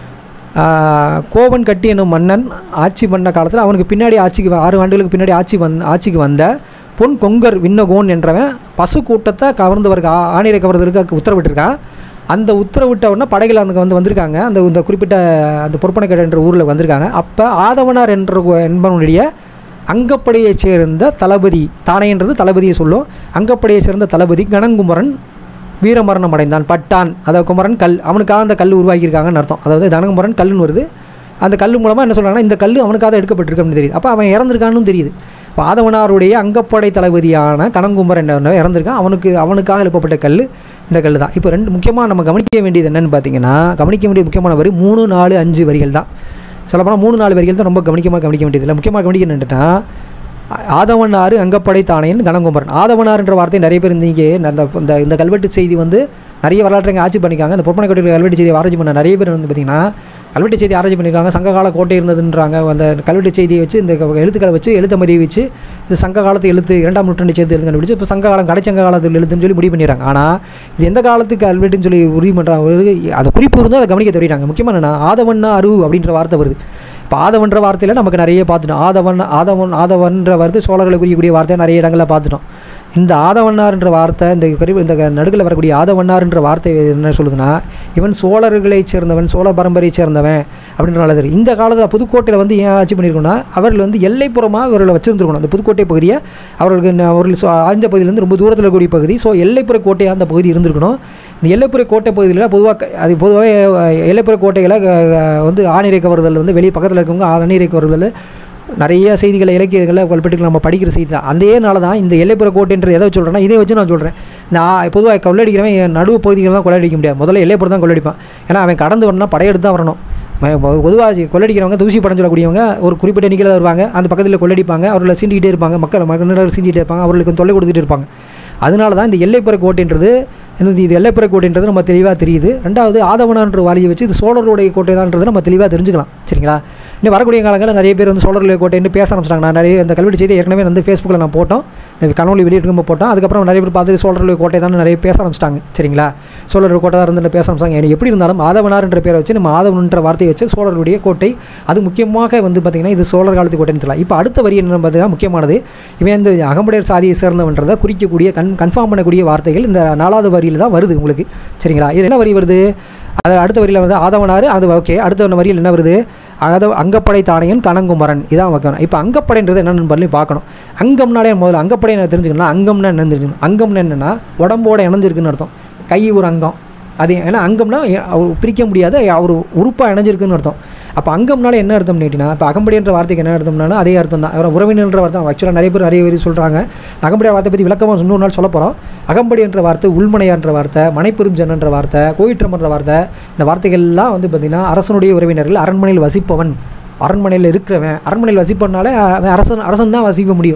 ஆஹ், கோவன் கட்டி என்னும் மன்னன் ஆட்சி பண்ண காலத்தில் அவனுக்கு பின்னாடி ஆட்சிக்கு வ- ஆறு ஆண்டுகளுக்கு பின்னாடி ஆட்சி வந் ஆட்சிக்கு வந்த பொன் கொங்கர் விண்ணகோன் என்றவன் பசு கூட்டத்தை கவர்ந்தவருக்கு ஆ- ஆணிரை கவர்ந்தவருக்கு உத்தரவிட்டிருக்கான் அந்த உத்தரவிட்ட உடனே படைகள் அங்கே வந்து வந்திருக்காங்க அந்த இந்த குறிப்பிட்ட அந்த பொற்பனைக்கடை என்ற ஊரில் வந்திருக்காங்க அப்போ ஆதவனார் என்ற கு- என்பவனுடைய அங்கப்படையைச் சேர்ந்த தளபதி தானைன்றது தளபதியை சொல்லும் அங்கப்படையைச் சேர்ந்த தளபதி கணங்குமரன் வீரமரணம் அடைந்தான் பட்டான் அதாவது குமரன் கல் அவனுக்காக அந்த கல் உருவாக்கியிருக்காங்கன்னு அர்த்தம் அதாவது தனகுமரன் கல்லுன்னு வருது அந்த கல் மூலமாக என்ன சொல்கிறாங்கன்னா இந்த கல் அவனுக்காக எடுக்கப்பட்டிருக்கு அப்படின்னு தெரியுது அப்போ அவன் இறந்துருக்கான்னு தெரியுது இப்போ ஆதவனாருடைய அங்கப்படை தளபதியான கணங்குமரன் என்ன இறந்துருக்கான் அவனுக்கு அவனுக்காக எழுப்பப்பட்ட கல் இந்த கல் தான் இப்போ ரெண்டு முக்கியமாக நம்ம கவனிக்க வேண்டியது என்னன்னு பார்த்தீங்கன்னா கவனிக்க வேண்டிய முக்கியமான வரி மூணு நாலு அஞ்சு வரிகள் தான் சொல்லப்போனால் மூணு நாலு வரிகள் தான் ரொம்ப கவனிக்கமாக கவனிக்க வேண்டியதில்லை முக்கியமாக கவனிக்க என்னன்னா ஆதவனாறு அங்கப்படை தானையன் கணங்குமரன் ஆதவனார்ன்ற வார்த்தை நிறைய பேர் இன்றைக்கி அந்த இந்த இந்த கல்வெட்டு செய்தி வந்து நிறைய வரலாற்றை ஆட்சி பண்ணிக்காங்க அந்த பொற்பனை கோட்டையில் கல்வெட்டு செய்தி ஆராய்ச்சி பண்ண நிறைய பேர் வந்து பார்த்திங்கன்னா கல்வெட்டு செய்தி ஆராய்ச்சி பண்ணியிருக்காங்க சங்ககால கோட்டை இருந்ததுன்றாங்க அந்த கல்வெட்டு செய்தியை வச்சு இந்த க- எழுத்துக்களை வச்சு எழுத்தமதியை வச்சு இது சங்க காலத்து எழுத்து இரண்டாம் நூற்றாண்டு சேர்த்து எழுத்து கண்டுபிடிச்சு இப்போ சங்க காலம் கடைச்சங்க காலத்தில் எழுத்துன்னு சொல்லி முடிவு பண்ணிடுறாங்க ஆனால் இது எந்த காலத்துக்கு கல்வெட்டுன்னு சொல்லி உறுதி பண்ணுறாங்க அந்த குறிப்பு இருந்தும் அதை கவனிக்க தவறிட்டாங்க முக்கியமாக என்னன்னா ஆதவன்னா அரு அப்படின்ற வார்த்தை வருது இப்போ ஆதவன்ற வார்த்தையில் நமக்கு நிறைய பார்த்துட்டோம் ஆதவன் ஆதவன் ஆதவன்ற வார்த்தை சோழர்களை குறிக்கக்கூடிய வார்த்தை நிறைய இடங்களில் பார்த்துட்டோம் இந்த ஆதவன்னார்ன்ற வார்த்தை இந்த கரி இந்த நடுவில் வரக்கூடிய ஆதவன்னார்ன்ற வார்த்தை என்ன சொல்லுதுன்னா இவன் சோழர்களைச் சேர்ந்தவன் சோழ பரம்பரையைச் சேர்ந்தவன் அப்படின்ற நல்லது இந்த காலத்தில் புதுக்கோட்டையில் வந்து ஏன் ஆட்சி பண்ணியிருக்கோம்னா அவர்கள் வந்து எல்லைப்புறமாக இவர்களை வச்சிருந்துருக்கணும் அந்த புதுக்கோட்டை பகுதியை அவர்களுக்கு ந- அவர்கள் சொ- ஆழ்ந்த பகுதியிலேருந்து ரொம்ப தூரத்தில் இருக்கக்கூடிய பகுதி ஸோ எல்லைப்புற கோட்டையாக அந்த பகுதி இருந்திருக்கணும் இந்த எல்லைப்புற கோட்டை பகுதியில் பொதுவாக அது பொதுவாகவே எல்லைப்புற கோட்டைகளை அஹ், வந்து ஆணிரை கவர்தல் வந்து வெளியே பக்கத்தில் இருக்கவங்க ஆணிரை கவர்தல் நிறைய செய்திகளை இலக்கியங்களை கல்வெட்டுகள் நம்ம படிக்கிற செய்தி தான் அதே நாள் தான் இந்த எல்லைப்புற கோட்டைன்றது எதை வச்சு சொல்கிறேன்னா இதை வச்சு நான் சொல்கிறேன் நான் பொதுவாக கொள்ளடிக்கிறவன் என் நடுவு பகுதிகளெலாம் கொள்ளடிக்க முடியாது முதல்ல எல்லைப்புறம் தான் கொள்ளடிப்பான் ஏன்னா அவன் கடந்து வரணும்னா படையெடுத்து தான் வரணும் பொதுவாக கொள்ளடிக்கிறவங்க தூசி படம் சொல்லக்கூடியவங்க ஒரு குறிப்பிட்ட எண்ணிக்கையில் வருவாங்க அந்த பக்கத்தில் கொள்ளடிப்பாங்க அவர்களை சீண்டிக்கிட்டே இருப்பாங்க மக்கள் மக்கள் சீண்டிகிட்டே இருப்பாங்க அவர்களுக்கு தொல்லை கொடுத்துட்டு இருப்பாங்க அதனால தான் இந்த எல்லைப்புற கோட்டைன்றது இந்த இது எல்லைப்புற கோட்டைன்றது நம்ம தெளிவாக தெரியுது ரெண்டாவது ஆதவனான்ற வாலியை வச்சு இது சோழருடைய கோட்டை தான்ன்றது நம்ம தெளிவாக தெரிஞ்சுக்கலாம் சரிங்களா இன்னும் வரக்கூடிய காலங்களில் நிறைய பேர் வந்து சோழருடைய கோட்டைன்னு பேச ஆரம்பிச்சிட்டாங்க நான் நிறைய இந்த கல்வெட்டு செய்தி ஏற்கனவே வந்து ஃபேஸ்புக்கில் நான் போட்டோம் இந்த கனவுலி வெளியிட்டு போட்டோம் அதுக்கப்புறம் நிறைய பேர் பார்த்து சோழருடைய கோட்டை தான் நிறைய பேச ஆரம்பிச்சிட்டாங்க சரிங்களா சோழர் கோட்டை தான் இருந்து பேச ஆரம்பிச்சாங்க எனக்கு எப்படி இருந்தாலும் ஆதவனார் என்ற பேரை வச்சு நம்ம ஆதவன்ன்ற வார்த்தையை வச்சு சோழருடைய கோட்டை அது முக்கியமாக வந்து பார்த்திங்கன்னா இது சோழர் காலத்து கோட்டைன்னு சொல்லலாம் இப்போ அடுத்த வரி என்ன பார்த்தீங்கன்னா முக்கியமானது இவன் இந்த அகமுடையர் சாதியை சேர்ந்தவன்றதை குறிக்கக்கூடிய கன் கன்ஃபார்ம் பண்ணக்கூடிய வார்த்தைகள் இந்த நாலாவது வரியில் தான் வருது உங்களுக்கு சரிங்களா இது என்ன வரி வருது அது அடுத்த வரியில் வந்து ஆதவனார் அது ஓகே அடுத்த வரியில் என்ன வருது அத அங்கப்படை தானையன் கணங்குமரன் இதான் வைக்கணும் இப்போ அங்கப்படைன்றது என்னென்னு பண்ணி பார்க்கணும் அங்கம்னாலே முதல்ல அங்கப்படை என்ன தெரிஞ்சுக்கணும் அங்கம்னா என்ன தெரிஞ்சுக்கணும் அங்கம்னா என்னென்னா உடம்போட இணைஞ்சிருக்குன்னு அர்த்தம் கை ஒரு அங்கம் அது ஏன்னா அங்கம்னா எ- அவர் பிரிக்க முடியாத அவர் உறுப்பாக இணைஞ்சிருக்குன்னு அர்த்தம் அப்போ அங்கம்னால என்ன அர்த்தம் கேட்டிங்கன்னா இப்போ அகம்படின்ற வார்த்தைக்கு என்ன அர்த்தம்னா அதே அர்த்தம் தான் அவர் உறவினர்ன்ற வார்த்தை ஆக்சுவலாக நிறைய பேர் நிறைய பேர் சொல்கிறாங்க அகம்படியார் வார்த்தை பற்றி விளக்கமாக இன்னொரு நாள் சொல்ல போகிறோம் அகம்படி என்ற வார்த்தை உள்மனையார்ன்ற வார்த்தை மனைப்பெரும் ஜனன்ற வார்த்தை கோயிற்றம்ன்ற வார்த்தை இந்த வார்த்தைகள்லாம் வந்து பார்த்திங்கன்னா அரசனுடைய உறவினர்கள் அரண்மனையில் வசிப்பவன் அரண்மனையில் இருக்கிறவன் அரண்மனையில் வசிப்பனாலே அவன் அரசன் அரசன் தான் வசிக்க முடியும்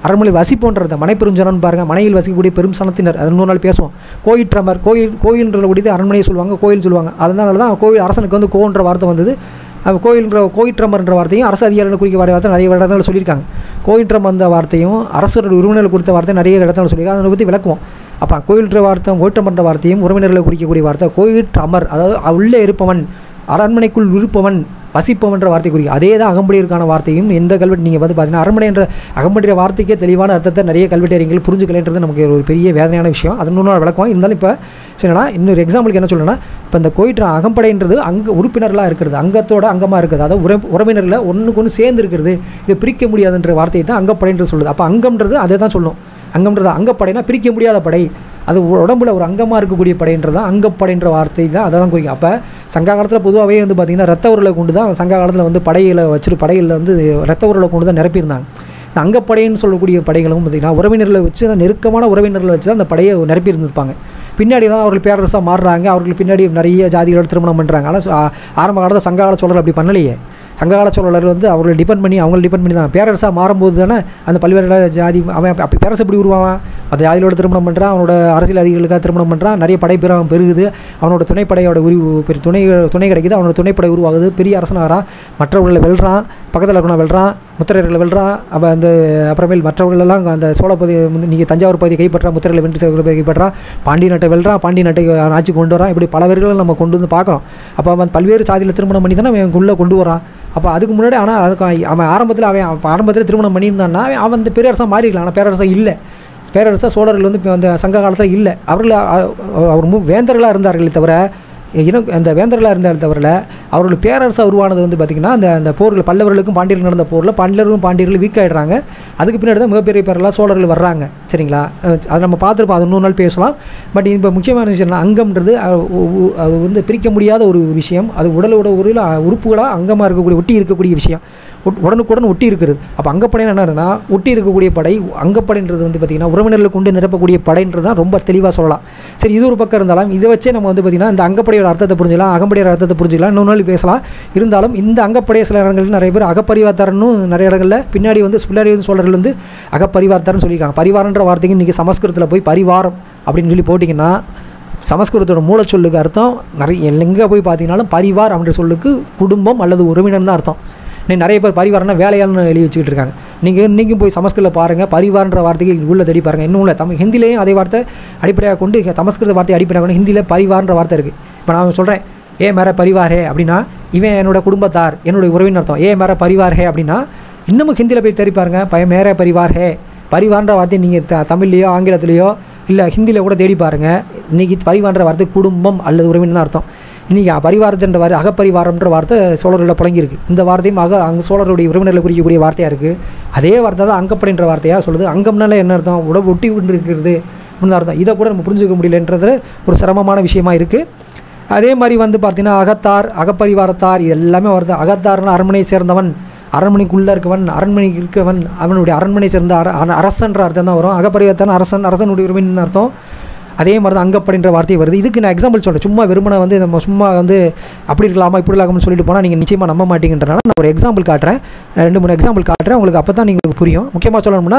அரண்மனை வசிப்போன்றது மனைப்பெருஞ்சனம்னு பாருங்கள் மனையில் வசிக்கக்கூடிய பெரும் சனத்தினர் அது இன்னொரு நாள் பேசுவோம் கோயிற்றமர் கோயில் கோயில்ன்ற கூடியது அரண்மனையை சொல்லுவாங்க கோயில் சொல்லுவாங்க அதனால தான் கோயில் அரசனுக்கு வந்து கோன்ற வார்த்தை வந்தது அது கோயில்ன்ற கோயிற்றமர்ன்ற வார்த்தையும் அரசு அதிகாரிகள் குறிக்க வார்த்தை நிறைய இடத்துல சொல்லியிருக்காங்க கோயிற்றம் வந்த வார்த்தையும் அரசரோட உறவினர்கள் கொடுத்த வார்த்தை நிறைய இடத்துல சொல்லியிருக்காங்க அதை பற்றி விளக்குவோம் அப்போ கோயில்ன்ற வார்த்தை கோயிற்றமர்ன்ற வார்த்தையும் உறவினர்களை குறிக்கக்கூடிய வார்த்தை கோயிற்றமர் அதாவது உள்ளே இருப்பவன் அரண்மனைக்குள் இருப்பவன் வசிப்பவன்ற வார்த்தை குறிக்கும் அதே தான் அகம்படியருக்கான வார்த்தையும் எந்த கல்வெட்டு நீங்கள் வந்து பார்த்தீங்கன்னா அரண்மனை என்ற அகம்படிய வார்த்தைக்கே தெளிவான அர்த்தத்தை நிறைய கல்வெட்டறிஞர்கள் புரிஞ்சுக்கலைன்றது நமக்கு ஒரு பெரிய வேதனையான விஷயம் அது இன்னொரு விளக்கம் இருந்தாலும் இப்போ சரிண்ணா இன்னொரு எக்ஸாம்பிளுக்கு என்ன சொல்லணும்னா இப்போ இந்த கோயிற்ற அகம்படைன்றது அங்கே உறுப்பினர்களாக இருக்கிறது அங்கத்தோட அங்கமாக இருக்குது அதாவது உற உறவினரில் ஒன்றுக்கு ஒன்று சேர்ந்து இருக்கிறது இது பிரிக்க முடியாதுன்ற வார்த்தையை தான் அங்கப்படைன்றது சொல்லுது அப்போ அங்கம்ன்றது அதை தான் சொல்லணும் அங்கம்ன்றது அங்கப்படைனா பிரிக்க முடியாத படை அது உடம்புல ஒரு அங்கமாக இருக்கக்கூடிய படைன்றது தான் அங்கப்படைன்ற வார்த்தை தான் அதை தான் குறிக்கும் அப்போ சங்க காலத்தில் பொதுவாகவே வந்து பார்த்திங்கன்னா ரத்த உருளை கொண்டு தான் சங்க காலத்தில் வந்து படையில் வச்சுட்டு படையில் வந்து ரத்த உருளை கொண்டு தான் நிரப்பியிருந்தாங்க இந்த அங்கப்படைன்னு சொல்லக்கூடிய படைகளும் பார்த்திங்கன்னா உறவினர்களை வச்சு தான் நெருக்கமான உறவினர்களை வச்சு தான் அந்த படையை நிரப்பி இருந்திருப்பாங்க பின்னாடி தான் அவர்கள் பேரரசாக மாறுறாங்க அவர்கள் பின்னாடி நிறைய ஜாதிகளோட திருமணம் பண்ணுறாங்க ஆனால் ஆரம்ப காலத்தில் சங்ககால சோழர் அப்படி பண்ணலையே சங்ககால சோழர் வந்து அவர்களை டிபெண்ட் பண்ணி அவங்களை டிபெண்ட் பண்ணி தான் பேரரசாக மாறும்போது தானே அந்த பல்வேறு ஜாதி அவன் அப்போ பேரரசு எப்படி உருவான் அந்த ஜாதிகளோட திருமணம் பண்ணுறான் அவனோட அரசியல் அதிகாரிகளுக்காக திருமணம் பண்ணுறான் நிறைய படைப்பிற அவன் பெருகுது அவனோட துணைப்படையோட உரி பெரிய துணை துணை கிடைக்குது அவனோட துணைப்படை உருவாகுது பெரிய அரசனாகிறான் மற்றவர்களை வெல்றான் பக்கத்தில் இருக்கணும் வெல்றான் முத்திரையர்களை வெல்றான் அப்போ அந்த அப்புறமேல் மற்றவர்களெல்லாம் அந்த சோழ பகுதி வந்து நீங்கள் தஞ்சாவூர் பகுதியை கைப்பற்றா முத்திரைகளை வென்று சேவல் கைப்பற்றா பாண்டி நாட்டை வெல்றான் பாண்டி நாட்டை ஆட்சி கொண்டு வரான் இப்படி பல பேர்களை நம்ம கொண்டு வந்து பார்க்குறோம் அப்போ அவன் பல்வேறு சாதியில் திருமணம் பண்ணி தானே அவன் உள்ளே கொண்டு வரான் அப்போ அதுக்கு முன்னாடி ஆனால் அதுக்கு அவன் ஆரம்பத்தில் அவன் அப்ப ஆரம்பத்தில் திருமணம் பண்ணியிருந்தான்னா அவன் அவன் அந்த பேரரசாக மாறிக்கலாம் ஆனால் பேரரசாக இல்லை பேரரசாக சோழர்கள் வந்து இப்போ அந்த சங்க காலத்தில் இல்லை அவர்கள் அவர் மு வேந்தர்களாக இருந்தார்களே தவிர இனம் அந்த வேந்தர்களாக இருந்தால் தவிர அவர்கள் பேரரசாக உருவானது வந்து பார்த்திங்கன்னா அந்த அந்த போரில் பல்லவர்களுக்கும் பாண்டியர்கள் நடந்த போரில் பல்லவர்களும் பாண்டியர்களும் வீக் ஆகிடுறாங்க அதுக்கு பின்னாடி தான் மிகப்பெரிய பேரெல்லாம் சோழர்கள் வர்றாங்க சரிங்களா அதை நம்ம பார்த்துருப்போம் அது இன்னொரு நாள் பேசலாம் பட் இப்போ முக்கியமான விஷயம் அங்கம்ன்றது அது வந்து பிரிக்க முடியாத ஒரு விஷயம் அது உடலோட ஒரு உறுப்புகளாக அங்கமாக இருக்கக்கூடிய ஒட்டி இருக்கக்கூடிய விஷயம் உடனுக்குடன் ஒட்டி இருக்கிறது அப்போ அங்கப்படை என்னன்னா ஒட்டி இருக்கக்கூடிய படை அங்கப்படைன்றது வந்து பார்த்திங்கன்னா உறவினர்களை கொண்டு நிரப்பக்கூடிய படைன்றது தான் ரொம்ப தெளிவாக சொல்லலாம் சரி இது ஒரு பக்கம் இருந்தாலும் இதை வச்சே நம்ம வந்து பார்த்திங்கன்னா இந்த அங்கப்படையோட அர்த்தத்தை புரிஞ்சுக்கலாம் அகம்படையோட அர்த்தத்தை புரிஞ்சுக்கலாம் இன்னொரு நாள் பேசலாம் இருந்தாலும் இந்த அங்கப்படைய சில இடங்களில் நிறைய பேர் அகப்பரிவார்த்தாரன்னு நிறைய இடங்களில் பின்னாடி வந்து பின்னாடி வந்து சோழர்கள் வந்து அகப்பரிவார்த்தாரன்னு சொல்லியிருக்காங்க பரிவாரன்ற வார்த்தைக்கு இன்றைக்கி சமஸ்கிருதத்தில் போய் பரிவாரம் அப்படின்னு சொல்லி போட்டிங்கன்னா சமஸ்கிருதத்தோட மூலச்சொல்லுக்கு அர்த்தம் நிறைய எங்கே போய் பார்த்தீங்கன்னாலும் பரிவார் அப்படின்ற சொல்லுக்கு குடும்பம் அல்லது உறவினர் தான் அர்த்தம் நீ நிறைய பேர் பரிவாரம்னா வேலையாள்னு எழுதி வச்சுக்கிட்டு இருக்காங்க நீங்கள் இன்றைக்கும் போய் சமஸ்கிருதத்தில் பாருங்கள் பரிவாரன்ற வார்த்தைக்கு உள்ள தேடி பாருங்கள் இன்னும் இல்லை தமிழ் ஹிந்திலையும் அதே வார்த்தை அடிப்படையாக கொண்டு சமஸ்கிருத வார்த்தை அடிப்படையாக கொண்டு ஹிந்தியில் பரிவாரன்ற வார்த்தை இருக்குது இப்போ நான் சொல்கிறேன் ஏ மேர பரிவார் ஹே அப்படின்னா இவன் என்னோட குடும்பத்தார் என்னுடைய உறவின் அர்த்தம் ஏ மேர பரிவார் ஹே அப்படின்னா இன்னமும் ஹிந்தியில் போய் தேடி பாருங்கள் பய மேர பரிவார் ஹே பரிவாரன்ற வார்த்தை நீங்கள் த தமிழ்லையோ ஆங்கிலத்திலையோ இல்லை ஹிந்தியில் கூட தேடி பாருங்கள் இன்றைக்கி பரிவாரன்ற வார்த்தை குடும்பம் அல்லது உறவின் தான் அர்த்தம் இன்றைக்கி பரிவாரத்தின்ற வார்த்தை அகப்பரிவாரம்ன்ற வார்த்தை சோழர்களில் புழங்கியிருக்கு இந்த வார்த்தையும் அக அங்கே சோழருடைய உறவினர்களை குறிக்கக்கூடிய வார்த்தையாக இருக்குது அதே வார்த்தை தான் அங்கப்படைன்ற வார்த்தையாக சொல்லுது அங்கம்னால என்ன அர்த்தம் உடம்பு ஒட்டி விட்டு இருக்கிறது அப்படின்னு அர்த்தம் இதை கூட நம்ம புரிஞ்சுக்க முடியலன்றது ஒரு சிரமமான விஷயமா இருக்குது அதே மாதிரி வந்து பார்த்திங்கன்னா அகத்தார் அகப்பரிவாரத்தார் இது எல்லாமே வருது அகத்தார்னா அரண்மனையை சேர்ந்தவன் அரண்மனைக்குள்ளே இருக்கவன் அரண்மனைக்கு இருக்கவன் அவனுடைய அரண்மனை சேர்ந்த அர அரசன்ற அர்த்தம் தான் வரும் அகப்பரிவாரத்தான் அரசன் அரசனுடைய உறவின் அர்த்தம் அதே மாதிரி தான் அங்கப்படின்ற வார்த்தை வருது இதுக்கு நான் எக்ஸாம்பிள் சொல்கிறேன் சும்மா வெறுமனை வந்து நம்ம சும்மா வந்து அப்படி இருக்கலாமா இப்படி இருக்கலாம்னு சொல்லிட்டு போனால் நீங்கள் நிச்சயமாக நம்ப மாட்டீங்கன்றனால நான் ஒரு எக்ஸாம்பிள் காட்டுறேன் ரெண்டு மூணு எக்ஸாம்பிள் காட்டுறேன் உங்களுக்கு அப்போ தான் நீங்கள் புரியும் முக்கியமாக சொல்லணும்னா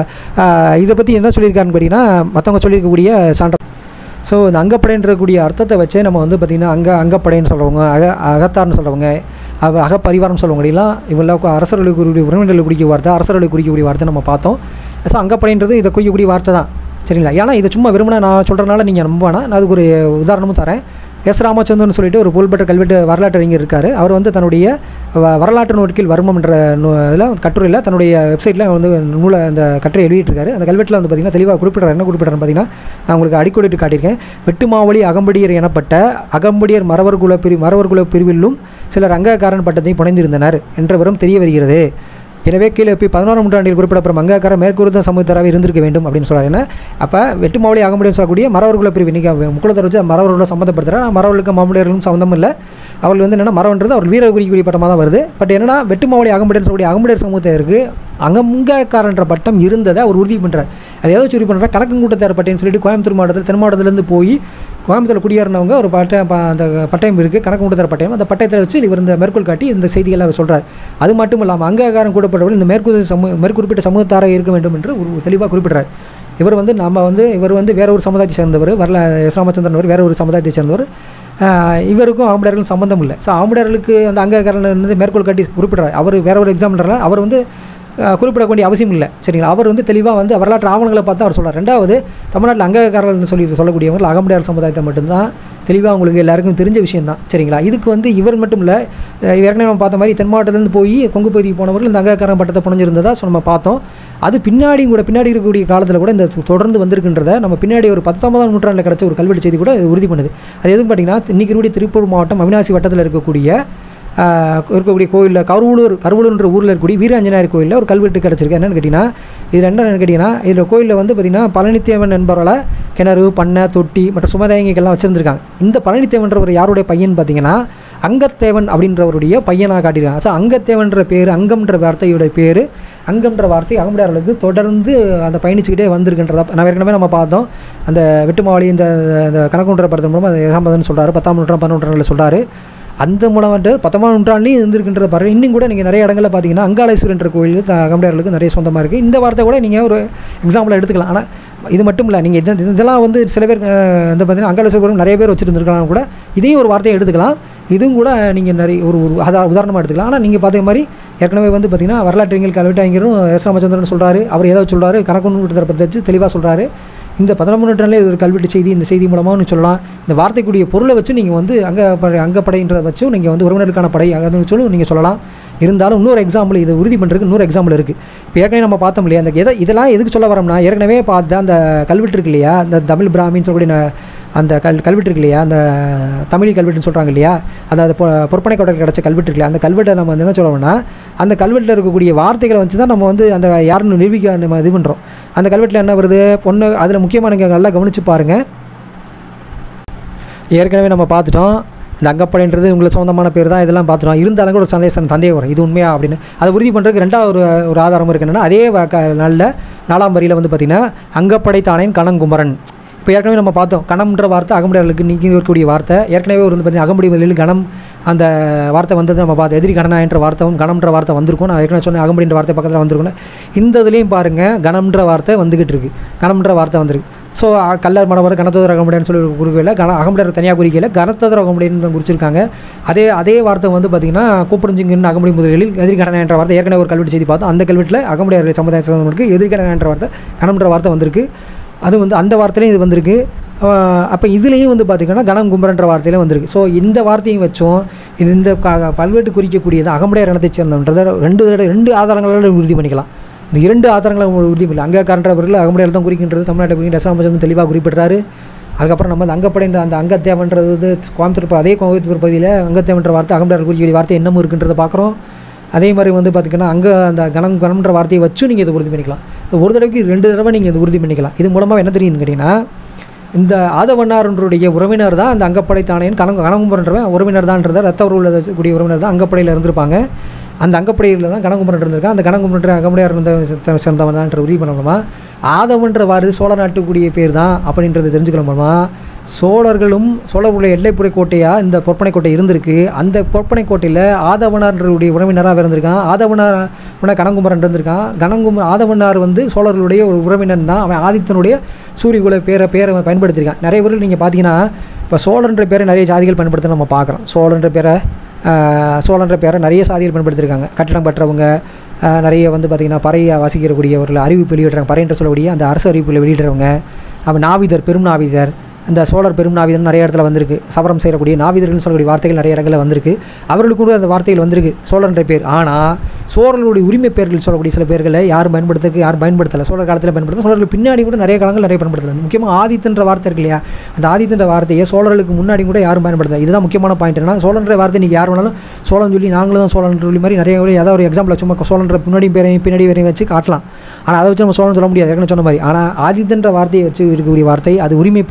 இதை பற்றி என்ன சொல்லியிருக்காருன்னு கேட்டிங்கன்னா மற்றவங்க சொல்லியிருக்கக்கூடிய சான்ற ஸோ இந்த அங்கப்படைன்றக்கூடிய அர்த்தத்தை வச்சே நம்ம வந்து பார்த்திங்கன்னா அங்க அங்கப்படைன்னு சொல்கிறவங்க அக அகத்தார்னு சொல்கிறவங்க அவ அகப்பரிவாரம் சொல்லுவங்கலாம் இவெல்லாம் அரசர்களை குறிக்கக்கூடிய உறவினர்களை குறிக்கக்கூடிய வார்த்தை அரசர்களை குறிக்கக்கூடிய வார்த்தை நம்ம பார்த்தோம் ஸோ அங்கப்படைன்றது இதை குறிக்கக்கூடிய வார்த்தை தான் சரிங்களா ஏன்னா இது சும்மா விரும்பினா நான் சொல்கிறனால நீங்கள் நம்பவேணா நான் அதுக்கு ஒரு உதாரணமும் தரேன் எஸ் ராமச்சந்திரன் சொல்லிட்டு ஒரு புகழ்பெற்ற கல்வெட்டு வரலாற்று அறிஞர் இருக்கார் அவர் வந்து தன்னுடைய வ வரலாற்று நோட்டில் வர்மம் என்ற இதில் கட்டுரையில் தன்னுடைய வெப்சைட்டில் வந்து நூலை அந்த கட்டுரை எழுதிட்டுருக்காரு அந்த கல்வெட்டில் வந்து பார்த்திங்கன்னா தெளிவாக குறிப்பிட்றாரு என்ன குறிப்பிட்றாருன்னு பார்த்தீங்கன்னா நான் உங்களுக்கு அடிக்கோடிட்டு காட்டியிருக்கேன் வெட்டுமாவளி அகம்படியர் எனப்பட்ட அகம்படியர் மறவர் குல பிரி மறவர் குல பிரிவிலும் சிலர் அங்ககாரன் பட்டத்தையும் புனைந்திருந்தனர் என்ற விவரம் தெரிய வருகிறது எனவே கீழே போய் பதினோராம் நூற்றாண்டில் குறிப்பிடப்படும் அங்கக்கார மேற்கூறுத சமூகத்தராக இருந்திருக்க வேண்டும் அப்படின்னு சொல்கிறார் ஏன்னா அப்போ வெட்டு மாவளி ஆக முடியும் சொல்லக்கூடிய மரவர்குல பிரிவு இன்றைக்கி முக்குளத்தை வச்சு மரவர்களோட சம்மந்தப்படுத்துகிறேன் மரவர்களுக்கு மாமுடியர்களும் சம்மந்தம் இல்லை அவர்கள் வந்து என்னென்னா மரவன்றது அவர் வீர குறிக்கூடிய பட்டமாக தான் வருது பட் என்னன்னா வெட்டு மாவளி அகமுடியர் சொல்லக்கூடிய அகமுடியர் சமூகத்திற்கு அங்கங்காரன்ற பட்டம் இருந்ததை அவர் உறுதி பண்ணுறார் அதை ஏதோ உறுதி பண்ணுறார் கணக்கு கூட்டத்தார் பட்டேன்னு சொல்லிட்டு கோயம்புத்தூர் மாவட்டத்தில் தென் மாவட்டத்திலேருந்து போய் கோயம்புத்தூர் குடியேறினவங்க ஒரு பட்ட ப- அந்த பட்டயம் இருக்குது கணக்கு மூட்டுதர பட்டயம் அந்த பட்டயத்தில் வச்சு இவர் இந்த மேற்கோள் காட்டி இந்த செய்திகளை அவர் சொல்கிறார் அது மட்டும் இல்லாமல் அங்கீகாரம் கூடப்பட்டவர்கள் இந்த மேற்கூறு சமூக மேற்குறிப்பிட்ட சமூகத்தாராக இருக்க வேண்டும் என்று ஒரு தெளிவாக குறிப்பிட்றார் இவர் வந்து நம்ம வந்து இவர் வந்து வேற ஒரு சமுதாயத்தை சேர்ந்தவர் வரல எஸ் ராமச்சந்திரன் அவர் வேற ஒரு சமுதாயத்தை சேர்ந்தவர் ஆஹ் இவருக்கும் ஆம்படையர்களுக்கும் சம்மந்தம் இல்லை ஸோ ஆம்படையர்களுக்கு அந்த அங்கீகாரம் வந்து மேற்கோள் காட்டி குறிப்பிட்றாரு அவர் வேற ஒரு எக்ஸாம்பிள்னால அவர் வந்து ஆஹ் குறிப்பிட வேண்டிய அவசியம் இல்லை சரிங்களா அவர் வந்து தெளிவாக வந்து வரலாற்று ஆவணங்களை பார்த்து அவர் சொல்றார் ரெண்டாவது தமிழ்நாட்டில் அங்கீகாரம்னு சொல்லி சொல்லக்கூடியவர்கள் அகமுடையார் சமுதாயத்தை மட்டும்தான் தெளிவாக உங்களுக்கு எல்லாருக்கும் தெரிஞ்ச விஷயம் தான் சரிங்களா இதுக்கு வந்து இவர் மட்டும் இல்லை அஹ் ஏற்கனவே நம்ம பார்த்த மாதிரி தென் மாவட்டத்துலேருந்து போய் கொங்கு பகுதிக்கு போனவர்கள் இந்த அங்கீகாரம் பட்டத்தை புனைஞ்சிருந்ததா ஸோ நம்ம பார்த்தோம் அது பின்னாடி கூட பின்னாடி இருக்கக்கூடிய காலத்தில் கூட இந்த தொடர்ந்து வந்திருக்கின்றத நம்ம பின்னாடி ஒரு பத்தொன்பதாம் நூற்றாண்டில் கிடச்ச ஒரு கல்வெட்டு செய்தி கூட இது உறுதி பண்ணுது அது எதுவும் பார்த்தீங்கன்னா இன்றைக்கி இருக்கக்கூடிய திருப்பூர் மாவட்டம் அவினாசி வட்டத்தில் இருக்கக்கூடிய ஆஹ் இருக்கக்கூடிய கோயிலில் கருவூலூர் கருவூலூர்ன்ற ஊரில் இருக்கக்கூடிய வீராஞ்சனாயர் கோயிலில் ஒரு கல்வெட்டு கிடச்சிருக்கு என்னென்னு கேட்டிங்கன்னா இதில் என்ன கேட்டிங்கன்னா இதில் கோயிலில் வந்து பார்த்திங்கன்னா பழனித்தேவன் என்பவரால் கிணறு பண்ணை தொட்டி மற்றும் சுமதாயங்கிகள்லாம் வச்சுருந்துருக்காங்க இந்த பழனித்தேவன்ற ஒரு யாருடைய பையன் பார்த்தீங்கன்னா அங்கத்தேவன் அப்படின்றவருடைய பையனாக காட்டியிருக்காங்க ஸோ அங்கத்தேவன்ற பேர் அங்கம்ன்ற வார்த்தையோட பேர் அங்கம்ன்ற வார்த்தை அகமுடையார்களுக்கு தொடர்ந்து அந்த பயணிச்சுக்கிட்டே வந்திருக்கின்றதா நான் ஏற்கனவே நம்ம பார்த்தோம் அந்த வெட்டுமாவளி இந்த இந்த கணக்குன்ற படத்தின் மூலமாக அந்த ஏகாம்பதன் சொல்கிறாரு பத்தாம் நூற்றாண்டு பதினொன்றாம் நூற்றாண்டில் சொல்கிறாரு அந்த மூலம் வந்து பத்தொன்பதாம் நூற்றாண்டுலையும் இருந்திருக்கின்றத பாருங்க இன்னும் கூட நீங்கள் நிறைய இடங்களில் பார்த்தீங்கன்னா அங்காளேஸ்வரன்ற கோயில் த- அகமுடையார்களுக்கு நிறைய சொந்தமாக இருக்குது இந்த வார்த்தை கூட நீங்கள் ஒரு எக்ஸாம்பிள் எடுத்துக்கலாம் ஆனால் இது மட்டும் இல்லை நீங்கள் இது இதெல்லாம் வந்து சில பேர் அஹ், இந்த பார்த்தீங்கன்னா அங்காளேஸ்வரம் நிறைய பேர் வச்சுருந்துருக்கலாம் கூட இதையும் ஒரு வார்த்தையை எடுத்துக்கலாம் இதுவும் கூட நீங்கள் நிறைய ஒரு ஒரு அதா உதாரணமாக எடுத்துக்கலாம் ஆனால் நீங்கள் பார்த்த மாதிரி ஏற்கனவே வந்து பார்த்தீங்கன்னா வரலாற்றுங்கள் கல்வெட்டாங்கரும் எஸ் ராமச்சந்திரன் சொல்கிறாரு அவர் ஏதாவது சொல்கிறாரு கணக்கு பற்றி வச்சு தெளிவாக சொல்கிறாரு இந்த பதினொன்று நூற்றாண்டிலே இது ஒரு கல்வெட்டு செய்தி இந்த செய்தி மூலமாக சொல்லலாம் இந்த வார்த்தைக்குரிய பொருளை வச்சு நீங்கள் வந்து அங்கே அங்கப்படைன்றதை வச்சும் நீங்கள் வந்து உறவினருக்கான படை அதுன்னு சொல்லி நீங்கள் சொல்லலாம் இருந்தாலும் இன்னொரு எக்ஸாம்பிள் இதை உறுதி பண்ணுறதுக்கு இன்னொரு எக்ஸாம்பிள் இருக்குது இப்போ ஏற்கனவே நம்ம பார்த்தோம் இல்லையா அந்த எதை இதெல்லாம் எதுக்கு சொல்ல வரோம்னா ஏற்கனவே பார்த்த அந்த கல்வெட்டு இருக்கு இல்லையா அந்த தமிழ் பிராமின்னு சொல்லக்கூடிய ந- அந்த கல் கல்வெட்டு இருக்கு இல்லையா அந்த தமிழ் கல்வெட்டுன்னு சொல்கிறாங்க இல்லையா அதாவது பொ- பொற்பனை கோட்டையில் கிடச்ச கல்வெட்டு இருக்கு இல்லையா அந்த கல்வெட்டை நம்ம வந்து என்ன சொல்லுவோம்னா அந்த கல்வெட்டில் இருக்கக்கூடிய வார்த்தைகளை வச்சு தான் நம்ம வந்து அந்த யாருன்னு நிரூபிக்க நம்ம இது பண்ணுறோம் அந்த கல்வெட்டில் என்ன வருது பொண்ணு அதில் முக்கியமான நீங்க நல்லா கவனித்து பாருங்கள் ஏற்கனவே நம்ம பார்த்துட்டோம் இந்த அங்கப்படைன்றது உங்களுக்கு சொந்தமான பேர் தான் இதெல்லாம் பார்த்துட்டோம் இருந்தாலும் கூட ஒரு சந்தேகம் சந்தேகம் வரும் இது உண்மையா அப்படின்னு அதை உறுதி பண்ணுறதுக்கு ரெண்டாவது ஒரு ஒரு ஆதாரம் இருக்கு என்னன்னா அதே வ- க- நாளில் நாலாம் வரியில் வந்து பார்த்திங்கன்னா அங்கப்படை தானேன் கணங்குமரன் இப்போ ஏற்கனவே நம்ம பார்த்தோம் கணம்ன்ற வார்த்தை அகமுடையாளர்களுக்கு நீக்கி இருக்கக்கூடிய வார்த்தை ஏற்கனவே ஒரு வந்து பார்த்தீங்கன்னா அகமுடி முதலில் கணம் அந்த வார்த்தை வந்தது நம்ம பார்த்தோம் எதிரி கணனாயன்ற வார்த்தையும் கணம்ன்ற வார்த்தை வந்திருக்கும் நான் ஏற்கனவே சொன்னேன் அகமுடின்ற வார்த்தை பக்கத்தில் வந்திருக்கும் இந்த இதுலேயும் பாருங்கள் கணம்ன்ற வார்த்தை வந்துக்கிட்டு இருக்கு கணம்ன்ற வார்த்தை வந்திருக்கு ஸோ கல்லர் மணவர் கனத்ததர் அகமுடையன்னு சொல்லி குறிக்கல கன அகமுடையர் தனியாக குறிக்கல கனத்ததர் அகமுடையன்னு தான் குறிச்சிருக்காங்க அதே அதே வார்த்தை வந்து பார்த்திங்கன்னா கூப்பிடுஞ்சிங்கன்னு அகமுடி முதலில் எதிர்கடன என்ற வார்த்தை ஏற்கனவே ஒரு கல்வெட்டு செய்தி பார்த்தோம் அந்த கல்வெட்டில் அகமுடையார் சமுதாய சேர்ந்தவங்களுக்கு எதிர்கடன என்ற வார்த்தை கணம்ன்ற வார்த்தை வந்திருக்கு அது வந்து அந்த வார்த்தையிலையும் இது வந்திருக்கு அப்போ இதுலேயும் வந்து பார்த்திங்கன்னா கணம் கும்பரன்ற வார்த்தையில வந்திருக்கு ஸோ இந்த வார்த்தையும் வச்சும் இது இந்த க- பல்வேட்டு குறிக்கக்கூடியது அகமுடையார் இனத்தைச் சேர்ந்தவன்றதை ரெண்டு தடவை- ரெண்டு ஆதாரங்களோட உறுதி பண்ணிக்கலாம் இந்த இரண்டு ஆதாரங்களை உறுதி பண்ணல அங்கக்காரன்றவர்கள் அகமுடையார் தான் குறிக்கின்றது தமிழ்நாட்டை குறிக்கின்ற ரசாமச்சந்திரன் தெளிவாக குறிப்பிட்றாரு அதுக்கப்புறம் நம்ம அந்த அங்கப்படைன்ற அந்த அங்கத்தேவன்றது வந்து கோயம்புத்தூர் ப- அதே கோயம்புத்தூர் பகுதியில் அங்கத்தேவன்ற வார்த்தை அகமுடையார் குறிக்கக்கூடிய வார்த்தை என்னமும் இருக்குன்றதை பார்க்குறோம் அதே மாதிரி வந்து பார்த்திங்கன்னா அங்கே அந்த கணம் கணம்ன்ற வார்த்தையை வச்சு நீங்கள் இதை உறுதி பண்ணிக்கலாம் இது ஒரு தடவைக்கு ரெண்டு தடவை நீங்கள் இதை உறுதி பண்ணிக்கலாம் இது மூலமாக என்ன தெரியும்னு கேட்டிங்கன்னா இந்த ஆதவண்ணாருடைய உறவினர் தான் அந்த அங்கப்படை தானேன்னு கணக்கு கணங்கும்பரன்றவன் உறவினர் தான்றத ரத்த உறவுல கூடிய உறவினர் தான் அங்கப்படையில் இருந்திருப்பாங்க அந்த அங்கப்படையில் தான் கணங்குமரன் இருந்திருக்கான் அந்த கணங்குமரன் அகமுடையார் இருந்த சேர்ந்த- சேர்ந்தவன் தான்ன்ற உறுதி பண்ணலாமா ஆதவன்ற வாரு சோழ நாட்டுக்குரிய பேர் தான் அப்படின்றத தெரிஞ்சுக்கலாமா சோழர்களும் சோழர்களுடைய எல்லைப்புற கோட்டையாக இந்த பொற்பனை கோட்டை இருந்திருக்கு அந்த பொற்பனை கோட்டையில் ஆதவனாருடைய உறவினராக இருந்திருக்கான் ஆதவனார் உன கணங்குமரன் இருந்திருக்கான் கணங்கும ஆதவனார் வந்து சோழர்களுடைய ஒரு உறவினன் தான் அவன் ஆதித்தனுடைய சூரியகுல பேரை பேரை அவன் பயன்படுத்தியிருக்கான் நிறைய பேர் நீங்கள் பார்த்தீங்கன்னா இப்போ சோழன்ற பேரை நிறைய ஜாதிகள் பயன்படுத்த நம்ம பார்க்குறோம் சோழன்ற பேரை ஆஹ், சோழன்ற பேரை நிறைய சாதிகள் பயன்படுத்தியிருக்காங்க கட்டடம் பெற்றவங்க ஆஹ், நிறைய வந்து பார்த்திங்கன்னா பறையை வாசிக்கிறக்கூடியவர்கள் அறிவிப்பு வெளியிடுறாங்க பறை என்று சொல்லக்கூடிய அந்த அரசு அறிவிப்பில் வெளியிடுறவங்க அவன் நாவிதர் பெரும் நாவிதர் இந்த சோழர் பெரும் நாவிதர் நிறைய இடத்துல வந்திருக்கு சபரம் செய்யக்கூடிய நாவிதர்கள்னு சொல்லக்கூடிய வார்த்தைகள் நிறைய இடங்களில் வந்திருக்கு அவர்களுக்கு கூட அந்த வார்த்தைகள் வந்திருக்கு சோழன்ற பேர் ஆனால் சோழர்களுடைய உரிமை பேர்கள் சொல்லக்கூடிய சில பேர்களை யாரும் பயன்படுத்துறதுக்கு யாரும் பயன்படுத்தலை சோழர் காலத்தில் பயன்படுத்த சோழர்கள் பின்னாடி கூட நிறைய காலங்கள் நிறைய பயன்படுத்தலை முக்கியமாக ஆதித்தன்ற வார்த்தை இருக்கு இல்லையா அந்த ஆதித்தன்ற வார்த்தையை சோழர்களுக்கு முன்னாடி கூட யாரும் பயன்படுத்தலை இதுதான் முக்கியமான பாயிண்ட் என்னன்னா சோழன்ற வார்த்தை நீங்கள் யார் வேணாலும் சோழன் சொல்லி நாங்களும் தான் சோழன் சொல்லி மாதிரி நிறைய ஒரு ஏதாவது ஒரு எக்ஸாம்பிள் சும்மா சோழன்ற பின்னாடி பேரையும் பின்னாடி வரையும் வச்சு காட்டலாம் ஆனால் அதை வச்சு நம்ம சோழன் சொல்ல முடியாது ஏற்கனவே சொன்ன மாதிரி ஆனால் ஆதித்தன்ற வார்த்தையை வச்சு இருக்கக்கூடிய வார்த்தை அது உரிமை பேர்கள் சோழர்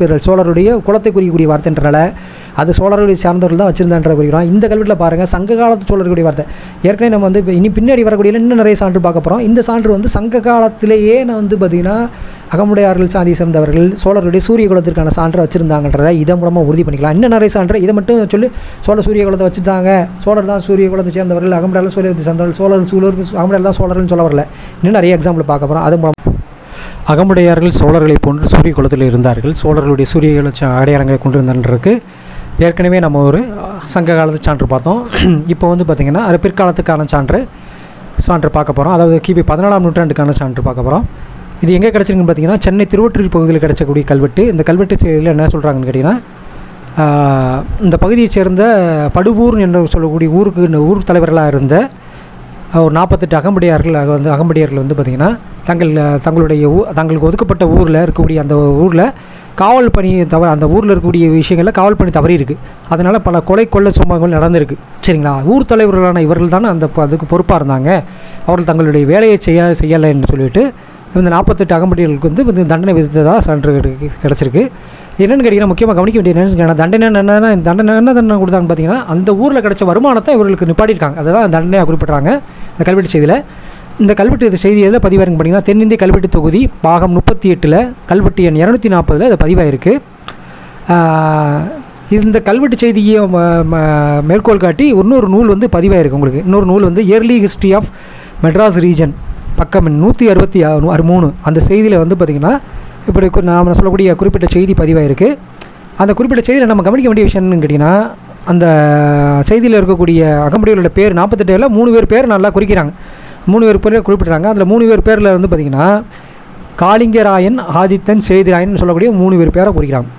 சோழருடைய குலத்தை குறிக்கக்கூடிய வார்த்தைன்றனால அது சோழருடைய சார்ந்தவர்கள் தான் வச்சிருந்தான்ற குறிக்கிறோம் இந்த கல்வெட்டில் பாருங்கள் சங்க காலத்து சோழர்களுடைய வார்த்தை ஏற்கனவே நம்ம வந்து இப்போ இனி பின்னாடி வரக்கூடிய இன்னும் நிறைய சான்று பார்க்க போகிறோம் இந்த சான்று வந்து சங்க காலத்திலேயே நான் வந்து பார்த்திங்கன்னா அகமுடையார்கள் சாதியை சேர்ந்தவர்கள் சோழருடைய சூரிய குலத்திற்கான சான்றை வச்சுருந்தாங்கன்றதை இதன் மூலமாக உறுதி பண்ணிக்கலாம் இன்னும் நிறைய சான்று இதை மட்டும் சொல்லி சோழ சூரிய குலத்தை வச்சுருந்தாங்க சோழர் தான் சூரிய குலத்தை சேர்ந்தவர்கள் அகமுடையார்கள் சூரியத்தை சேர்ந்தவர்கள் சோழர் சூழர் அகமுடையார் தான் சோழர்கள்னு சொல்ல வரல இன்னும் நிறைய எக்ஸாம்பிள் பார்க்க போகிறோம் அது மூலம் அகமுடையார்கள் சோழர்களைப் போன்று சூரிய குலத்தில் இருந்தார்கள் சோழர்களுடைய சூரிய குல சா- அடையாளங்களை கொண்டிருந்தன்றதுக்கு ஏற்கனவே நம்ம ஒரு அஹ், சங்க காலத்து சான்று பார்த்தோம் இப்போ வந்து பார்த்திங்கன்னா அது பிற்காலத்துக்கான சான்று சான்று பார்க்க போகிறோம் அதாவது கிபி பதினாலாம் நூற்றாண்டுக்கான சான்று பார்க்க போகிறோம் இது எங்கே கிடச்சிருக்குன்னு பார்த்தீங்கன்னா சென்னை திருவொற்றியூர் பகுதியில் கிடைச்சக்கூடிய கல்வெட்டு இந்த கல்வெட்டு செய்தியில் என்ன சொல்கிறாங்கன்னு கேட்டிங்கன்னா ஆஹ், இந்த பகுதியைச் சேர்ந்த படுவூர் என்று சொல்லக்கூடிய ஊருக்கு இந்த ஊர் தலைவர்களாக இருந்த ஒரு நாற்பத்தெட்டு அகம்படியார்கள் அக வந்து அகம்படியார்கள் வந்து பார்த்திங்கன்னா தங்கள் அஹ், தங்களுடைய ஊ தங்களுக்கு ஒதுக்கப்பட்ட ஊரில் இருக்கக்கூடிய அந்த ஊரில் காவல் பணி தவறு அந்த ஊரில் இருக்கக்கூடிய விஷயங்களில் காவல் பணி தவறி இருக்குது அதனால் பல கொலை கொள்ளை சம்பவங்கள் நடந்திருக்கு சரிங்களா ஊர் தலைவர்களான இவர்கள் தானே அந்த ப- அதுக்கு பொறுப்பாக இருந்தாங்க அவர்கள் தங்களுடைய வேலையை செய்ய செய்யலைன்னு சொல்லிட்டு இந்த நாற்பத்தெட்டு அகம்படிகளுக்கு வந்து வந்து தண்டனை விதித்ததாக சான்று கிடை- கிடச்சிருக்கு என்னென்னு கேட்டிங்கன்னா முக்கியமாக கவனிக்க வேண்டிய என்னன்னு கேட்டிங்கன்னா, தண்டனை என்னென்னா தண்டனை என்ன தண்டனை கொடுத்தாங்கன்னு பார்த்தீங்கன்னா அந்த ஊரில் கிடைச்ச வருமானத்தை இவர்களுக்கு நிப்பாட்டியிருக்காங்க அதுதான் தண்டனையாக குறிப்பிட்றாங்க இந்த கல்வெட்டு செய்தியில் இந்த கல்வெட்டு இது செய்தி எதில் பதிவாயிருங்க பார்த்தீங்கன்னா தென்னிந்திய கல்வெட்டு தொகுதி பாகம் முப்பத்தி எட்டில் கல்வெட்டு எண் இரநூத்தி நாற்பதில் இது பதிவாயிருக்கு ஆஹ் இந்த கல்வெட்டு செய்தியை ம- ம- மேற்கோள் காட்டி இன்னொரு நூல் வந்து பதிவாயிருக்கு உங்களுக்கு இன்னொரு நூல் வந்து early history of Madras region பக்கம் நூற்றி அறுபத்தி ஆறு மூணு அந்த செய்தியில் வந்து பார்த்திங்கன்னா இப்படி கு- நாம் சொல்லக்கூடிய குறிப்பிட்ட செய்தி பதிவாயிருக்கு அந்த குறிப்பிட்ட செய்தியில் நம்ம கவனிக்க வேண்டிய விஷயம் என்னன்னு கேட்டிங்கன்னா அந்த செய்தியில் இருக்கக்கூடிய அகம்படிகளோட பேர் நாற்பத்தெட்டில் மூணு பேர் பேர் நல்லா குறிக்கிறாங்க மூணு பேர் பேர் குறிப்பிட்றாங்க அதில் மூணு பேர் பேரில் வந்து பார்த்திங்கன்னா காளிங்கராயன் ஆதித்தன் சேதிராயன் சொல்லக்கூடிய மூணு பேர் பேரை குறிக்கிறாங்க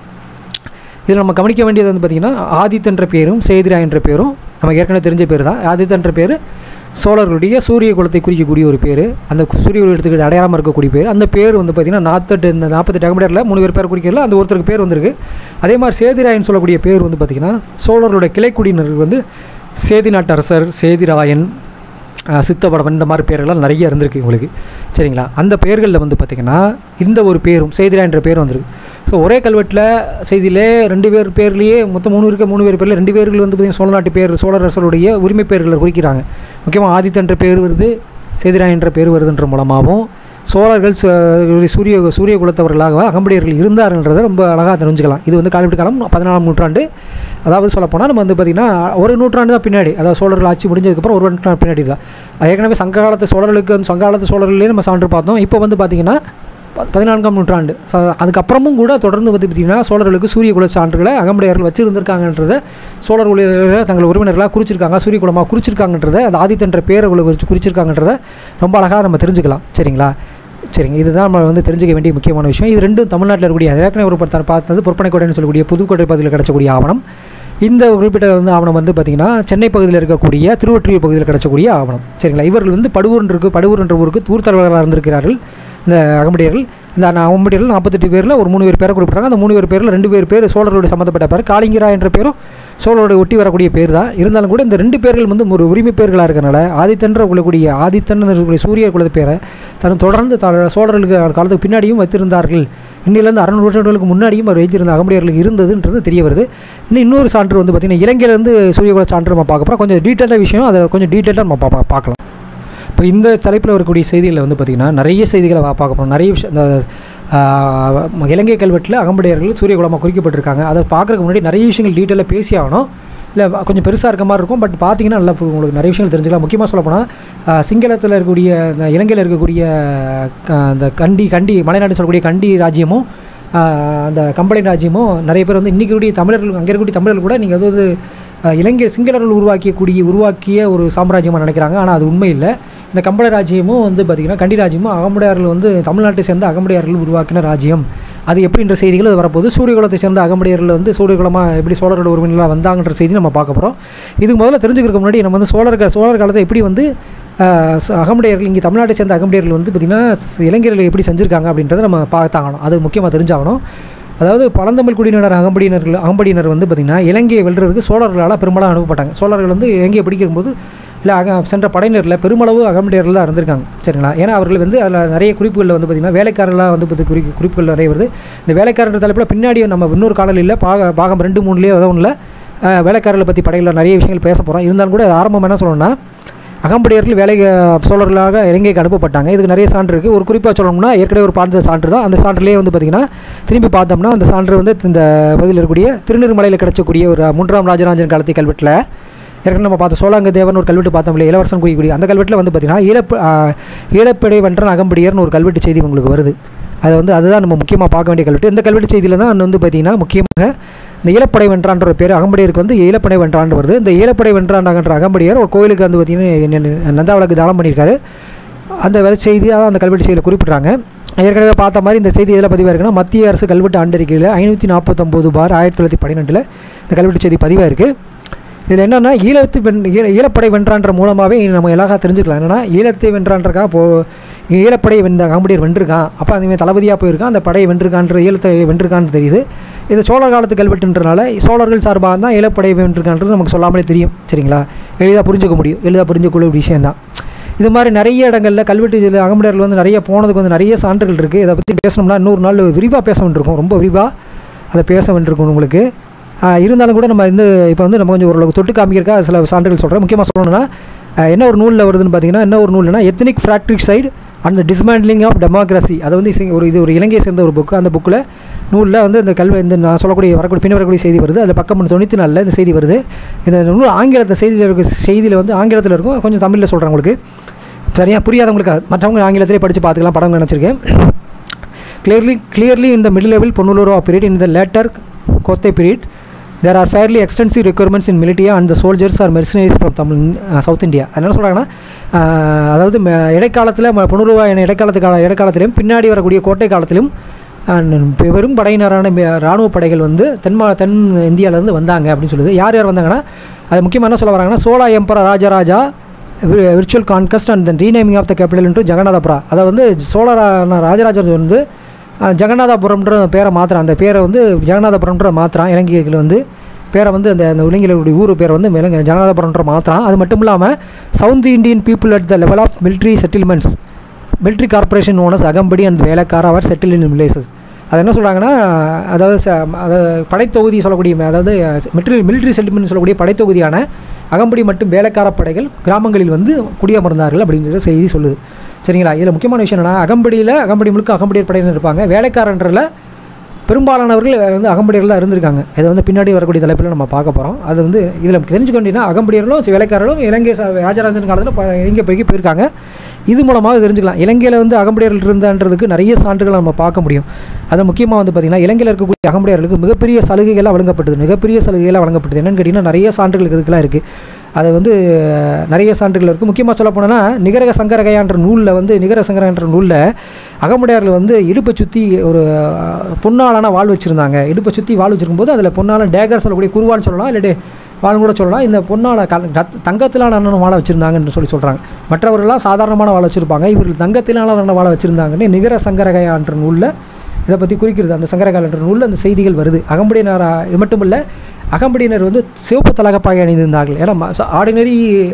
இதில் நம்ம கவனிக்க வேண்டியது வந்து பார்த்திங்கன்னா ஆதித்தன்ற பேரும் சேதிராயன்ற பேரும் நமக்கு ஏற்கனவே தெரிஞ்ச பேர் தான் ஆதித்தன்ற பேர் சோழர்களுடைய சூரிய குலத்தை குறிக்கக்கூடிய ஒரு பேர் அந்த கு- சூரிய குலத்துக்கு அடையாளமாக இருக்கக்கூடிய பேர் அந்த பேர் வந்து பார்த்திங்கன்னா நாற்பத்தெட்டு இந்த நாற்பத்தெட்டு அகமடியரில் மூணு பேர் பேர் குறிக்கிறதுல அந்த ஒருத்தருக்கு பேர் வந்திருக்கு அதே மாதிரி சேதிராயன் சொல்லக்கூடிய பேர் வந்து பார்த்திங்கன்னா சோழர்களுடைய கிளைக்குடியினருக்கு வந்து சேதி நாட்டரசர் சேதிராயன் அஹ், சித்தபடவன் இந்த மாதிரி பேர்கள்லாம் நிறைய இருந்திருக்கு உங்களுக்கு சரிங்களா அந்த பெயர்களில் வந்து பார்த்திங்கன்னா இந்த ஒரு பேரும் சேதிரா என்ற பேர் வந்திருக்கு ஸோ ஒரே கல்வெட்டில் செய்தியிலே ரெண்டு பேர் பேர்லேயே மொத்தம் மூணு இருக்க மூணு பேர் பேரில் ரெண்டு பேர்கள் வந்து பார்த்திங்கன்னா சோழ நாட்டு பேர் சோழரசருடைய உரிமை பேர்களை குறிக்கிறாங்க முக்கியமாக ஆதித்தன்ற பேர் வருது சேதிரா என்ற பேர் வருதுன்ற மூலமாகவும் சோழர்கள் சு- சூரிய சூரிய குலத்தவர்களாக அகம்படியர்கள் இருந்தார்கள்ன்றதை ரொம்ப அழகாக தெரிஞ்சுக்கலாம் இது வந்து காலப்பட்டு காலம் பதினாலாம் நூற்றாண்டு அதாவது சொல்லப்போனால் நம்ம வந்து பார்த்திங்கன்னா ஒரு நூற்றாண்டு தான் பின்னாடி அதாவது சோழர்கள் ஆட்சி முடிஞ்சதுக்கப்புறம் ஒரு நூற்றாண்டு பின்னாடி தான் அது ஏற்கனவே சங்க காலத்து சோழர்களுக்கு வந்து சங்க காலத்து சோழர்களே நம்ம சான்று பார்த்தோம் இப்போ வந்து பார்த்திங்கன்னா ப- பதினான்காம் நூற்றாண்டு ச- அதுக்கப்புறமும் கூட தொடர்ந்து வந்து பார்த்திங்கன்னா சோழர்களுக்கு சூரிய குல சான்றுகளை அகமுடையார்கள் வச்சுருந்துருக்காங்கன்றத சோழர் உலக தங்கள் உறவினர்களாக குறிச்சிருக்காங்க சூரிய குலமாக குறிச்சிருக்காங்கன்றத அந்த ஆதித்தன்ற பேரை குறிச்சு குறிச்சிருக்காங்கன்றத ரொம்ப அழகாக நம்ம தெரிஞ்சுக்கலாம் சரிங்களா சரிங்க இதுதான் நம்ம வந்து தெரிஞ்சுக்க வேண்டிய முக்கியமான விஷயம் இது ரெண்டும் தமிழ்நாட்டில் இருக்கக்கூடிய அது ஏற்கனவே ஒரு பத்த- பார்த்தது பொற்பனைக்கோட்டைன்னு சொல்லக்கூடிய புதுக்கோட்டை பகுதியில் கிடச்சக்கூடிய ஆவணம் இந்த குறிப்பிட்ட வந்து ஆவணம் வந்து பார்த்திங்கன்னா சென்னை பகுதியில் இருக்கக்கூடிய திருவொற்றியூர் பகுதியில் கிடச்சக்கூடிய ஆவணம் சரிங்களா இவர்கள் வந்து படுவூர் இருக்கு படுவூர் என்ற ஊருக்கு ஊர் தலைவர்களாக இருந்திருக்கிறார்கள் இந்த அகம்படியர்கள் இந்த நா- அகம்படியர்கள் நாற்பத்தெட்டு பேரில் ஒரு மூணு பேர் பேரை குறிப்பிட்றாங்க அந்த மூணு பேர் பேரில் ரெண்டு பேர் பேர் சோழரோட சம்மந்தப்பட்ட பேர் காளிங்கரா என்ற பேரும் சோழரோட ஒட்டி வரக்கூடிய பேர் தான் இருந்தாலும் கூட இந்த ரெண்டு பேர்கள் வந்து ஒரு உரிமை பேர்களாக இருக்கறனால ஆதித்தன்ற உள்ளக்கூடிய ஆதித்தன் சொல்லக்கூடிய சூரிய குலத்து பேரை தன் தொடர்ந்து த சோழர்களுக்கு காலத்துக்கு பின்னாடியும் வைத்திருந்தார்கள் இன்னிலேருந்து அறுநூறு வருஷங்களுக்கு முன்னாடியும் அவர் வைத்திருந்த அகமுடையர்களுக்கு இருந்ததுன்றது தெரிய வருது இன்னும் இன்னொரு சான்று வந்து பார்த்திங்கன்னா இலங்கையிலேருந்து சூரியகுல சான்று நம்ம பார்க்க போகிறோம் கொஞ்சம் டீட்டெயிலாக விஷயம் அதை கொஞ்சம் டீட்டெயிலாக நம்ம பா- பா- பார்க்கலாம் இப்போ இந்த தலைப்பில் வரக்கூடிய செய்திகளில் வந்து பார்த்திங்கன்னா நிறைய செய்திகளை வா- பார்க்க போகிறோம் நிறைய விஷயம் இந்த ஆஹ், இலங்கை கல்வெட்டில் அகம்படையர்கள் சூரிய குலமாக குறிக்கப்பட்டிருக்காங்க அதை பார்க்குறதுக்கு முன்னாடி நிறைய விஷயங்கள் டீட்டெயிலாக பேசி ஆகணும் இல்லை கொஞ்சம் பெருசாக இருக்க மாதிரி இருக்கும் பட் பார்த்தீங்கன்னா நல்லா பு- உங்களுக்கு நிறைய விஷயங்கள் தெரிஞ்சுக்கலாம் முக்கியமாக சொல்லப்போனால் சிங்களத்தில் இருக்கக்கூடிய இந்த இலங்கையில் இருக்கக்கூடிய க- அந்த கண்டி கண்டி மலைநாடு சொல்லக்கூடிய கண்டி ராஜ்யமும் ஆஹ், அந்த கம்பளை ராஜ்யமும் நிறைய பேர் வந்து இன்றைக்கி கூடிய தமிழர்கள் அங்கே இருக்கக்கூடிய தமிழர்கள் கூட நீங்கள் அதாவது அஹ், இலங்கை சிங்களர்கள் உருவாக்கியக்கூடிய உருவாக்கிய ஒரு சாம்ராஜ்யமாக நினைக்கிறாங்க ஆனால் அது உண்மை இல்லை இந்த கம்பள ராஜ்யமும் வந்து பார்த்திங்கன்னா கண்டி ராஜ்யமும் அகமுடையார்கள் வந்து தமிழ்நாட்டை சேர்ந்த அகமுடையார்கள் உருவாக்கின ராஜ்யம் அது எப்படின்ற செய்திகள் அது வரப்போகுது சூரியகுலத்தை சேர்ந்த அகமுடையர்கள் வந்து சூரியகுலமாக எப்படி சோழரோட உரிமையிலாம் வந்தாங்கன்ற செய்தி நம்ம பார்க்க போகிறோம் இதுக்கு முதல்ல தெரிஞ்சுக்கிறதுக்கு முன்னாடி நம்ம வந்து சோழர்கள் சோழர் காலத்தை எப்படி வந்து ஆஹ், ச- அகமுடையர்கள் இங்கே தமிழ்நாட்டை சேர்ந்த அகமுடையர்கள் வந்து பார்த்திங்கன்னா ஸ்- இளைஞர்கள் எப்படி செஞ்சுருக்காங்க அப்படின்றத நம்ம பார்த்தாகணும் அது முக்கியமாக தெரிஞ்சாகணும் அதாவது பழந்தமிழ் குடியினர் அகம்படியினர்கள் அகம்படியினர் வந்து பார்த்திங்கன்னா இலங்கையை வெல்றதுக்கு சோழர்களால் பெரும்பாலும் அனுப்பப்பட்டாங்க சோழர்கள் வந்து இலங்கையை பிடிக்கும்போது இல்லை அக சென்ற படையினரில் பெருமளவு அகமுடையர்கள் தான் இருந்திருக்காங்க சரிங்களா ஏன்னா அவர்கள் வந்து அதில் நிறைய குறிப்புகளில் வந்து பார்த்திங்கன்னா வேலைக்காரர்களாக வந்து பார்த்து குறி குறிப்புகள் நிறைய வருது இந்த வேலைக்காரர் தலைப்பில் பின்னாடி நம்ம இன்னொரு காணொலியில் பாக பாகம் ரெண்டு மூணுலேயே எதுவும் இல்லை வேலைக்காரர்களை பற்றி படைகளில் நிறைய விஷயங்கள் பேச போகிறோம் இருந்தாலும் கூட ஆரம்பம் என்ன சொல்லணும்னா அகம்படியர்கள் வேலை சோழர்களாக இலங்கைக்கு அனுப்பப்பட்டாங்க இதுக்கு நிறைய சான்று இருக்குது ஒரு குறிப்பாக சொல்லணும்னா ஏற்கனவே ஒரு பார்த்த சான்று தான் அந்த சான்றுலேயே வந்து பார்த்திங்கன்னா திரும்பி பார்த்தோம்னா அந்த சான்று வந்து இந்த பகுதியில் இருக்கக்கூடிய திருநெல்மலையில் கிடச்சக்கூடிய ஒரு மூன்றாம் ராஜராஜன் காலத்தை கல்வெட்டில் ஏற்கனவே நம்ம பார்த்த சோழாங்க தேவன் ஒரு கல்வெட்டு பார்த்தோம் இல்லையா இளவரசன் குடிக்கூடிய அந்த கல்வெட்டில் வந்து பார்த்திங்கன்னா ஈழப்ப ஈழப்படை வென்றன் அகம்படியர்னு ஒரு கல்வெட்டு செய்தி உங்களுக்கு வருது அது வந்து அதுதான் நம்ம முக்கியமாக பார்க்க வேண்டிய கல்வெட்டு இந்த கல்வெட்டு செய்தியில் தான் வந்து பார்த்திங்கன்னா முக்கியமாக இந்த ஈழப்படை வென்றான்ற ஒரு பேர் அகம்படியருக்கு வந்து ஈழப்படை வென்றான் வருது இந்த ஈழப்படை வென்றான்ற அகம்படியார் ஒரு கோயிலுக்கு வந்து பார்த்திங்கன்னா நந்தாவளக்கு தானம் பண்ணியிருக்காரு அந்த வேலை செய்தியாக அந்த கல்வெட்டு செய்தியில் குறிப்பிட்றாங்க ஏற்கனவே பார்த்த மாதிரி இந்த செய்தி எதில் பதிவாக இருக்குன்னா மத்திய அரசு கல்வெட்டு ஆண்டறிக்கையில் ஐநூற்றி நாற்பத்தொம்போது பார் ஆயிரத்தி தொள்ளாயிரத்தி பன்னிரெண்டில் இந்த கல்வெட்டு செய்தி பதிவாக இருக்குது இதில் என்னென்னா ஈழத்து வென் ஈழ ஈழப்படை வென்றான்ற மூலமாகவே நம்ம எல்லாம் தெரிஞ்சுக்கலாம் என்னென்னா ஈழத்தை வென்றான்றக்கா போ ஈழப்படை வென்ற காம்படியர் வென்றிருக்கான் அப்போ அதுமாதிரி தளபதியாக போயிருக்கான் அந்த படையை வென்றிருக்கான்ற ஈழத்தை வென்றிருக்கான்னு தெரியுது இது சோழர் காலத்து கல்வெட்டுன்றனால சோழர்கள் சார்பாக தான் ஈழப்படை வென்றிருக்கான்றது நமக்கு சொல்லாமலே தெரியும் சரிங்களா எளிதாக புரிஞ்சுக்க முடியும் எளிதாக புரிஞ்சுக்கக்கூடிய விஷயந்தான் இது மாதிரி நிறைய இடங்களில் கல்வெட்டு இதில் அகமுடையர்கள் வந்து நிறைய போனதுக்கு வந்து நிறைய சான்றுகள் இருக்குது இதை பற்றி பேசணும்னா இன்னொரு நாள் விரிவாக பேச வேண்டியிருக்கும் ரொம்ப விரிவாக அதை பேச வேண்டியிருக்கும் உங்களுக்கு இருந்தாலும் கூட நம்ம வந்து இப்போ வந்து நம்ம கொஞ்சம் ஓரளவுக்கு தொட்டு காமிக்கிறக்கா சில சான்றுகள் சொல்கிறேன் முக்கியமாக சொல்லணும்னா என்ன ஒரு நூலில் வருதுன்னு பார்த்தீங்கன்னா என்ன ஒரு நூல்னா ethnic fratricide and dismantling of democracy அது வந்து ஒரு இது ஒரு இலங்கையை சேர்ந்த ஒரு புக்கு அந்த புக்கில் நூலில் வந்து இந்த கல்வி இந்த நான் சொல்லக்கூடிய வரக்கூடிய பின் வரக்கூடிய செய்தி வருது அதில் பக்கம் தொண்ணூற்றி நாலில் இந்த செய்தி வருது இந்த நூல் ஆங்கிலத்தில் செய்தியில் இருக்க செய்தியில் வந்து ஆங்கிலத்தில் இருக்கும் கொஞ்சம் தமிழில் சொல்கிறேன் உங்களுக்கு சரியாக புரியாதவங்களுக்கு மற்றவங்க ஆங்கிலத்திலே படித்து பார்த்துக்கலாம் படம் நினச்சிருக்கேன் கிளியர்லி கிளியர்லி இந்த middle level Polonnaruwa period in the later Kotte period there are fairly extensive requirements in militia and the soldiers are mercenaries from Tamil south India என்ன சொல்கிறாங்கன்னா அதாவது இடைக்காலத்தில் பொன்னுருவா இடைக்காலத்து கால இடைக்காலத்திலையும் பின்னாடி வரக்கூடிய கோட்டை காலத்திலும் பெரும் படையினரான இராணுவ படைகள் வந்து தென்மா தென் இந்தியாவிலேருந்து வந்தாங்க அப்படின்னு சொல்லுது யார் யார் வந்தாங்கன்னா அது முக்கியமாக என்ன சொல்ல வராங்கன்னா Chola emperor Rajaraja virtual conquest and then renaming of the capital into Jagannathapura அதை வந்து சோழரான ராஜராஜர் வந்து ஜெகநாதபுரம்ன்ற பேரை மாத்திரம் அந்த பேரை வந்து ஜெகநாதபுரம்ன்ற மாத்திரம் இலங்கையில் வந்து பேரை வந்து அந்த அந்த இலங்கையிலுடைய ஊர் பேரை வந்து இலங்கை ஜெகநாதபுரம்ன்ற மாத்திரம் அது மட்டும் இல்லாமல் south Indian people at the level of military settlements military corporation owners Akampadi and Velaikkara அவர் செட்டில் இன் வில்லேசஸ் அது என்ன சொல்கிறாங்கன்னா அதாவது ச அதாவது படைத்தொகுதி சொல்லக்கூடிய அதாவது மிலிட்ரி மிலிட்ரி செட்டில்மெண்ட் சொல்லக்கூடிய படைத்தொகுதியான அகம்படி மற்றும் வேலைக்கார படைகள் கிராமங்களில் வந்து குடியமர்ந்தார்கள் அப்படின்னு சொல்லி செய்தி சொல்லுது சரிங்களா இதில் முக்கியமான விஷயம் என்னென்னா அகம்படியில் அகம்படி முழுக்க அகம்படியர் படையினர் இருப்பாங்க வேலைக்காரன்றல பெரும்பாலானவர்கள் வந்து அகம்படியர்கள் தான் இருந்திருக்காங்க இதை வந்து பின்னாடி வரக்கூடிய தலைப்பில் நம்ம பார்க்க போகிறோம் அது வந்து இதில் தெரிஞ்சுக்க வேண்டியனா அகம்படியர்களும் வேலைக்காரர்களும் இலங்கை ராஜராஜன் காலத்தில் இலங்கை போய்க்கு போயிருக்காங்க இது மூலமாக தெரிஞ்சுக்கலாம் இலங்கையில் வந்து அகம்படியர்கள் இருந்தான்றதுக்கு நிறைய சான்றுகளை நம்ம பார்க்க முடியும் அது முக்கியமாக வந்து பார்த்திங்கன்னா இலங்கையில் இருக்கக்கூடிய அகம்படியர்களுக்கு மிகப்பெரிய சலுகைகளாக வழங்கப்பட்டது மிகப்பெரிய சலுகைகளாக வழங்கப்பட்டது என்னென்னு கேட்டிங்கன்னா நிறைய சான்றுகள் இதுக்கெல்லாம் இருக்குது அது வந்து நிறைய சான்றுகள் இருக்குது முக்கியமாக சொல்ல போனோன்னா நிகரக சங்கரகையான்ற நூலில் வந்து நிகர சங்கரன்ற நூலில் அகமுடையார்கள் வந்து இடுப்பை சுற்றி ஒரு பொன்னாலான வாழ் வச்சுருந்தாங்க இடுப்பை சுற்றி வாழ் வச்சுருக்கும்போது அதில் பொன்னால டேகர் சொல்லக்கூடிய குருவான்னு சொல்லலாம் இல்லை வாழ் கூட சொல்லலாம் இந்த பொன்னால க தங்கத்திலான வாழை வச்சுருந்தாங்கன்னு சொல்லி சொல்கிறாங்க மற்றவர்கள்லாம் சாதாரணமான வாழை வச்சுருப்பாங்க இவர்கள் தங்கத்திலான வாழை வச்சுருந்தாங்கன்னு நிகர சங்கரகையான்ற நூலில் இதை பற்றி குறிக்கிறது அந்த சங்கரகாலன்ற நூலில் அந்த செய்திகள் வருது அகம்படியினர் இது மட்டும் இல்லை அகம்படியினர் வந்து சிவப்பு தலகப்பாக அணிந்திருந்தார்கள் ஏன்னா ஆர்டினரி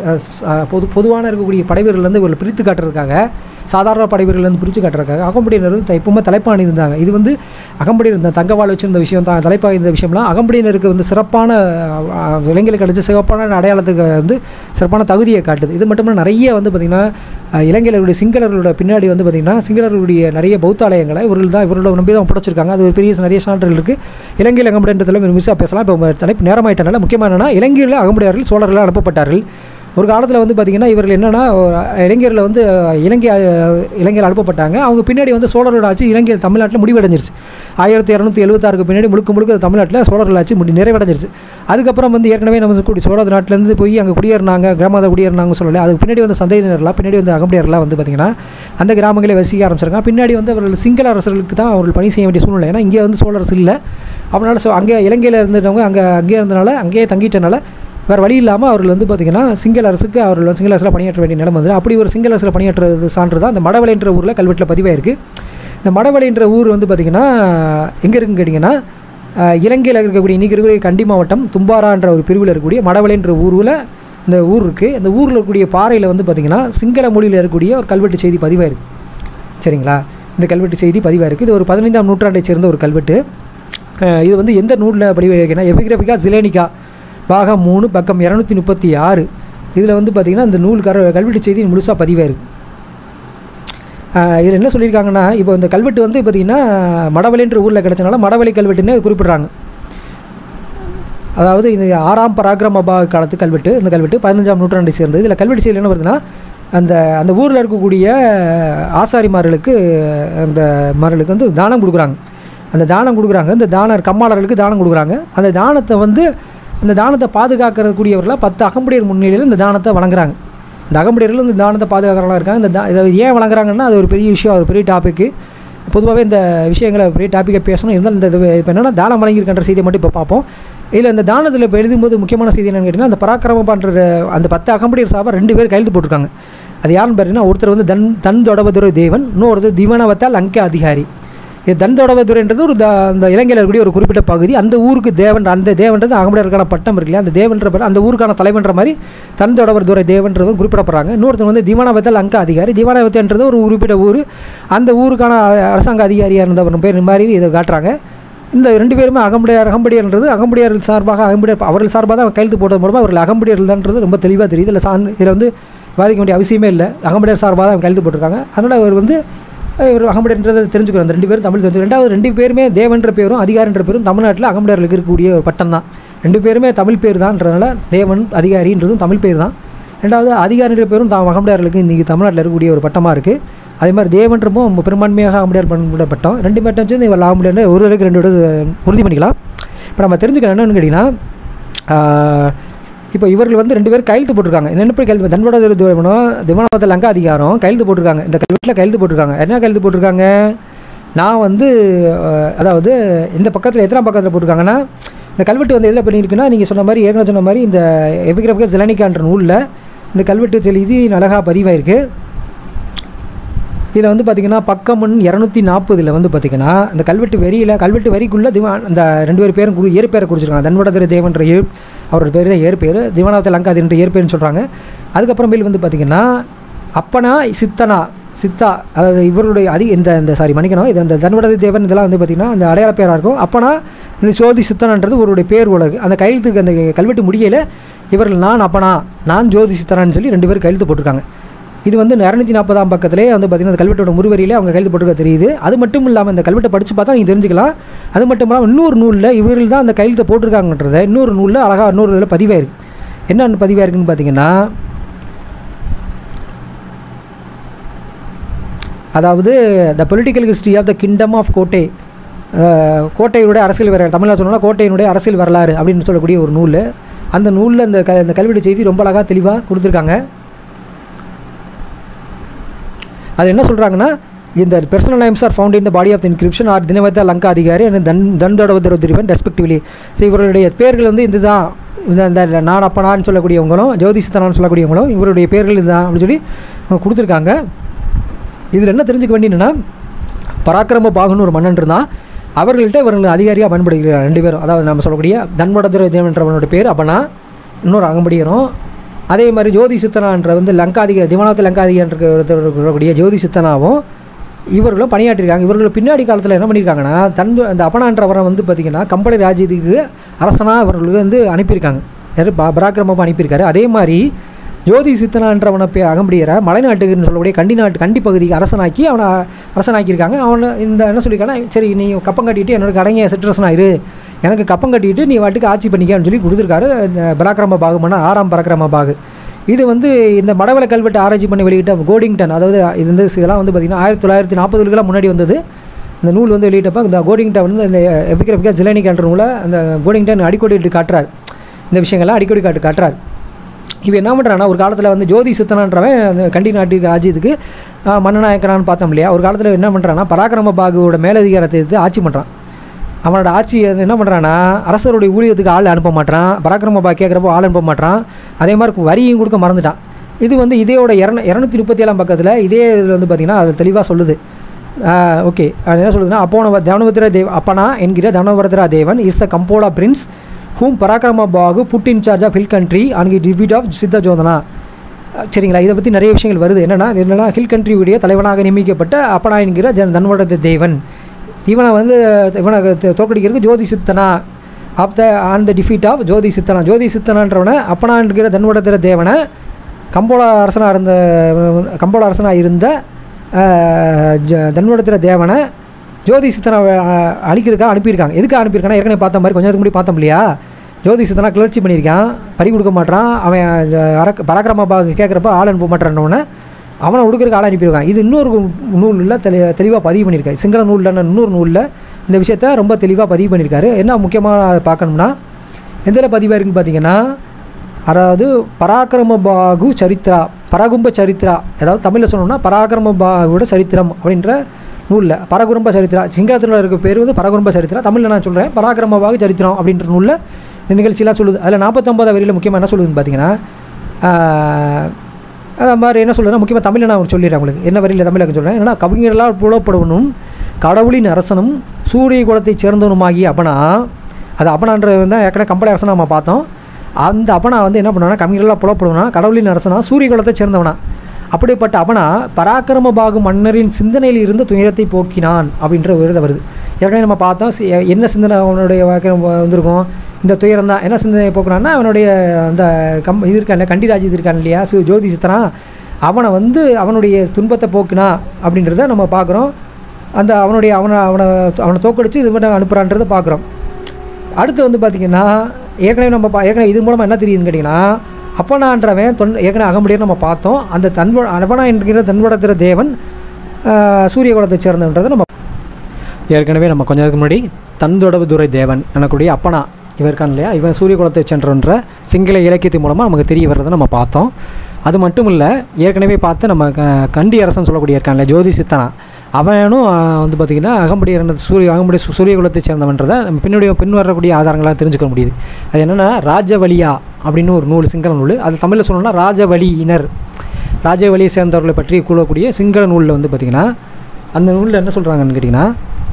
பொது பொதுவான இருக்கக்கூடிய படைவீரர்கள் வந்து இவர்கள் பிரித்து காட்டுறதுக்காக சாதாரண படைவீரர்கள் வந்து பிரித்து காட்டுறதுக்காக அகம்படியினர் வந்து எப்பவுமே தலைப்பு அணிந்திருந்தாங்க இது வந்து அகம்படியினர் இந்த தங்கவாள் வச்சிருந்த விஷயம் தான் தலைப்பாக இருந்த விஷயம்லாம் அகம்படியினருக்கு வந்து சிறப்பான இளைஞர்களுக்கு கிடைச்ச சிறப்பான அடையாளத்துக்கு வந்து சிறப்பான தகுதியை காட்டுது இது மட்டும் நிறைய வந்து பார்த்திங்கன்னா இளைஞர்களுடைய சிங்களர்களுடைய பின்னாடி வந்து பார்த்திங்கன்னா சிங்களர்களுடைய நிறைய பௌத்த ஆலயங்களை இவர்கள் தான் இவரோட நம்பி தான் படைச்சிருக்காங்க அது ஒரு பெரிய நிறைய சான்றுகள் இருக்குது இலங்கையில் அகம்படின்றதுல மிஸ்ஸாக பேசலாம் இப்போ தலைப்பு நேரமாயிட்டனால முக்கியமாக என்னென்னா இலங்கையில் அகமுடையார்கள் சோழர்கள் அனுப்பப்பட்டார்கள் ஒரு காலத்தில் வந்து பார்த்திங்கன்னா இவர்கள் என்னென்னா இளைஞரில் வந்து இலங்கை இலங்கையில் அனுப்பப்பட்டாங்க அவங்க பின்னாடி வந்து சோழரோட ஆட்சி இலங்கை தமிழ்நாட்டில் முடிவடைஞ்சிருச்சு ஆயிரத்தி இரநூத்தி எழுபத்தாறுக்கு பின்னாடி முழுக்க முழுக்க தமிழ்நாட்டில் சோழர்கள் ஆட்சி முடி நிறைவடைஞ்சிருச்சு அதுக்கப்புறம் வந்து ஏற்கனவே நம்ம கூடி சோழர் நாட்டிலேருந்து போய் அங்கே குடியேறினாங்க கிராமத்தை குடியேறினாங்க சொல்லலை அதுக்கு பின்னாடி வந்து சந்தையினர்லாம் பின்னாடி வந்து அகமுடையர்லாம் வந்து பார்த்திங்கன்னா அந்த கிராமங்களே வசிக்க ஆரம்பிச்சிருக்காங்க பின்னாடி வந்து அவர்கள் சிங்கள அரசர்களுக்கு தான் அவர்கள் பணி செய்ய வேண்டிய சூழ்நிலை ஏன்னா இங்கே வந்து சோழ அரசு இல்லை அதனால் ஸோ அங்கே இலங்கையில் இருந்தவங்க அங்கே அங்கேயே இருந்தனால அங்கேயே தங்கிட்டனால வேறு வழி இல்லாமல் அவர்கள் வந்து பார்த்திங்கன்னா சிங்கள அரசுக்கு அவர்கள் வந்து சிங்கள அரசில் பணியாற்ற வேண்டிய நிலைமை வந்து அப்படி ஒரு சிங்கள அரசில் பணியாற்றுறது சான்று தான் இந்த மடவலைன்ற ஊரில் கல்வெட்டில் பதிவாயிருக்கு இந்த மடவலைன்ற ஊர் வந்து பார்த்திங்கன்னா எங்கே இருக்குன்னு கேட்டிங்கன்னா இலங்கையில் இருக்கக்கூடிய இன்றைக்கி இருக்கக்கூடிய கண்டி மாவட்டம் தும்பாரான்ற ஒரு பிரிவில் இருக்கக்கூடிய மடவலைன்ற ஊரில் இந்த ஊர் இருக்குது இந்த ஊரில் இருக்கக்கூடிய பாறையில் வந்து பார்த்திங்கன்னா சிங்கள மொழியில் இருக்கக்கூடிய ஒரு கல்வெட்டு செய்தி பதிவாயிருக்கு சரிங்களா இந்த கல்வெட்டு செய்தி பதிவாயிருக்கு இது ஒரு பதினைந்தாம் நூற்றாண்டை சேர்ந்த ஒரு கல்வெட்டு அஹ் இது வந்து எந்த நூலில் பதிவாயிருக்குன்னா எபிகிராஃபிகா சிலேனிகா பாகம் மூணு பக்கம் இரநூத்தி முப்பத்தி ஆறு இதில் வந்து பார்த்திங்கன்னா இந்த நூல் கர கல்வெட்டு செய்தி முழுசாக பதிவாயிருக்கு இதில் என்ன சொல்லியிருக்காங்கன்னா இப்போ இந்த கல்வெட்டு வந்து பார்த்திங்கன்னா மடவலின்ற ஊரில் கிடச்சனால மடவலி கல்வெட்டுன்னு குறிப்பிட்றாங்க அதாவது இது ஆறாம் பராக்கிரம பா காலத்து கல்வெட்டு இந்த கல்வெட்டு பதினஞ்சாம் நூற்றாண்டை சேர்ந்தது இதில் கல்வெட்டு செய்தியில் என்ன வருதுன்னா அந்த அந்த ஊரில் இருக்கக்கூடிய ஆசாரிமார்களுக்கு அந்த மார்களுக்கு வந்து தானம் கொடுக்குறாங்க அந்த தானம் கொடுக்குறாங்க இந்த தானர் கம்மாளர்களுக்கு தானம் கொடுக்குறாங்க அந்த தானத்தை வந்து அந்த தானத்தை பாதுகாக்கிறக்கூடியவர்களாக பத்து அகம்படியர் முன்னிலையில் இந்த தானத்தை வழங்குறாங்க இந்த அகம்படியர்கள் இந்த தானத்தை பாதுகாக்கிறவங்களா இருக்காங்க இந்த தா இதை ஏன் வழங்குறாங்கன்னா அது ஒரு பெரிய விஷயம் அது ஒரு பெரிய டாப்பிக்கு பொதுவாகவே இந்த விஷயங்களை பெரிய டாப்பிக்கை பேசணும் இருந்தாலும் இந்த இது இப்போ என்னென்னா தானம் வழங்கியிருக்கின்ற செய்தியை மட்டும் இப்போ பார்ப்போம் இதில் இந்த தானத்தில் இப்போ எழுதும்போது முக்கியமான செய்தி என்னென்னு கேட்டிங்கன்னா அந்த பராக்கிரமம் பண்ணுற அந்த பத்து அகம்படியர் சார்பாக ரெண்டு பேர் கையெழுத்து போட்டிருக்காங்க அது யாருன்னு பார்த்தீங்கன்னா ஒருத்தர் வந்து தன் தன் தொடபதுரை தேவன் இன்னொருத்தர் திவனவத்தால் அங்கே அதிகாரி இது தன் தொடபதுரைன்றது ஒரு த அந்த இலங்கையில் இருக்கக்கூடிய ஒரு குறிப்பிட்ட பகுதி அந்த ஊருக்கு தேவன் அந்த தேவன்றது அகம்படியருக்கான பட்டம் இருக்கு இல்லையா அந்த தேவன்ற பேர் அந்த ஊருக்கான தலைவன்ற மாதிரி தன் தொடவர் துரை தேவன்றது குறிப்பிடப்படுறாங்க இன்னொருத்தர் வந்து திவானவத்தால் அங்க அதிகாரி திவானவத்தன்றது ஒரு குறிப்பிட்ட ஊர் அந்த ஊருக்கான அரசாங்க அதிகாரியாக இருந்தவர் பேர் மாதிரி இதை காட்டுறாங்க இந்த ரெண்டு பேருமே அகம்படியார் அகம்படியார்ன்றது அகம்படியார்கள் சார்பாக அகம்படியார் அவர்கள் சார்பாக தான் கையெழுத்து போட்டது மூலமாக அவர்கள் அகம்படியார்கள் தான்ன்றது ரொம்ப தெளிவாக தெரியுது இல்லை சான் இதில் வந்து வாதிக்க வேண்டிய அவசியமே இல்லை அகம்படியார் சார்பாக தான் கையெழுத்து போட்டிருக்காங்க அதனால் அவர் வந்து இவர் அகம்படியன்றதை தெரிஞ்சுக்கிறோம் அந்த ரெண்டு பேரும் தமிழ் தெரிஞ்சு ரெண்டாவது ரெண்டு பேருமே தேவன்ற பேரும் அதிகாரின்ற பேரும் தமிழ்நாட்டில் அகம்படியார்களுக்கு இருக்கக்கூடிய ஒரு பட்டம் தான் ரெண்டு பேருமே தமிழ் பேர் தான்றதுனால தேவன் அதிகாரின்றதும் தமிழ் பேர் தான் ரெண்டாவது அதிகாரின்ற பேரும் தான் அகம்படியார்களுக்கு இன்றைக்கி தமிழ்நாட்டில் இருக்கக்கூடிய ஒரு பட்டமாக இருக்குது அதே மாதிரி தேவன்றமும் பெரும்பான்மையாக அகம்படியார் பண்ண பட்டம் ரெண்டு பேட்டம் சேர்ந்து இவர் அகம்படியார் ஒரு தடவைக்கு ரெண்டு விட உறுதி பண்ணிக்கலாம் இப்போ நம்ம தெரிஞ்சுக்கணும் என்னன்னு கேட்டிங்கன்னா இப்போ இவர்கள் வந்து ரெண்டு பேரும் கையெழுத்து போட்டிருக்காங்க என்ன போய் கையெழுத்து தன்வட தூரமனும் திமானத்தில் லங்கா அதிகாரம் கையெழுத்து போட்டிருக்காங்க இந்த கல்வெட்டில் கையெழுத்து போட்டிருக்காங்க என்ன கையெழுத்து போட்டிருக்காங்க நான் வந்து அஹ், அதாவது இந்த பக்கத்தில் எத்தனாம் பக்கத்தில் போட்டிருக்காங்கன்னா இந்த கல்வெட்டு வந்து எதில் பண்ணியிருக்குன்னா நீங்கள் சொன்ன மாதிரி ஏற்கனவே சொன்ன மாதிரி இந்த எபிகிராஃபிகா ஜெலனிக்கான்ற நூலில் இந்த கல்வெட்டு செய்தி அழகாக பதிவாயிருக்கு இதில் வந்து பார்த்திங்கன்னா பக்கமன் இரநூத்தி நாற்பதில் வந்து பார்த்திங்கன்னா இந்த கல்வெட்டு வரியில் கல்வெட்டு வரிக்குள்ளே திவா அந்த ரெண்டு பேர் பேரும் குரு ஏற்பேரை குறிச்சிருக்காங்க தன்வடதிர தேவன்ற ஏர் அவரோட பேர் தான் ஏற்பேர் திவானவத்தை லங்காதி என்ற ஏற்பேர்னு சொல்கிறாங்க அதுக்கப்புறமேல் வந்து பார்த்திங்கன்னா அப்பனா சித்தனா சித்தா அதாவது இவருடைய அதி இந்த இந்த சாரி மன்னிக்கணும் இது அந்த தன்வடதி தேவன் இதெல்லாம் வந்து பார்த்திங்கன்னா அந்த அடையாள பேராக இருக்கும் அப்பனா இந்த ஜோதி சித்தனன்றது இவருடைய பேர் போல இருக்குது அந்த கையெழுத்துக்கு அந்த கல்வெட்டு முடியல இவர்கள் நான் அப்பனா நான் ஜோதி சித்தனான்னு சொல்லி ரெண்டு பேரும் கையெழுத்து போட்டிருக்காங்க இது வந்து இரநூத்தி நாற்பதாம் பக்கத்திலே வந்து பார்த்திங்கன்னா அந்த கல்வெட்டோட முருவரியிலே அவங்க கையெழுத்து போட்டுக்க தெரியுது அது மட்டும் இல்லாமல் இந்த கல்வெட்டை படித்து பார்த்தா நீங்கள் தெரிஞ்சுக்கலாம் அது மட்டும் இல்லாமல் இன்னொரு நூலில் இவர்கள் தான் அந்த கையெழுத்தை போட்டிருக்காங்கன்றத இன்னொரு நூலில் அழகாக இன்னொரு இதில் பதிவாயிருக்கு என்ன பதிவாயிருக்குன்னு பார்த்தீங்கன்னா அதாவது the political history of the kingdom of Kotte ah, கோட்டையினுடைய அரசியல் வரலாறு தமிழில் சொன்னோம்னா கோட்டையினுடைய அரசியல் வரலாறு அப்படின்னு சொல்லக்கூடிய ஒரு நூல் அந்த நூலில் இந்த க இந்த கல்வெட்டு செய்தி ரொம்ப அழகாக தெளிவாக கொடுத்துருக்காங்க அது என்ன சொல்கிறாங்கன்னா இந்த personal names are found in the body of the inscription are தினவத்த லங்கா அதிகாரி and தன் தண்டோட திருவன் ரெஸ்பெக்டிவ்லி ஸோ இவருடைய பேர்கள் வந்து இதுதான் இந்த இந்த நான் அப்பனான்னு சொல்லக்கூடியவங்களும் ஜோதிஷத்தனான்னு சொல்லக்கூடியவங்களும் இவருடைய பேர்கள் இதுதான் அப்படின்னு சொல்லி அவங்க கொடுத்துருக்காங்க இதில் என்ன தெரிஞ்சுக்க வேண்டியதுன்னா பராக்கிரம பாகுன்னு ஒரு மன்னன் இருந்தான் அவர்கள்ட்ட இவர்கள் அதிகாரியாக பயன்படுகிறார் ரெண்டு பேரும் அதாவது நம்ம சொல்லக்கூடிய தன்மடதுரை தேவன்றவனோட பேர் அப்பனா இன்னொரு அகம்படியரும் அதே மாதிரி ஜோதி சித்தனான்ற வந்து லங்காதிக திவானத்து லங்காதிகன்ற இருக்கக்கூடிய ஜோதி சித்தனாவும் இவர்களும் பணியாற்றிருக்காங்க இவர்கள் பின்னாடி காலத்தில் என்ன பண்ணியிருக்காங்கன்னா தன் அந்த அப்பனான்றவரை வந்து பார்த்திங்கன்னா கம்பளி ராஜ்யத்துக்கு அரசனாக இவர்களுக்கு வந்து அனுப்பியிருக்காங்க யார் ப பராக்கிரமமாக அனுப்பியிருக்காரு அதே மாதிரி ஜோதி சித்தனான்றவனை பே அகம்படியரை மலைநாட்டுக்குன்னு சொல்லக்கூடிய கண்டி நாட்டு கண்டி பகுதிக்கு அரசனாக்கி அவனை அரசனாக்கியிருக்காங்க அவனை இந்த என்ன சொல்லியிருக்காங்கன்னா சரி நீ கப்பம் கட்டிட்டு என்னோட அடங்கிய சிற்றரசனாயிரு எனக்கு கப்பம் கட்டிட்டு நீ வாட்டுக்கு ஆட்சி பண்ணிக்கன்னு சொல்லி கொடுத்துருக்காரு இந்த பராக்கிரம பாகு மன்னர் ஆறாம் பராக்கிரம பாகு இது வந்து இந்த மடவள கல்வெட்டு ஆராய்ச்சி பண்ணி வெளியிட்ட கோடிங்டன் அதாவது இது வந்து இதெல்லாம் வந்து பார்த்திங்கன்னா ஆயிரத்தி தொள்ளாயிரத்தி நாற்பதுகளுக்கெல்லாம் முன்னாடி வந்தது இந்த நூல் வந்து வெளியிட்டப்போ இந்த கோடிங்டன் வந்து இந்த எபிகிரபிகா ஜிலனிக்கான்ற நூலை அந்த கோடிங்டன் அடிக்கடி காட்டுறார் இந்த விஷயங்கள்லாம் அடிக்கடி காட்டு காட்டுறார் இவன் என்ன பண்ணுறான்னா ஒரு காலத்தில் வந்து ஜோதி சித்தனன்றவன் அந்த கண்டி நாட்டுக்கு ராஜ்யத்துக்கு ஆஹ், மன்னநாயக்கனான்னு பார்த்தோம் இல்லையா ஒரு காலத்தில் என்ன பண்ணுறான்னா பராக்கிரம பாகுவோட மேலதிகாரத்தை எடுத்து ஆட்சி பண்ணுறான் அவனோட ஆட்சி வந்து என்ன பண்ணுறான்னா அரசருடைய ஊழியத்துக்கு ஆள் அனுப்ப மாட்டான் பராக்கிரம பா கேட்குறப்போ ஆள் அனுப்ப மாட்டான் அதே மாதிரி வரியும் கொடுக்க மறந்துட்டான் இது வந்து இதேயோட இரநூ இரநூத்தி முப்பத்தி ஏழாம் பக்கத்தில் இதே இதில் வந்து பார்த்திங்கன்னா அது தெளிவாக சொல்லுது ஓகே அது என்ன சொல்லுதுன்னா அப்போன தவனபத்ரா தேவ் அப்பனா என்கிற தவனபத்ரா தேவன் is the கம்போலா Prince whom Parakramabahu put in charge of hill country அன்கி டிபியூட் ஆஃப் சித்த ஜோதனா அஹ் சரிங்களா இதை பற்றி நிறைய விஷயங்கள் வருது என்னென்னா என்னென்னா ஹில் கண்ட்ரியுடைய தலைவனாக நியமிக்கப்பட்ட அப்பனா என்கிற ஜன் தன்வடத்த தேவன் இவனை வந்து இவனை தோ- தோற்கடிக்கிறதுக்கு Jothi Sithana of the on the defeat of Jothi Sithana Jothi சித்தனான்றவனை அப்பனா என்கிற தன்வடத்திர தேவனை கம்போள அரசனாக இருந்த கம்போள அரசனாக இருந்த அஹ், ஜ- தன்வடத்திர தேவனை ஜோதி சித்தனை அஹ், அழிக்கிறதுக்காக அனுப்பியிருக்காங்க எதுக்கு அனுப்பியிருக்கானா ஏற்கனவே பார்த்த மாதிரி கொஞ்ச நேரத்துக்கு முன்னாடி பார்த்தோம் இல்லையா ஜோதி சித்தனா கிளர்ச்சி பண்ணியிருக்கான் பறி கொடுக்க மாட்டான் அவன் ஜ- அரக் பராக்கிரம பாகு கேட்குறப்ப ஆள் அனுப்ப மாட்டான்னொன்னே அவனை உடுக்கிறதுக்கு ஆள் அனுப்பியிருக்கான் இது இன்னொரு நூலில் தெளி தெளிவாக பதிவு பண்ணியிருக்காரு சிங்கள நூலில் இன்னொரு நூலில் இந்த விஷயத்த ரொம்ப தெளிவாக பதிவு பண்ணியிருக்காரு என்ன முக்கியமாக பார்க்கணும்னா எதில் பதிவாக இருக்குன்னு பார்த்தீங்கன்னா அதாவது பராக்கிரம பாகு சரித்ரா பராகும்ப சரித்ரா அதாவது தமிழில் சொல்லணும்னா பராக்கிரம பாகுவோட சரித்திரம் அப்படின்ற நூலில் பரகுரும்ப சரித்திரா சிங்களத்தில் இருக்க பேர் வந்து பரகுரும்ப சரித்திரா தமிழில் நான் சொல்கிறேன் பராக்கிரம பாகு சரித்திரம் அப்படின்ற நூலில் இந்த நிகழ்ச்சியெல்லாம் சொல்லுது அதில் நாற்பத்தொம்பது வரியில் முக்கியமாக என்ன சொல்லுதுன்னு பார்த்தீங்கன்னா ஆஹ், அது மாதிரி என்ன சொல்லுதுன்னா முக்கியமாக தமிழில் நான் சொல்லிடுறேன் உங்களுக்கு என்ன வரியில் தமிழில் சொல்கிறேன் ஏன்னா கவிஞர்களால் புலப்படுவனும் கடவுளின் அரசனும் சூரிய குலத்தைச் சேர்ந்தவனுமாகிய அப்பனா அது அப்பனான்றது தான் ஏற்கனவே கம்பளை அரசனை நம்ம பார்த்தோம் அந்த அப்பனா வந்து என்ன பண்ணுவானா கவிஞர்களாக புலப்படுவனா கடவுளின் அரசனா சூரிய குலத்தைச் சேர்ந்தவனா அப்படிப்பட்ட அவனா பராக்கிரம பாகு மன்னரின் சிந்தனையில் இருந்த துயரத்தை போக்கினான் அப்படின்ற ஒரு இது வருது ஏற்கனவே நம்ம பார்த்தோம் சி- என்ன சிந்தனை அவனுடைய வாழ்க்கை வந்திருக்கும் இந்த துயரம் தான் என்ன சிந்தனை போக்குனான்னா அவனுடைய அந்த கம் இது இருக்கான் கண்டி ராஜ்யத்து இருக்கான் இல்லையா சு ஜோதி சித்தனா அவனை வந்து அவனுடைய துன்பத்தை போக்கினா அப்படின்றத நம்ம பார்க்குறோம் அந்த அவனுடைய அவனை அவனை அவனை தோக்கடிச்சு இது பண்ண அனுப்புகிறான்றதை பார்க்குறோம் அடுத்து வந்து பார்த்திங்கன்னா ஏற்கனவே நம்ம பா ஏற்கனவே இது மூலமாக என்ன தெரியுதுன்னு கேட்டிங்கன்னா அப்பனான்றவன் தொன் ஏற்கனவே அகமுடியை நம்ம பார்த்தோம் அந்த தன்வ அப்பனா என்கிற தன்வடத்திர தேவன் ஆஹ், சூரிய குலத்தை சேர்ந்தன்றதை நம்ம ஏற்கனவே நம்ம கொஞ்ச நேரத்துக்கு முன்னாடி தந்தொடவு துரை தேவன் எனக்குடைய அப்பனா இவர் இருக்கான் இல்லையா இவன் சூரிய குலத்தை சென்றன்ற சிங்கள இலக்கியத்தின் மூலமாக நமக்கு தெரிய வர்றதை நம்ம பார்த்தோம் அது மட்டும் இல்லை ஏற்கனவே பார்த்து நம்ம க- கண்டி அரசன் சொல்லக்கூடிய இருக்கான் இல்லையா ஜோதி சித்தனா அவனும் ஆஹ், வந்து பார்த்திங்கன்னா அகம்படி இறந்த சூரிய அகம்படி சு- சூரிய குலத்தை சேர்ந்தவன்றதை நம்ம பின்னாடி பின் வரக்கூடிய ஆதாரங்களாக தெரிஞ்சுக்க முடியுது அது என்னென்னா ராஜவலியா அப்படின்னு ஒரு நூல் சிங்கள நூல் அது தமிழில் சொல்லணும்னா ராஜவலியினர் ராஜவலியை சேர்ந்தவர்களை பற்றி கூறக்கூடிய சிங்கள நூலில் வந்து பார்த்திங்கன்னா அந்த நூலில் என்ன சொல்கிறாங்கன்னு கேட்டிங்கன்னா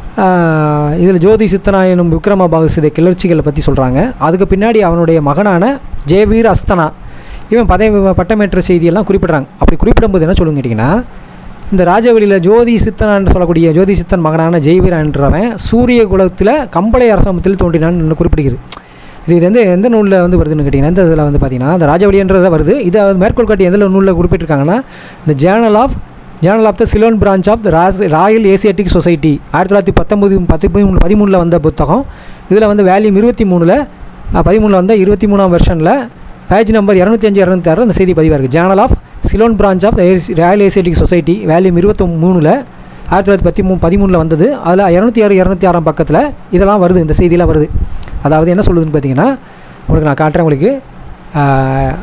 இதில் ஜோதி சித்தனா எனும் விக்ரமபாகு சிதை கிளர்ச்சிகளை பற்றி சொல்கிறாங்க அதுக்கு பின்னாடி அவனுடைய மகனான ஜெயவீர் அஸ்தனா இவன் பதவி பட்டமேற்ற செய்தியெல்லாம் குறிப்பிட்றாங்க அப்படி குறிப்பிடும்போது என்ன சொல்லுங்க கேட்டிங்கன்னா இந்த ராஜவெளியில் ஜோதி சித்தனான்னு சொல்லக்கூடிய ஜோதி சித்தன் மகனான ஜெயவீரன்றவன் சூரிய குலத்தில் கம்பளை அரசாங்கத்தில் தோன்றினான்னு குறிப்பிடுகிறது இது இது வந்து எந்த நூலில் வந்து வருதுன்னு கேட்டிங்கன்னா இந்த இதில் வந்து பார்த்தீங்கன்னா இந்த ராஜவழின்றத வருது இதை வந்து மேற்கோள் காட்டி எந்த நூலில் குறிப்பிட்டிருக்காங்கன்னா இந்த Journal of Journal of the Ceylon Branch of the ராஸ் ராயல் ஏசியாட்டிக் சொசைட்டி ஆயிரத்தி தொள்ளாயிரத்தி பத்தொம்பது பத்து பதிமூணு பதிமூணில் வந்த புத்தகம் இதில் வந்து வேல்யூம் இருபத்தி மூணில் பதிமூணில் வந்த இருபத்தி மூணாம் வெர்ஷனில் பேஜ் நம்பர் இரநூத்தி அஞ்சு இரநூத்தி ஆறு அந்த செய்தி பதிவாக இருக்குது Journal of Ceylon Branch of Royal Asiatic Society volume இருபத்தி மூணில் ஆயிரத்தி தொள்ளாயிரத்தி பத்தி மூ பதிமூணில் வந்தது அதில் இரநூத்தி ஆறு இரநூத்தி ஆறாம் பக்கத்தில் இதெல்லாம் வருது இந்த செய்தியெல்லாம் வருது அதாவது என்ன சொல்லுதுன்னு பார்த்தீங்கன்னா உங்களுக்கு நான் காட்டுறேன் உங்களுக்கு ஆஹ்,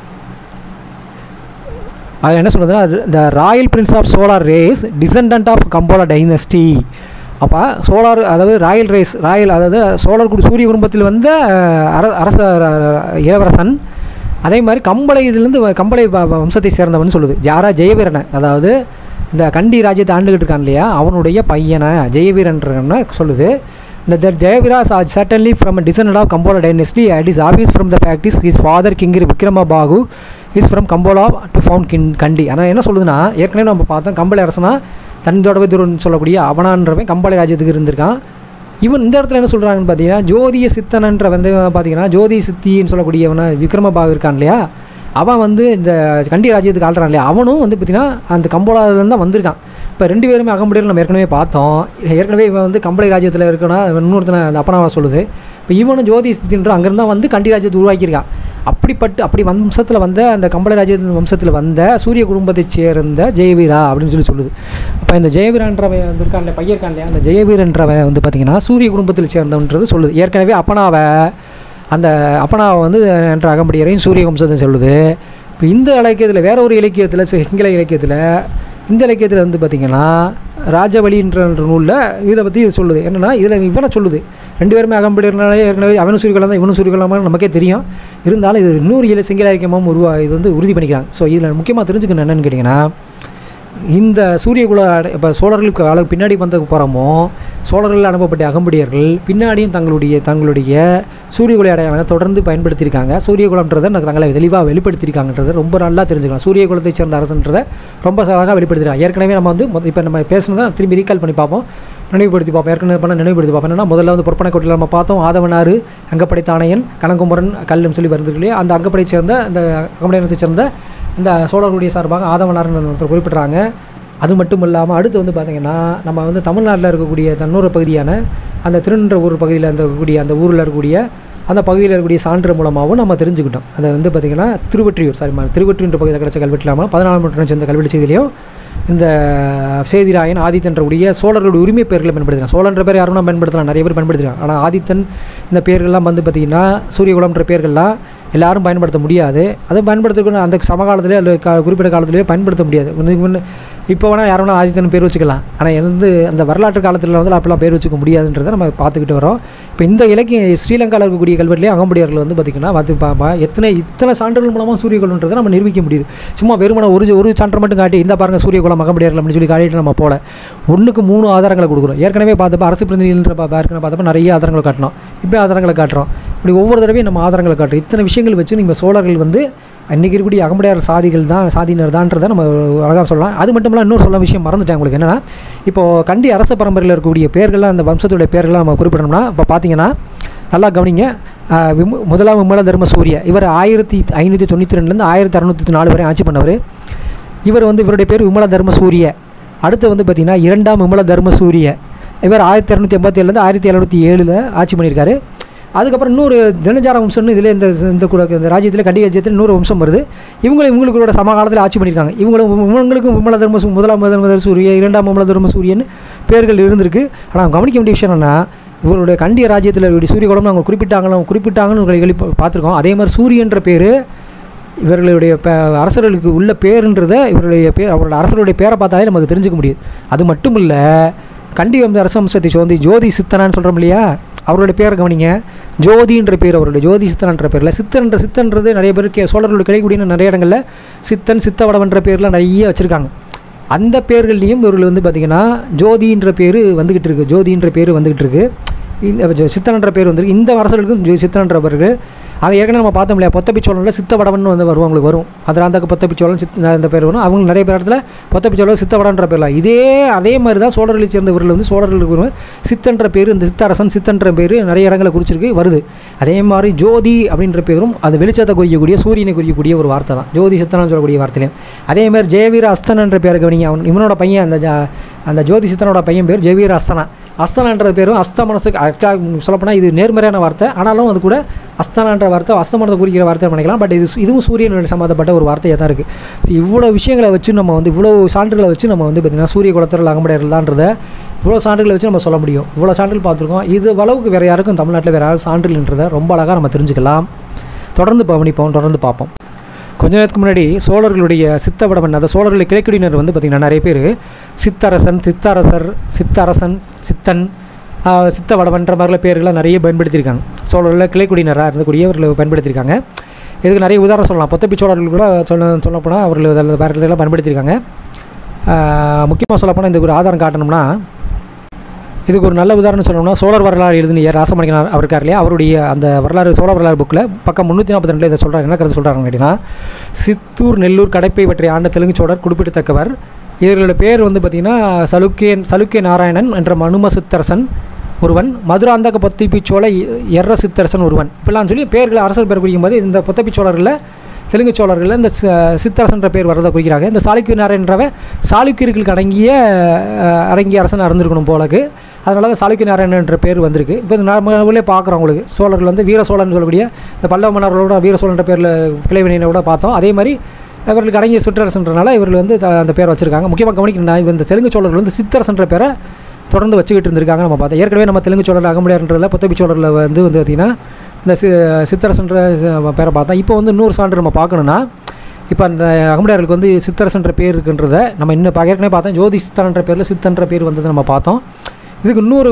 அது என்ன சொல்லுதுன்னா அது the royal prince of solar race descendant of Gampola dynasty அப்போ சோலார் அதாவது ராயல் ரேஸ் ராயல் அதாவது சோழர் குடி சூரிய குடும்பத்தில் வந்த அஹ், அர அரச அஹ், இளவரசன் அதே மாதிரி கம்பளை இதுலேருந்து கம்பளை வ- வ- வம்சத்தை சேர்ந்தவன் சொல்லுது ஜாரா ஜெயவீரனை அதாவது இந்த கண்டி ராஜ்யத்தை ஆண்டுகிட்டு இருக்கான் இல்லையா அவனுடைய பையனை ஜெயவீரன்றவனை சொல்லுது இந்த that Jayaweeras are certainly from descent of Gampola dynasty it is obvious from the fact is his father Kingiri Vikrama Bahu is from Gampola to found in Kandy ஆனால் என்ன சொல்லுதுன்னா ஏற்கனவே நம்ம பார்த்தோம் கம்பளை அரசனா தன்னோட துருன்னு சொல்லக்கூடிய அவனான்றவன் கம்பளை ராஜ்யத்துக்கு இருந்திருக்கான் இவன் இந்த இடத்துல என்ன சொல்கிறாங்கன்னு பார்த்தீங்கன்னா ஜோதிய சித்தனன்ற வந்து பார்த்தீங்கன்னா ஜோதி சித்தின்னு சொல்லக்கூடியவன விக்ரமபாகு இருக்கான் இல்லையா அவன் வந்து இந்த கண்டி ராஜ்யத்துக்கு ஆள்றான் இல்லையா அவனும் வந்து பார்த்தீங்கன்னா அந்த கம்போலாவிலேருந்து தான் வந்திருக்கான் இப்போ ரெண்டு பேருமே அகம்படியில் நம்ம ஏற்கனவே பார்த்தோம் ஏற்கனவே இவன் வந்து கம்பளை ராஜ்யத்தில் இருக்கனா இன்னொருத்தனை அந்த அப்பனாவா சொல்லுது இப்போ இவனும் ஜோதி சித்தின்ற அங்கேருந்து வந்து கண்டி ராஜ்யத்தை உருவாக்கியிருக்கான் அப்படிப்பட்டு அப்படி வம்சத்தில் வந்த அந்த கம்பளை ராஜ்ய வம்சத்தில் வந்த சூரிய குடும்பத்தைச் சேர்ந்த ஜெயவீரா அப்படின்னு சொல்லி சொல்லுது இப்போ இந்த ஜெயவீரன்றவன் வந்து இருக்கான் இல்லையா பையன் இருக்கான் இல்லையா அந்த ஜெயவீரன்றவன் வந்து பார்த்திங்கன்னா சூரிய குடும்பத்தில் சேர்ந்தவன்றது சொல்லுது ஏற்கனவே அப்பனாவை அந்த அப்பனாவை வந்து என்ற அகம்படியரையும் சூரிய வம்சத்தை சொல்லுது இப்போ இந்த இலக்கியத்தில் வேற ஒரு இலக்கியத்தில் சிங்கள இலக்கியத்தில் இந்த இலக்கியத்தில் வந்து பார்த்திங்கன்னா ராஜவழின்ற நூலில் இதை பற்றி இது சொல்லுது என்னென்னா இதில் இவனை சொல்லுது ரெண்டு பேருமே அகம்படினாலே ஏற்கனவே அவனும் சூரியகலாம் தான் இவனும் சூரியகலாமா நமக்கே தெரியும் இருந்தாலும் இது இன்னொரு இல சிங்கள இலக்கியமும் உருவா இது வந்து உறுதி பண்ணிக்கிறாங்க ஸோ இதில் முக்கியமாக தெரிஞ்சுக்கணும் என்னென்னு கேட்டிங்கன்னா இந்த சூரியகுல இப்போ சோழர்களுக்கு அளவு பின்னாடி வந்ததுக்கு அப்புறமோ சோழர்கள் அனுப்பப்பட்ட அகம்படியர்கள் பின்னாடியும் தங்களுடைய தங்களுடைய சூரியகுல அடையாளங்களை தொடர்ந்து பயன்படுத்தியிருக்காங்க சூரியகுலம்ன்றதை நான் தங்களை தெளிவாக வெளிப்படுத்தியிருக்காங்கன்றதை ரொம்ப நல்லா தெரிஞ்சுக்கலாம் சூரியகுலத்தை சேர்ந்த அரசன்றதை ரொம்ப அழகாக வெளிப்படுத்திருக்காங்க ஏற்கனவே நம்ம வந்து இப்போ நம்ம பேசுனதை திரும்பி ரீகால் பண்ணி பார்ப்போம் நினைவுபடுத்தி பார்ப்போம் ஏற்கனவே பண்ண நினைவுபடுத்தி பார்ப்போம் என்னன்னா முதல்ல வந்து பொற்பனைக்கோட்டையில் நம்ம பார்த்தோம் ஆதவனாறு அங்கப்படை தானையன் கனகுமரன் கல்லுன்னு சொல்லி வருது இல்லையா அந்த அங்கப்படை சேர்ந்த அந்த அகமடையத்தை சேர்ந்த இந்த சோழர்களுடைய சார்பாக ஆதவனார்னு ஒருத்தர் குறிப்பிட்றாங்க அது மட்டும் இல்லாமல் அடுத்து வந்து பார்த்திங்கன்னா நம்ம வந்து தமிழ்நாட்டில் இருக்கக்கூடிய தன்னூர் பகுதியான அந்த திருநின்ற ஊர் பகுதியில் இருக்கக்கூடிய அந்த ஊரில் இருக்கக்கூடிய அந்த பகுதியில் இருக்கக்கூடிய சான்று மூலமாகவும் நம்ம தெரிஞ்சுக்கிட்டோம் அதை வந்து பார்த்திங்கன்னா திருவற்றியூர் சாரி திருவற்றியூர் பகுதியில் கிடைச்ச கல்வெட்டு இல்லாமல் பதினாலாம் நூற்றாண்டு சேர்ந்த கல்வெட்டு செய்திலையும் இந்த சேதிராயன் ஆதித்தன்றக்கூடிய சோழர்களுடைய உரிமை பெயர்களை பயன்படுத்தினான் சோழன்ற பேர் யாரும் பயன்படுத்தலாம் நிறைய பேர் பயன்படுத்தினாங்க ஆனால் ஆதித்தன் இந்த பேர்கள்லாம் வந்து பார்த்திங்கன்னா சூரியகுலம்ன்ற பேர்கள்லாம் எல்லாரும் பயன்படுத்த முடியாது அதை பயன்படுத்தக்கூடிய அந்த சமகாலத்திலே அல்லது கா குறிப்பிட்ட காலத்திலேயே பயன்படுத்த முடியாது முன்னுக்கு முன்ன இப்போ வேணால் யார் வேணால் ஆதித்தன் பேர் வச்சுக்கலாம் ஆனால் வந்து அந்த வரலாற்று காலத்தில் வந்து அப்பெல்லாம் பேர் வச்சுக்க முடியாதுன்றதை நம்ம பார்த்துக்கிட்டு வரோம் இப்போ இந்த இலக்கிய ஸ்ரீலங்காவில் இருக்கக்கூடிய கல்வெட்டிலே அகம்படியார்கள் வந்து பார்த்திங்கன்னா பார்த்து பாப்பா எத்தனை இத்தனை சான்றுகள் மூலமாக சூரியகுலன்றதை நம்ம நிரூபிக்க முடியுது சும்மா வெறுமன ஒரு ஒரு சான்று மட்டும் காட்டி இந்த பாருங்க சூரியகுலம் அகம்படியார்கள் அப்படின்னு சொல்லி காட்டிட்டு நம்ம போல ஒன்றுக்கு மூணு ஆதாரங்களை கொடுக்குறோம் ஏற்கனவே பார்த்தப்ப அரசு பிரதிநிதின்ற ஏற்கனவே பார்த்தப்ப நிறைய ஆதாரங்களை காட்டினோம் இப்போ ஆதாரங்களை காட்டுறோம் இப்படி ஒவ்வொரு தடவையும் நம்ம ஆதாரங்களை காட்டுறோம் இத்தனை விஷயங்கள் வச்சு நீங்கள் சோழர்கள் வந்து அன்றைக்கி இருக்கக்கூடிய அகம்படையார் சாதிகள் தான் சாதியினர் தான்றதை நம்ம அழகாக சொல்லலாம் அது மட்டும் இல்லாமல் இன்னொரு சொல்ல விஷயம் மறந்துட்டேன் உங்களுக்கு என்னென்னா இப்போது கண்டி அரச பரம்பரையில் இருக்கக்கூடிய பேர்கள்லாம் அந்த வம்சத்துடைய பேர்கள்லாம் நம்ம குறிப்பிடணும்னா இப்போ பார்த்தீங்கன்னா நல்லா கவனிங்க விமு முதலாம் விமல தர்ம சூரிய இவர் ஆயிரத்தி ஐநூற்றி தொண்ணூற்றி ரெண்டுலேருந்து ஆயிரத்தி அறநூற்றி நாலு வரை ஆட்சி பண்ணவர் இவர் வந்து இவருடைய பேர் விமல தர்ம சூரிய அடுத்து வந்து பார்த்திங்கன்னா இரண்டாம் விமல தர்ம சூரிய இவர் ஆயிரத்தி இரநூத்தி எண்பத்தி ஏழுலேருந்து ஆயிரத்தி எழுநூற்றி ஏழில் ஆட்சி பண்ணியிருக்காரு அதுக்கப்புறம் இன்னொரு தினஜார வம்சம்னு இதில் இந்த இந்த கூட இந்த ராஜ்யத்தில் கண்டி ராஜ்யத்தில் இன்னொரு வம்சம் வருது இவங்களும் இவங்களோட சமகாலத்தில் ஆட்சி பண்ணியிருக்காங்க இவங்களும் இவங்களுக்கும் விமல தர்ம சூ முதலாம் தர்ம சூரிய இரண்டாம் விமல தர்ம சூரியன் பேர்கள் இருந்திருக்கு ஆனால் கவனிக்க வேண்டிய விஷயம் என்னென்னா இவருடைய கண்டிய ராஜ்யத்தில் இப்படி சூரியகுலம்னு அவங்க குறிப்பிட்டாங்களோ குறிப்பிட்டாங்கன்னு வெளி பார்த்துருக்கோம் அதே மாதிரி சூரியன்ற பேர் இவர்களுடைய பே அரசர்களுக்கு உள்ள பேருன்றதை இவருடைய பேர் அவரோட அரசர்களுடைய பேரை பார்த்தாலே நமக்கு தெரிஞ்சுக்க முடியுது அது மட்டும் இல்லை கண்டி வந்து அரச வம்சத்தை சோந்தி ஜோதி சித்தனான்னு சொல்கிறோம் இல்லையா அவருடைய பேரை கவனிங்க ஜோதின்ற பேர் அவருடைய ஜோதி சித்தனன்ற பேரில் சித்தன்ற சித்தன்றது நிறைய பேர் கே சோழர்களுடைய கிடைக்கூடிய நிறைய இடங்களில் சித்தன் சித்தவடவன்ற பேர்லாம் நிறைய வச்சுருக்காங்க அந்த பேர்கள்லேயும் இவர்கள் வந்து பார்த்திங்கன்னா ஜோதின்ற பேர் வந்துக்கிட்டு இருக்குது ஜோதின்ற பேர் வந்துக்கிட்டு இருக்குது இந்த சித்தனன்ற பேர் வந்திருக்கு இந்த அரசர்களுக்கும் ஜோ சித்தனன்ற பிறகு அதை ஏற்கனவே நம்ம பார்த்தோம் இல்லையா பொத்தப்பிச்சோழனில் சித்தவடவன் வந்து வரும் அவங்களுக்கு வரும் அதில் அந்த பொத்தப்பிச்சோழன் சித் அந்த பேர் வரும் அவங்க நிறைய பேர் இடத்துல பொத்தப்பிச்சோழன் சித்தவடன்ற பேர்லாம் இதே அதே மாதிரி தான் சோழர்களை சேர்ந்தவர்கள் வந்து சோழர்களுக்கு வரும் சித்தன்ற பேர் இந்த சித்தரசன் சித்தன்ற பேர் நிறைய இடங்களை குறிச்சிருக்கு வருது அதே மாதிரி ஜோதி அப்படின்ற பேரும் அது வெளிச்சத்தை குறிக்கக்கூடிய சூரியனை குறிக்கக்கூடிய ஒரு வார்த்தை தான் ஜோதி சித்தனன்னு சொல்லக்கூடிய வார்த்தையிலையும் அதே மாதிரி ஜெயவீர அஸ்தனன்ற பேரை கவனிங்க அவன் இவனோட பையன் அந்த அந்த ஜோதி சித்தனோட பையன் பேர் ஜெயவீர அஸ்தனா அஸ்தனான்ற பேரும் அஸ்த மனசுக்கு ஆக்சுவலாக சொல்லப்போனால் இது நேர்மறையான வார்த்தை ஆனாலும் அது கூட அஸ்தனான்ற வார்த்தை அஸ்தமனத்தை குறிக்கிற வார்த்தை நினைக்கலாம் பட் இது இதுவும் சூரியன் சம்மந்தப்பட்ட ஒரு வார்த்தையாக தான் இருக்குது ஸோ இவ்வளோ விஷயங்களை வச்சு நம்ம வந்து இவ்வளோ சான்றுகளை வச்சு நம்ம வந்து பார்த்திங்கன்னா சூரிய குலத்தில் அகம்படையர்கள் தான்றதை இவ்வளோ சான்றுகளை வச்சு நம்ம சொல்ல முடியும் இவ்வளோ சான்றுகள் பார்த்துருக்கோம் இது அளவுக்கு வேறு யாருக்கும் தமிழ்நாட்டில் வேறு யாரும் சான்றுன்றதை ரொம்ப அழகாக நம்ம தெரிஞ்சுக்கலாம் தொடர்ந்து கவனிப்போம் தொடர்ந்து பார்ப்போம் கொஞ்ச நேரத்துக்கு முன்னாடி சோழர்களுடைய சித்தவடமன் அந்த சோழர்களுடைய கிளைக்குடியினர் வந்து பார்த்திங்கன்னா நிறைய பேர் சித்தரசன் சித்தரசர் சித்தரசன் சித்தன் சித்தவடமன்ற மாதிரிலாம் பேர்கள்லாம் நிறைய பயன்படுத்தியிருக்காங்க சோழர்களில் கிளைக்குடியினராக இருந்தக்கூடியவர்கள் பயன்படுத்தியிருக்காங்க இதுக்கு நிறைய உதாரணம் சொல்லலாம் பொத்தப்பி சோழர்கள் கூட சொல்ல சொல்லப்போனால் அவர்கள் அதில் வேறு இடத்துல பயன்படுத்தியிருக்காங்க முக்கியமாக சொல்லப்போனால் இந்த ஒரு ஆதாரம் காட்டணும்னா இதுக்கு ஒரு நல்ல உதாரணம் சொல்லணும்னா சோழர் வரலாறு எழுதின ராசமணிகனார் அவர் இருக்கார் இல்லையா அவருடைய அந்த வரலாறு சோழர் வரலாறு புக்கில் பக்கம் முந்நூற்றி நாற்பத்தி ரெண்டில் இதை சொல்கிறார் என்ன கருத்து சொல்கிறாங்க கேட்டிங்கன்னா சித்தூர் நெல்லூர் கடைப்பை பற்றிய ஆண்ட தெலுங்கு சோழர் குறிப்பிடத்தக்கவர் இவர்களோட பேர் வந்து பார்த்திங்கன்னா சலுக்கியன் சலுக்கிய நாராயணன் என்ற மனும சித்தரசன் ஒருவன் மதுராந்தக பொத்திப்பிச்சோழ எர்ர சித்தரசன் ஒருவன் இப்படிலாம் சொல்லி பேர்கள் அரசர் பேர் குறிக்கும்போது இந்த பொத்தப்பிச்சோழர்களில் தெலுங்கு சோழர்களில் இந்த சித்தரசன்ற பேர் வரதை குறிக்கிறாங்க இந்த சாளுக்கிய நாராயணன்றவன் சாளுக்கியர்களுக்கு அடங்கிய அடங்கிய அரசன் இருந்திருக்கணும் போலக்கு அதனால தான் சாளுக்கிய நாராயணன் என்ற பேர் வந்திருக்கு இப்போ நம்மளே பார்க்குறோம் உங்களுக்கு சோழர்கள் வந்து வீர சோழன் சொல்லக்கூடிய இந்த பல்லவ மன்னர்களோட வீர சோழன்ற பேரில் கிளைவினையோட பார்த்தோம் அதே மாதிரி இவர்களுக்கு அடங்கிய சிற்றரசன்றனால இவர்கள் வந்து அந்த பேர் வச்சுருக்காங்க முக்கியமாக கவனிக்கணும் இந்த தெலுங்கு சோழர்கள் வந்து சித்தரசன்ற பேரை தொடர்ந்து வச்சுக்கிட்டு இருந்திருக்காங்க நம்ம பார்த்தோம் ஏற்கனவே நம்ம தெலுங்கு சோழர் அகமுடையார்ன்றதில் புத்தபி சோழரில் வந்து வந்து பார்த்திங்கன்னா இந்த சி சித்தரசன்ற பேரை பார்த்தோம் இப்போ வந்து இன்னொரு சான்று நம்ம பார்க்கணுன்னா இப்போ அந்த அகமுடையார்களுக்கு வந்து சித்தரசன்ற பேர் இருக்குன்றத நம்ம இன்னும் ஏற்கனவே பார்த்தோம் ஜோதி சித்தரன்ற பேரில் சித்தன்ற பேர் வந்ததை நம்ம பார்த்தோம் இதுக்கு இன்னொரு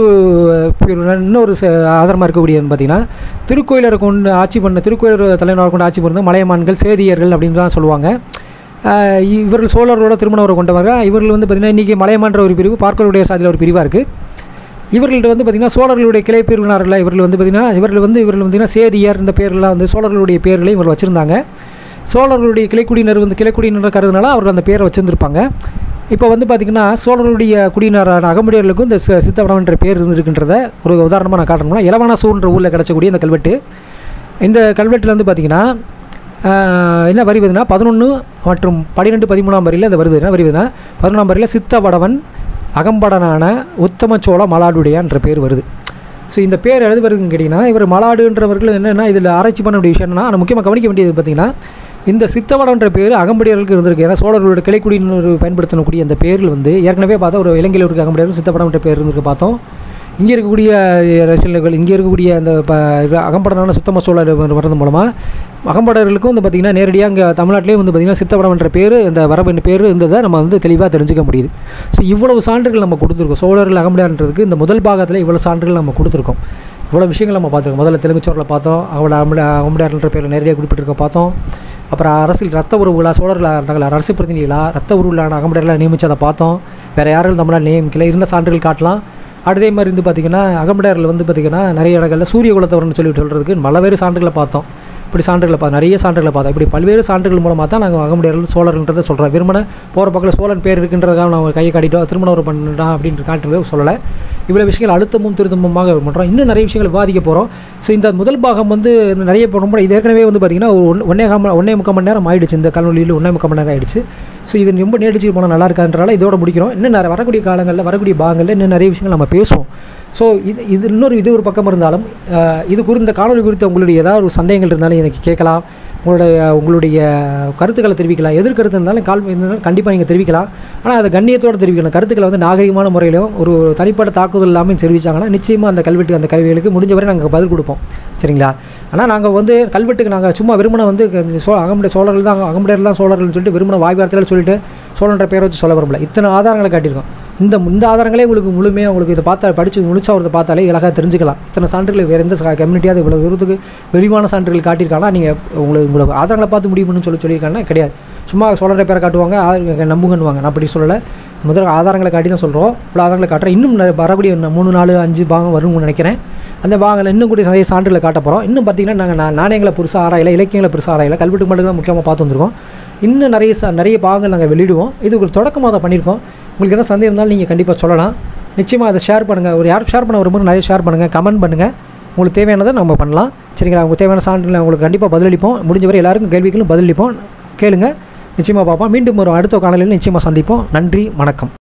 இன்னொரு ஆதாரமாக இருக்கக்கூடியதுன்னு பார்த்தீங்கன்னா திருக்கோயிலரை கொண்டு ஆட்சி பண்ண திருக்கோயிலர் தலைவராக கொண்டு ஆட்சி பண்ணது மலையமான்கள் சேதியர்கள் அப்படின்னு தான் சொல்லுவாங்க ஆஹ் இவர்கள் சோழர்களோட திருமண உறவு கொண்டவங்க இவர்கள் வந்து பார்த்திங்கன்னா இன்றைக்கி மலையமான்ற ஒரு பிரிவு பார்க்கலுடைய சாதியில் ஒரு பிரிவாக இருக்குது இவர்கள்ட்ட வந்து பார்த்திங்கன்னா சோழர்களுடைய கிளை பிரிவினார்கள் இவர்கள் வந்து பார்த்திங்கன்னா இவர்கள் வந்து இவர்கள் பார்த்திங்கன்னா சேதியர் இந்த பேர்லாம் வந்து சோழர்களுடைய பேர்களை இவர்கள் வச்சுருந்தாங்க சோழர்களுடைய கிளைக்குடியினர் வந்து கிளைக்குடியினர் கருதுனால அவர்கள் அந்த பேரை வச்சுருந்துருப்பாங்க இப்போ வந்து பார்த்திங்கன்னா சோழர்களுடைய குடியினரான அகமுடியர்களுக்கும் இந்த சி- சித்தவடம்ன்ற பேர் இருந்திருக்குன்றத ஒரு உதாரணமாக நான் காட்டணும்னா இளவனாசூர்ன்ற ஊரில் கிடச்சக்கூடிய இந்த கல்வெட்டு இந்த கல்வெட்டில் வந்து பார்த்திங்கன்னா ஆஹ், என்ன வரி வருதுன்னா பதினொன்று மற்றும் பன்னிரெண்டு பதிமூணாம் வரியில் இந்த வருது என்ன வரி வருதுன்னா பதினொன்றாம் வரியில் சித்தவடவன் அகம்படனான உத்தம சோழ மலாடுடையான்ற பேர் வருது ஸோ இந்த பேர் எழுது வருதுன்னு கேட்டிங்கன்னா இவர் மலாடுன்றவர்கள் என்னென்னா இதில் ஆராய்ச்சி பண்ண வேண்டிய விஷயம் என்னன்னா ஆனால் முக்கியமாக கவனிக்க வேண்டியது பார்த்திங்கன்னா இந்த சித்தவடன்ற பேர் அகம்படியர்களுக்கு இருந்திருக்கு ஏன்னா சோழர்களோட கிளைக்குடியினர் பயன்படுத்தக்கூடிய அந்த பேரில் வந்து ஏற்கனவே பார்த்தா ஒரு இலங்கையில் இருக்க அகம்படியர்கள் சித்தவடம்ன்ற பேர் இருந்திருக்கு பார்த்தோம் இங்கே இருக்கக்கூடிய ரசிகர்கள் இங்கே இருக்கக்கூடிய அந்த ப இது அகம்படனான சுத்தம சோழர் வர்றது மூலமாக அகம்படர்களுக்கும் வந்து பார்த்திங்கன்னா நேரடியாக இங்கே தமிழ்நாட்டிலே வந்து பார்த்திங்கன்னா சித்தவடம்ன்ற பேர் இந்த வரபின் பேர் இருந்ததை நம்ம வந்து தெளிவாக தெரிஞ்சுக்க முடியுது ஸோ இவ்வளவு சான்றுகள் நம்ம கொடுத்துருக்கோம் சோழர்கள் அகம்படியார்ன்றதுக்கு இந்த முதல் பாகத்தில் இவ்வளோ சான்றுகள் நம்ம கொடுத்துருக்கோம் இவ்வளோ விஷயங்கள் நம்ம பார்த்துருக்கோம் முதல்ல தெலுங்குச்சோரில் பார்த்தோம் அவங்கள அகம்பட அகம்படியார்ன்ற பேரில் நேரடியாக குறிப்பிட்டிருக்க பார்த்தோம் அப்புறம் அரசியல் ரத்த உறவுகளா சோழர்களாக இருந்தாங்களா அரசு பிரதிநிதிகளா ரத்த உறவுகளான அகம்படியாரெலாம் நியமிச்சதை பார்த்தோம் வேறு யாரும் தமிழால் நியமிக்கல இருந்த சான்றுகள் காட்டலாம் அதே மாதிரி இருந்து பார்த்திங்கன்னா அகம்படையாரில் வந்து பார்த்திங்கன்னா நிறைய இடங்களில் சூரிய குலத்தவர்னு சொல்லிட்டு சொல்கிறதுக்கு பலவேறு சான்றுகளை பார்த்தோம் இப்படி சான்றுகளை பார்த்தோம் நிறைய சான்றுகளை பார்த்தோம் இப்படி பல்வேறு சான்றுகள் மூலமாக தான் நாங்கள் அகமுடையார்கள் சோழர்ன்றதை சொல்கிறோம் வெறுமனே போகிற பக்கத்தில் சோழன் பேர் இருக்கின்றதுக்காக நாங்கள் கையை காட்டிட்டோம் திருமணம் ஒரு பண்ணுறான் அப்படின்ற காட்டுறது சொல்லலை இவ்வளோ விஷயங்கள் அழுத்தமும் திருத்தமுமாக பண்ணுறோம் இன்னும் நிறைய விஷயங்கள் விவாதிக்க போகிறோம் ஸோ இந்த முதல் பாகம் வந்து இந்த நிறைய ரொம்ப இது ஏற்கனவே வந்து பார்த்திங்கன்னா ஒன் ஒன்னே காம ஒன்னே முக்கால் மணி நேரம் ஆயிடுச்சு இந்த கல்லூரியில் ஒன்றே முக்கால் மணி நேரம் ஆயிடுச்சு ஸோ இது ரொம்ப நீடிச்சு போனால் நல்லா இருக்கான்றனால இதோட முடிக்கிறோம் இன்னும் நிறைய வரக்கூடிய காலங்களில் வரக்கூடிய பாகங்களில் இன்னும் நிறைய விஷயங்கள் நம்ம பேசுவோம் ஸோ இது இது இன்னொரு இது ஒரு பக்கம் இருந்தாலும் அஹ், இது குறித்த இந்த காணொலி குறித்து உங்களுடைய ஏதாவது ஒரு சந்தேகங்கள் இருந்தாலும் எனக்கு கேட்கலாம் உங்களுடைய உங்களுடைய கருத்துக்களை தெரிவிக்கலாம் எதிர்கருத்து இருந்தாலும் கால் இருந்தாலும் கண்டிப்பாக நீங்கள் தெரிவிக்கலாம் ஆனால் அதை கண்ணியத்தோடு தெரிவிக்கணும் கருத்துக்களை வந்து நாகரிகமான முறையிலும் ஒரு தனிப்பட்ட தாக்குதல் இல்லாமல் தெரிவிச்சாங்கன்னா நிச்சயமாக அந்த கல்வெட்டு அந்த கல்விகளுக்கு முடிஞ்ச வரை நாங்கள் பதில் கொடுப்போம் சரிங்களா ஆனால் நாங்கள் வந்து கல்வெட்டுக்கு நாங்கள் சும்மா விரும்பின வந்து இந்த சோ அகமுடைய சோழர்கள் தான் அகமுடையர் தான் சோழர்கள்னு சொல்லிட்டு விரும்பின வாய் வார்த்தையில் சொல்லிட்டு சோழன்ற பேரை வச்சு சொல்ல விரும்பல இத்தனை ஆதாரங்களை காட்டியிருக்கோம் இந்த இந்த ஆதாரங்களே உங்களுக்கு முழுமையாக உங்களுக்கு இதை பார்த்தா படித்து முடிச்சா ஒருத்த பார்த்தாலே இலகாக தெரிஞ்சுக்கலாம் இத்தனை சான்றுகள் வேறு எந்த கம்யூனிட்டியாவது இவ்வளோ தூரத்துக்கு விரிவான சான்றுகள் காட்டியிருக்காங்கன்னா நீங்கள் உங்களுக்கு உங்களுக்கு ஆதாரங்களை பார்த்து முடியும்னு சொல்லி சொல்லியிருக்காங்கன்னா கிடையாது சும்மா சோழரை பேரை காட்டுவாங்க ஆ- நம்புங்கன்னுவாங்க நான் அப்படி சொல்லலை முதல்ல ஆதாரங்களை காட்டி தான் சொல்கிறோம் இவ்வளோ ஆதாரங்களை காட்டுறேன் இன்னும் நிறைய வரக்கூடிய இன்னும் மூணு நாலு அஞ்சு பாகம் வரும்னு நினைக்கிறேன் அந்த பாகங்கள் இன்னும் கூட நிறைய சான்றுகளை காட்ட போகிறோம் இன்னும் பார்த்தீங்கன்னா நாங்கள் நா- நாணயங்களை பெருசாக ஆராயல இலக்கியங்களை பெருசாக ஆராயல கல்வெட்டு மட்டும் தான் முக்கியமாக பார்த்து வந்திருக்கோம் இன்னும் நிறைய சா நிறைய பாகங்கள் நாங்கள் வெளியிடுவோம் இது ஒரு தொடக்கமாக தான் பண்ணியிருக்கோம் உங்களுக்கு எதாவது சந்தேகம் இருந்தாலும் நீங்கள் கண்டிப்பாக சொல்லலாம் நிச்சயமாக அதை ஷேர் பண்ணுங்கள் ஒரு யார் ஷேர் பண்ண வரும்போது நிறைய ஷேர் பண்ணுங்கள் கமெண்ட் பண்ணுங்கள் உங்களுக்கு தேவையானதை நம்ம பண்ணலாம் சரிங்களா உங்களுக்கு தேவையான சான்றுகளை உங்களுக்கு கண்டிப்பாக பதிலளிப்போம் முடிஞ்ச வரை எல்லாருக்கும் கேள்விகளும் பதிலளிப்போம் கேளுங்க நிச்சயமாக பார்ப்போம் மீண்டும் ஒரு அடுத்த காணொலியில் நிச்சயமாக சந்திப்போம் நன்றி வணக்கம்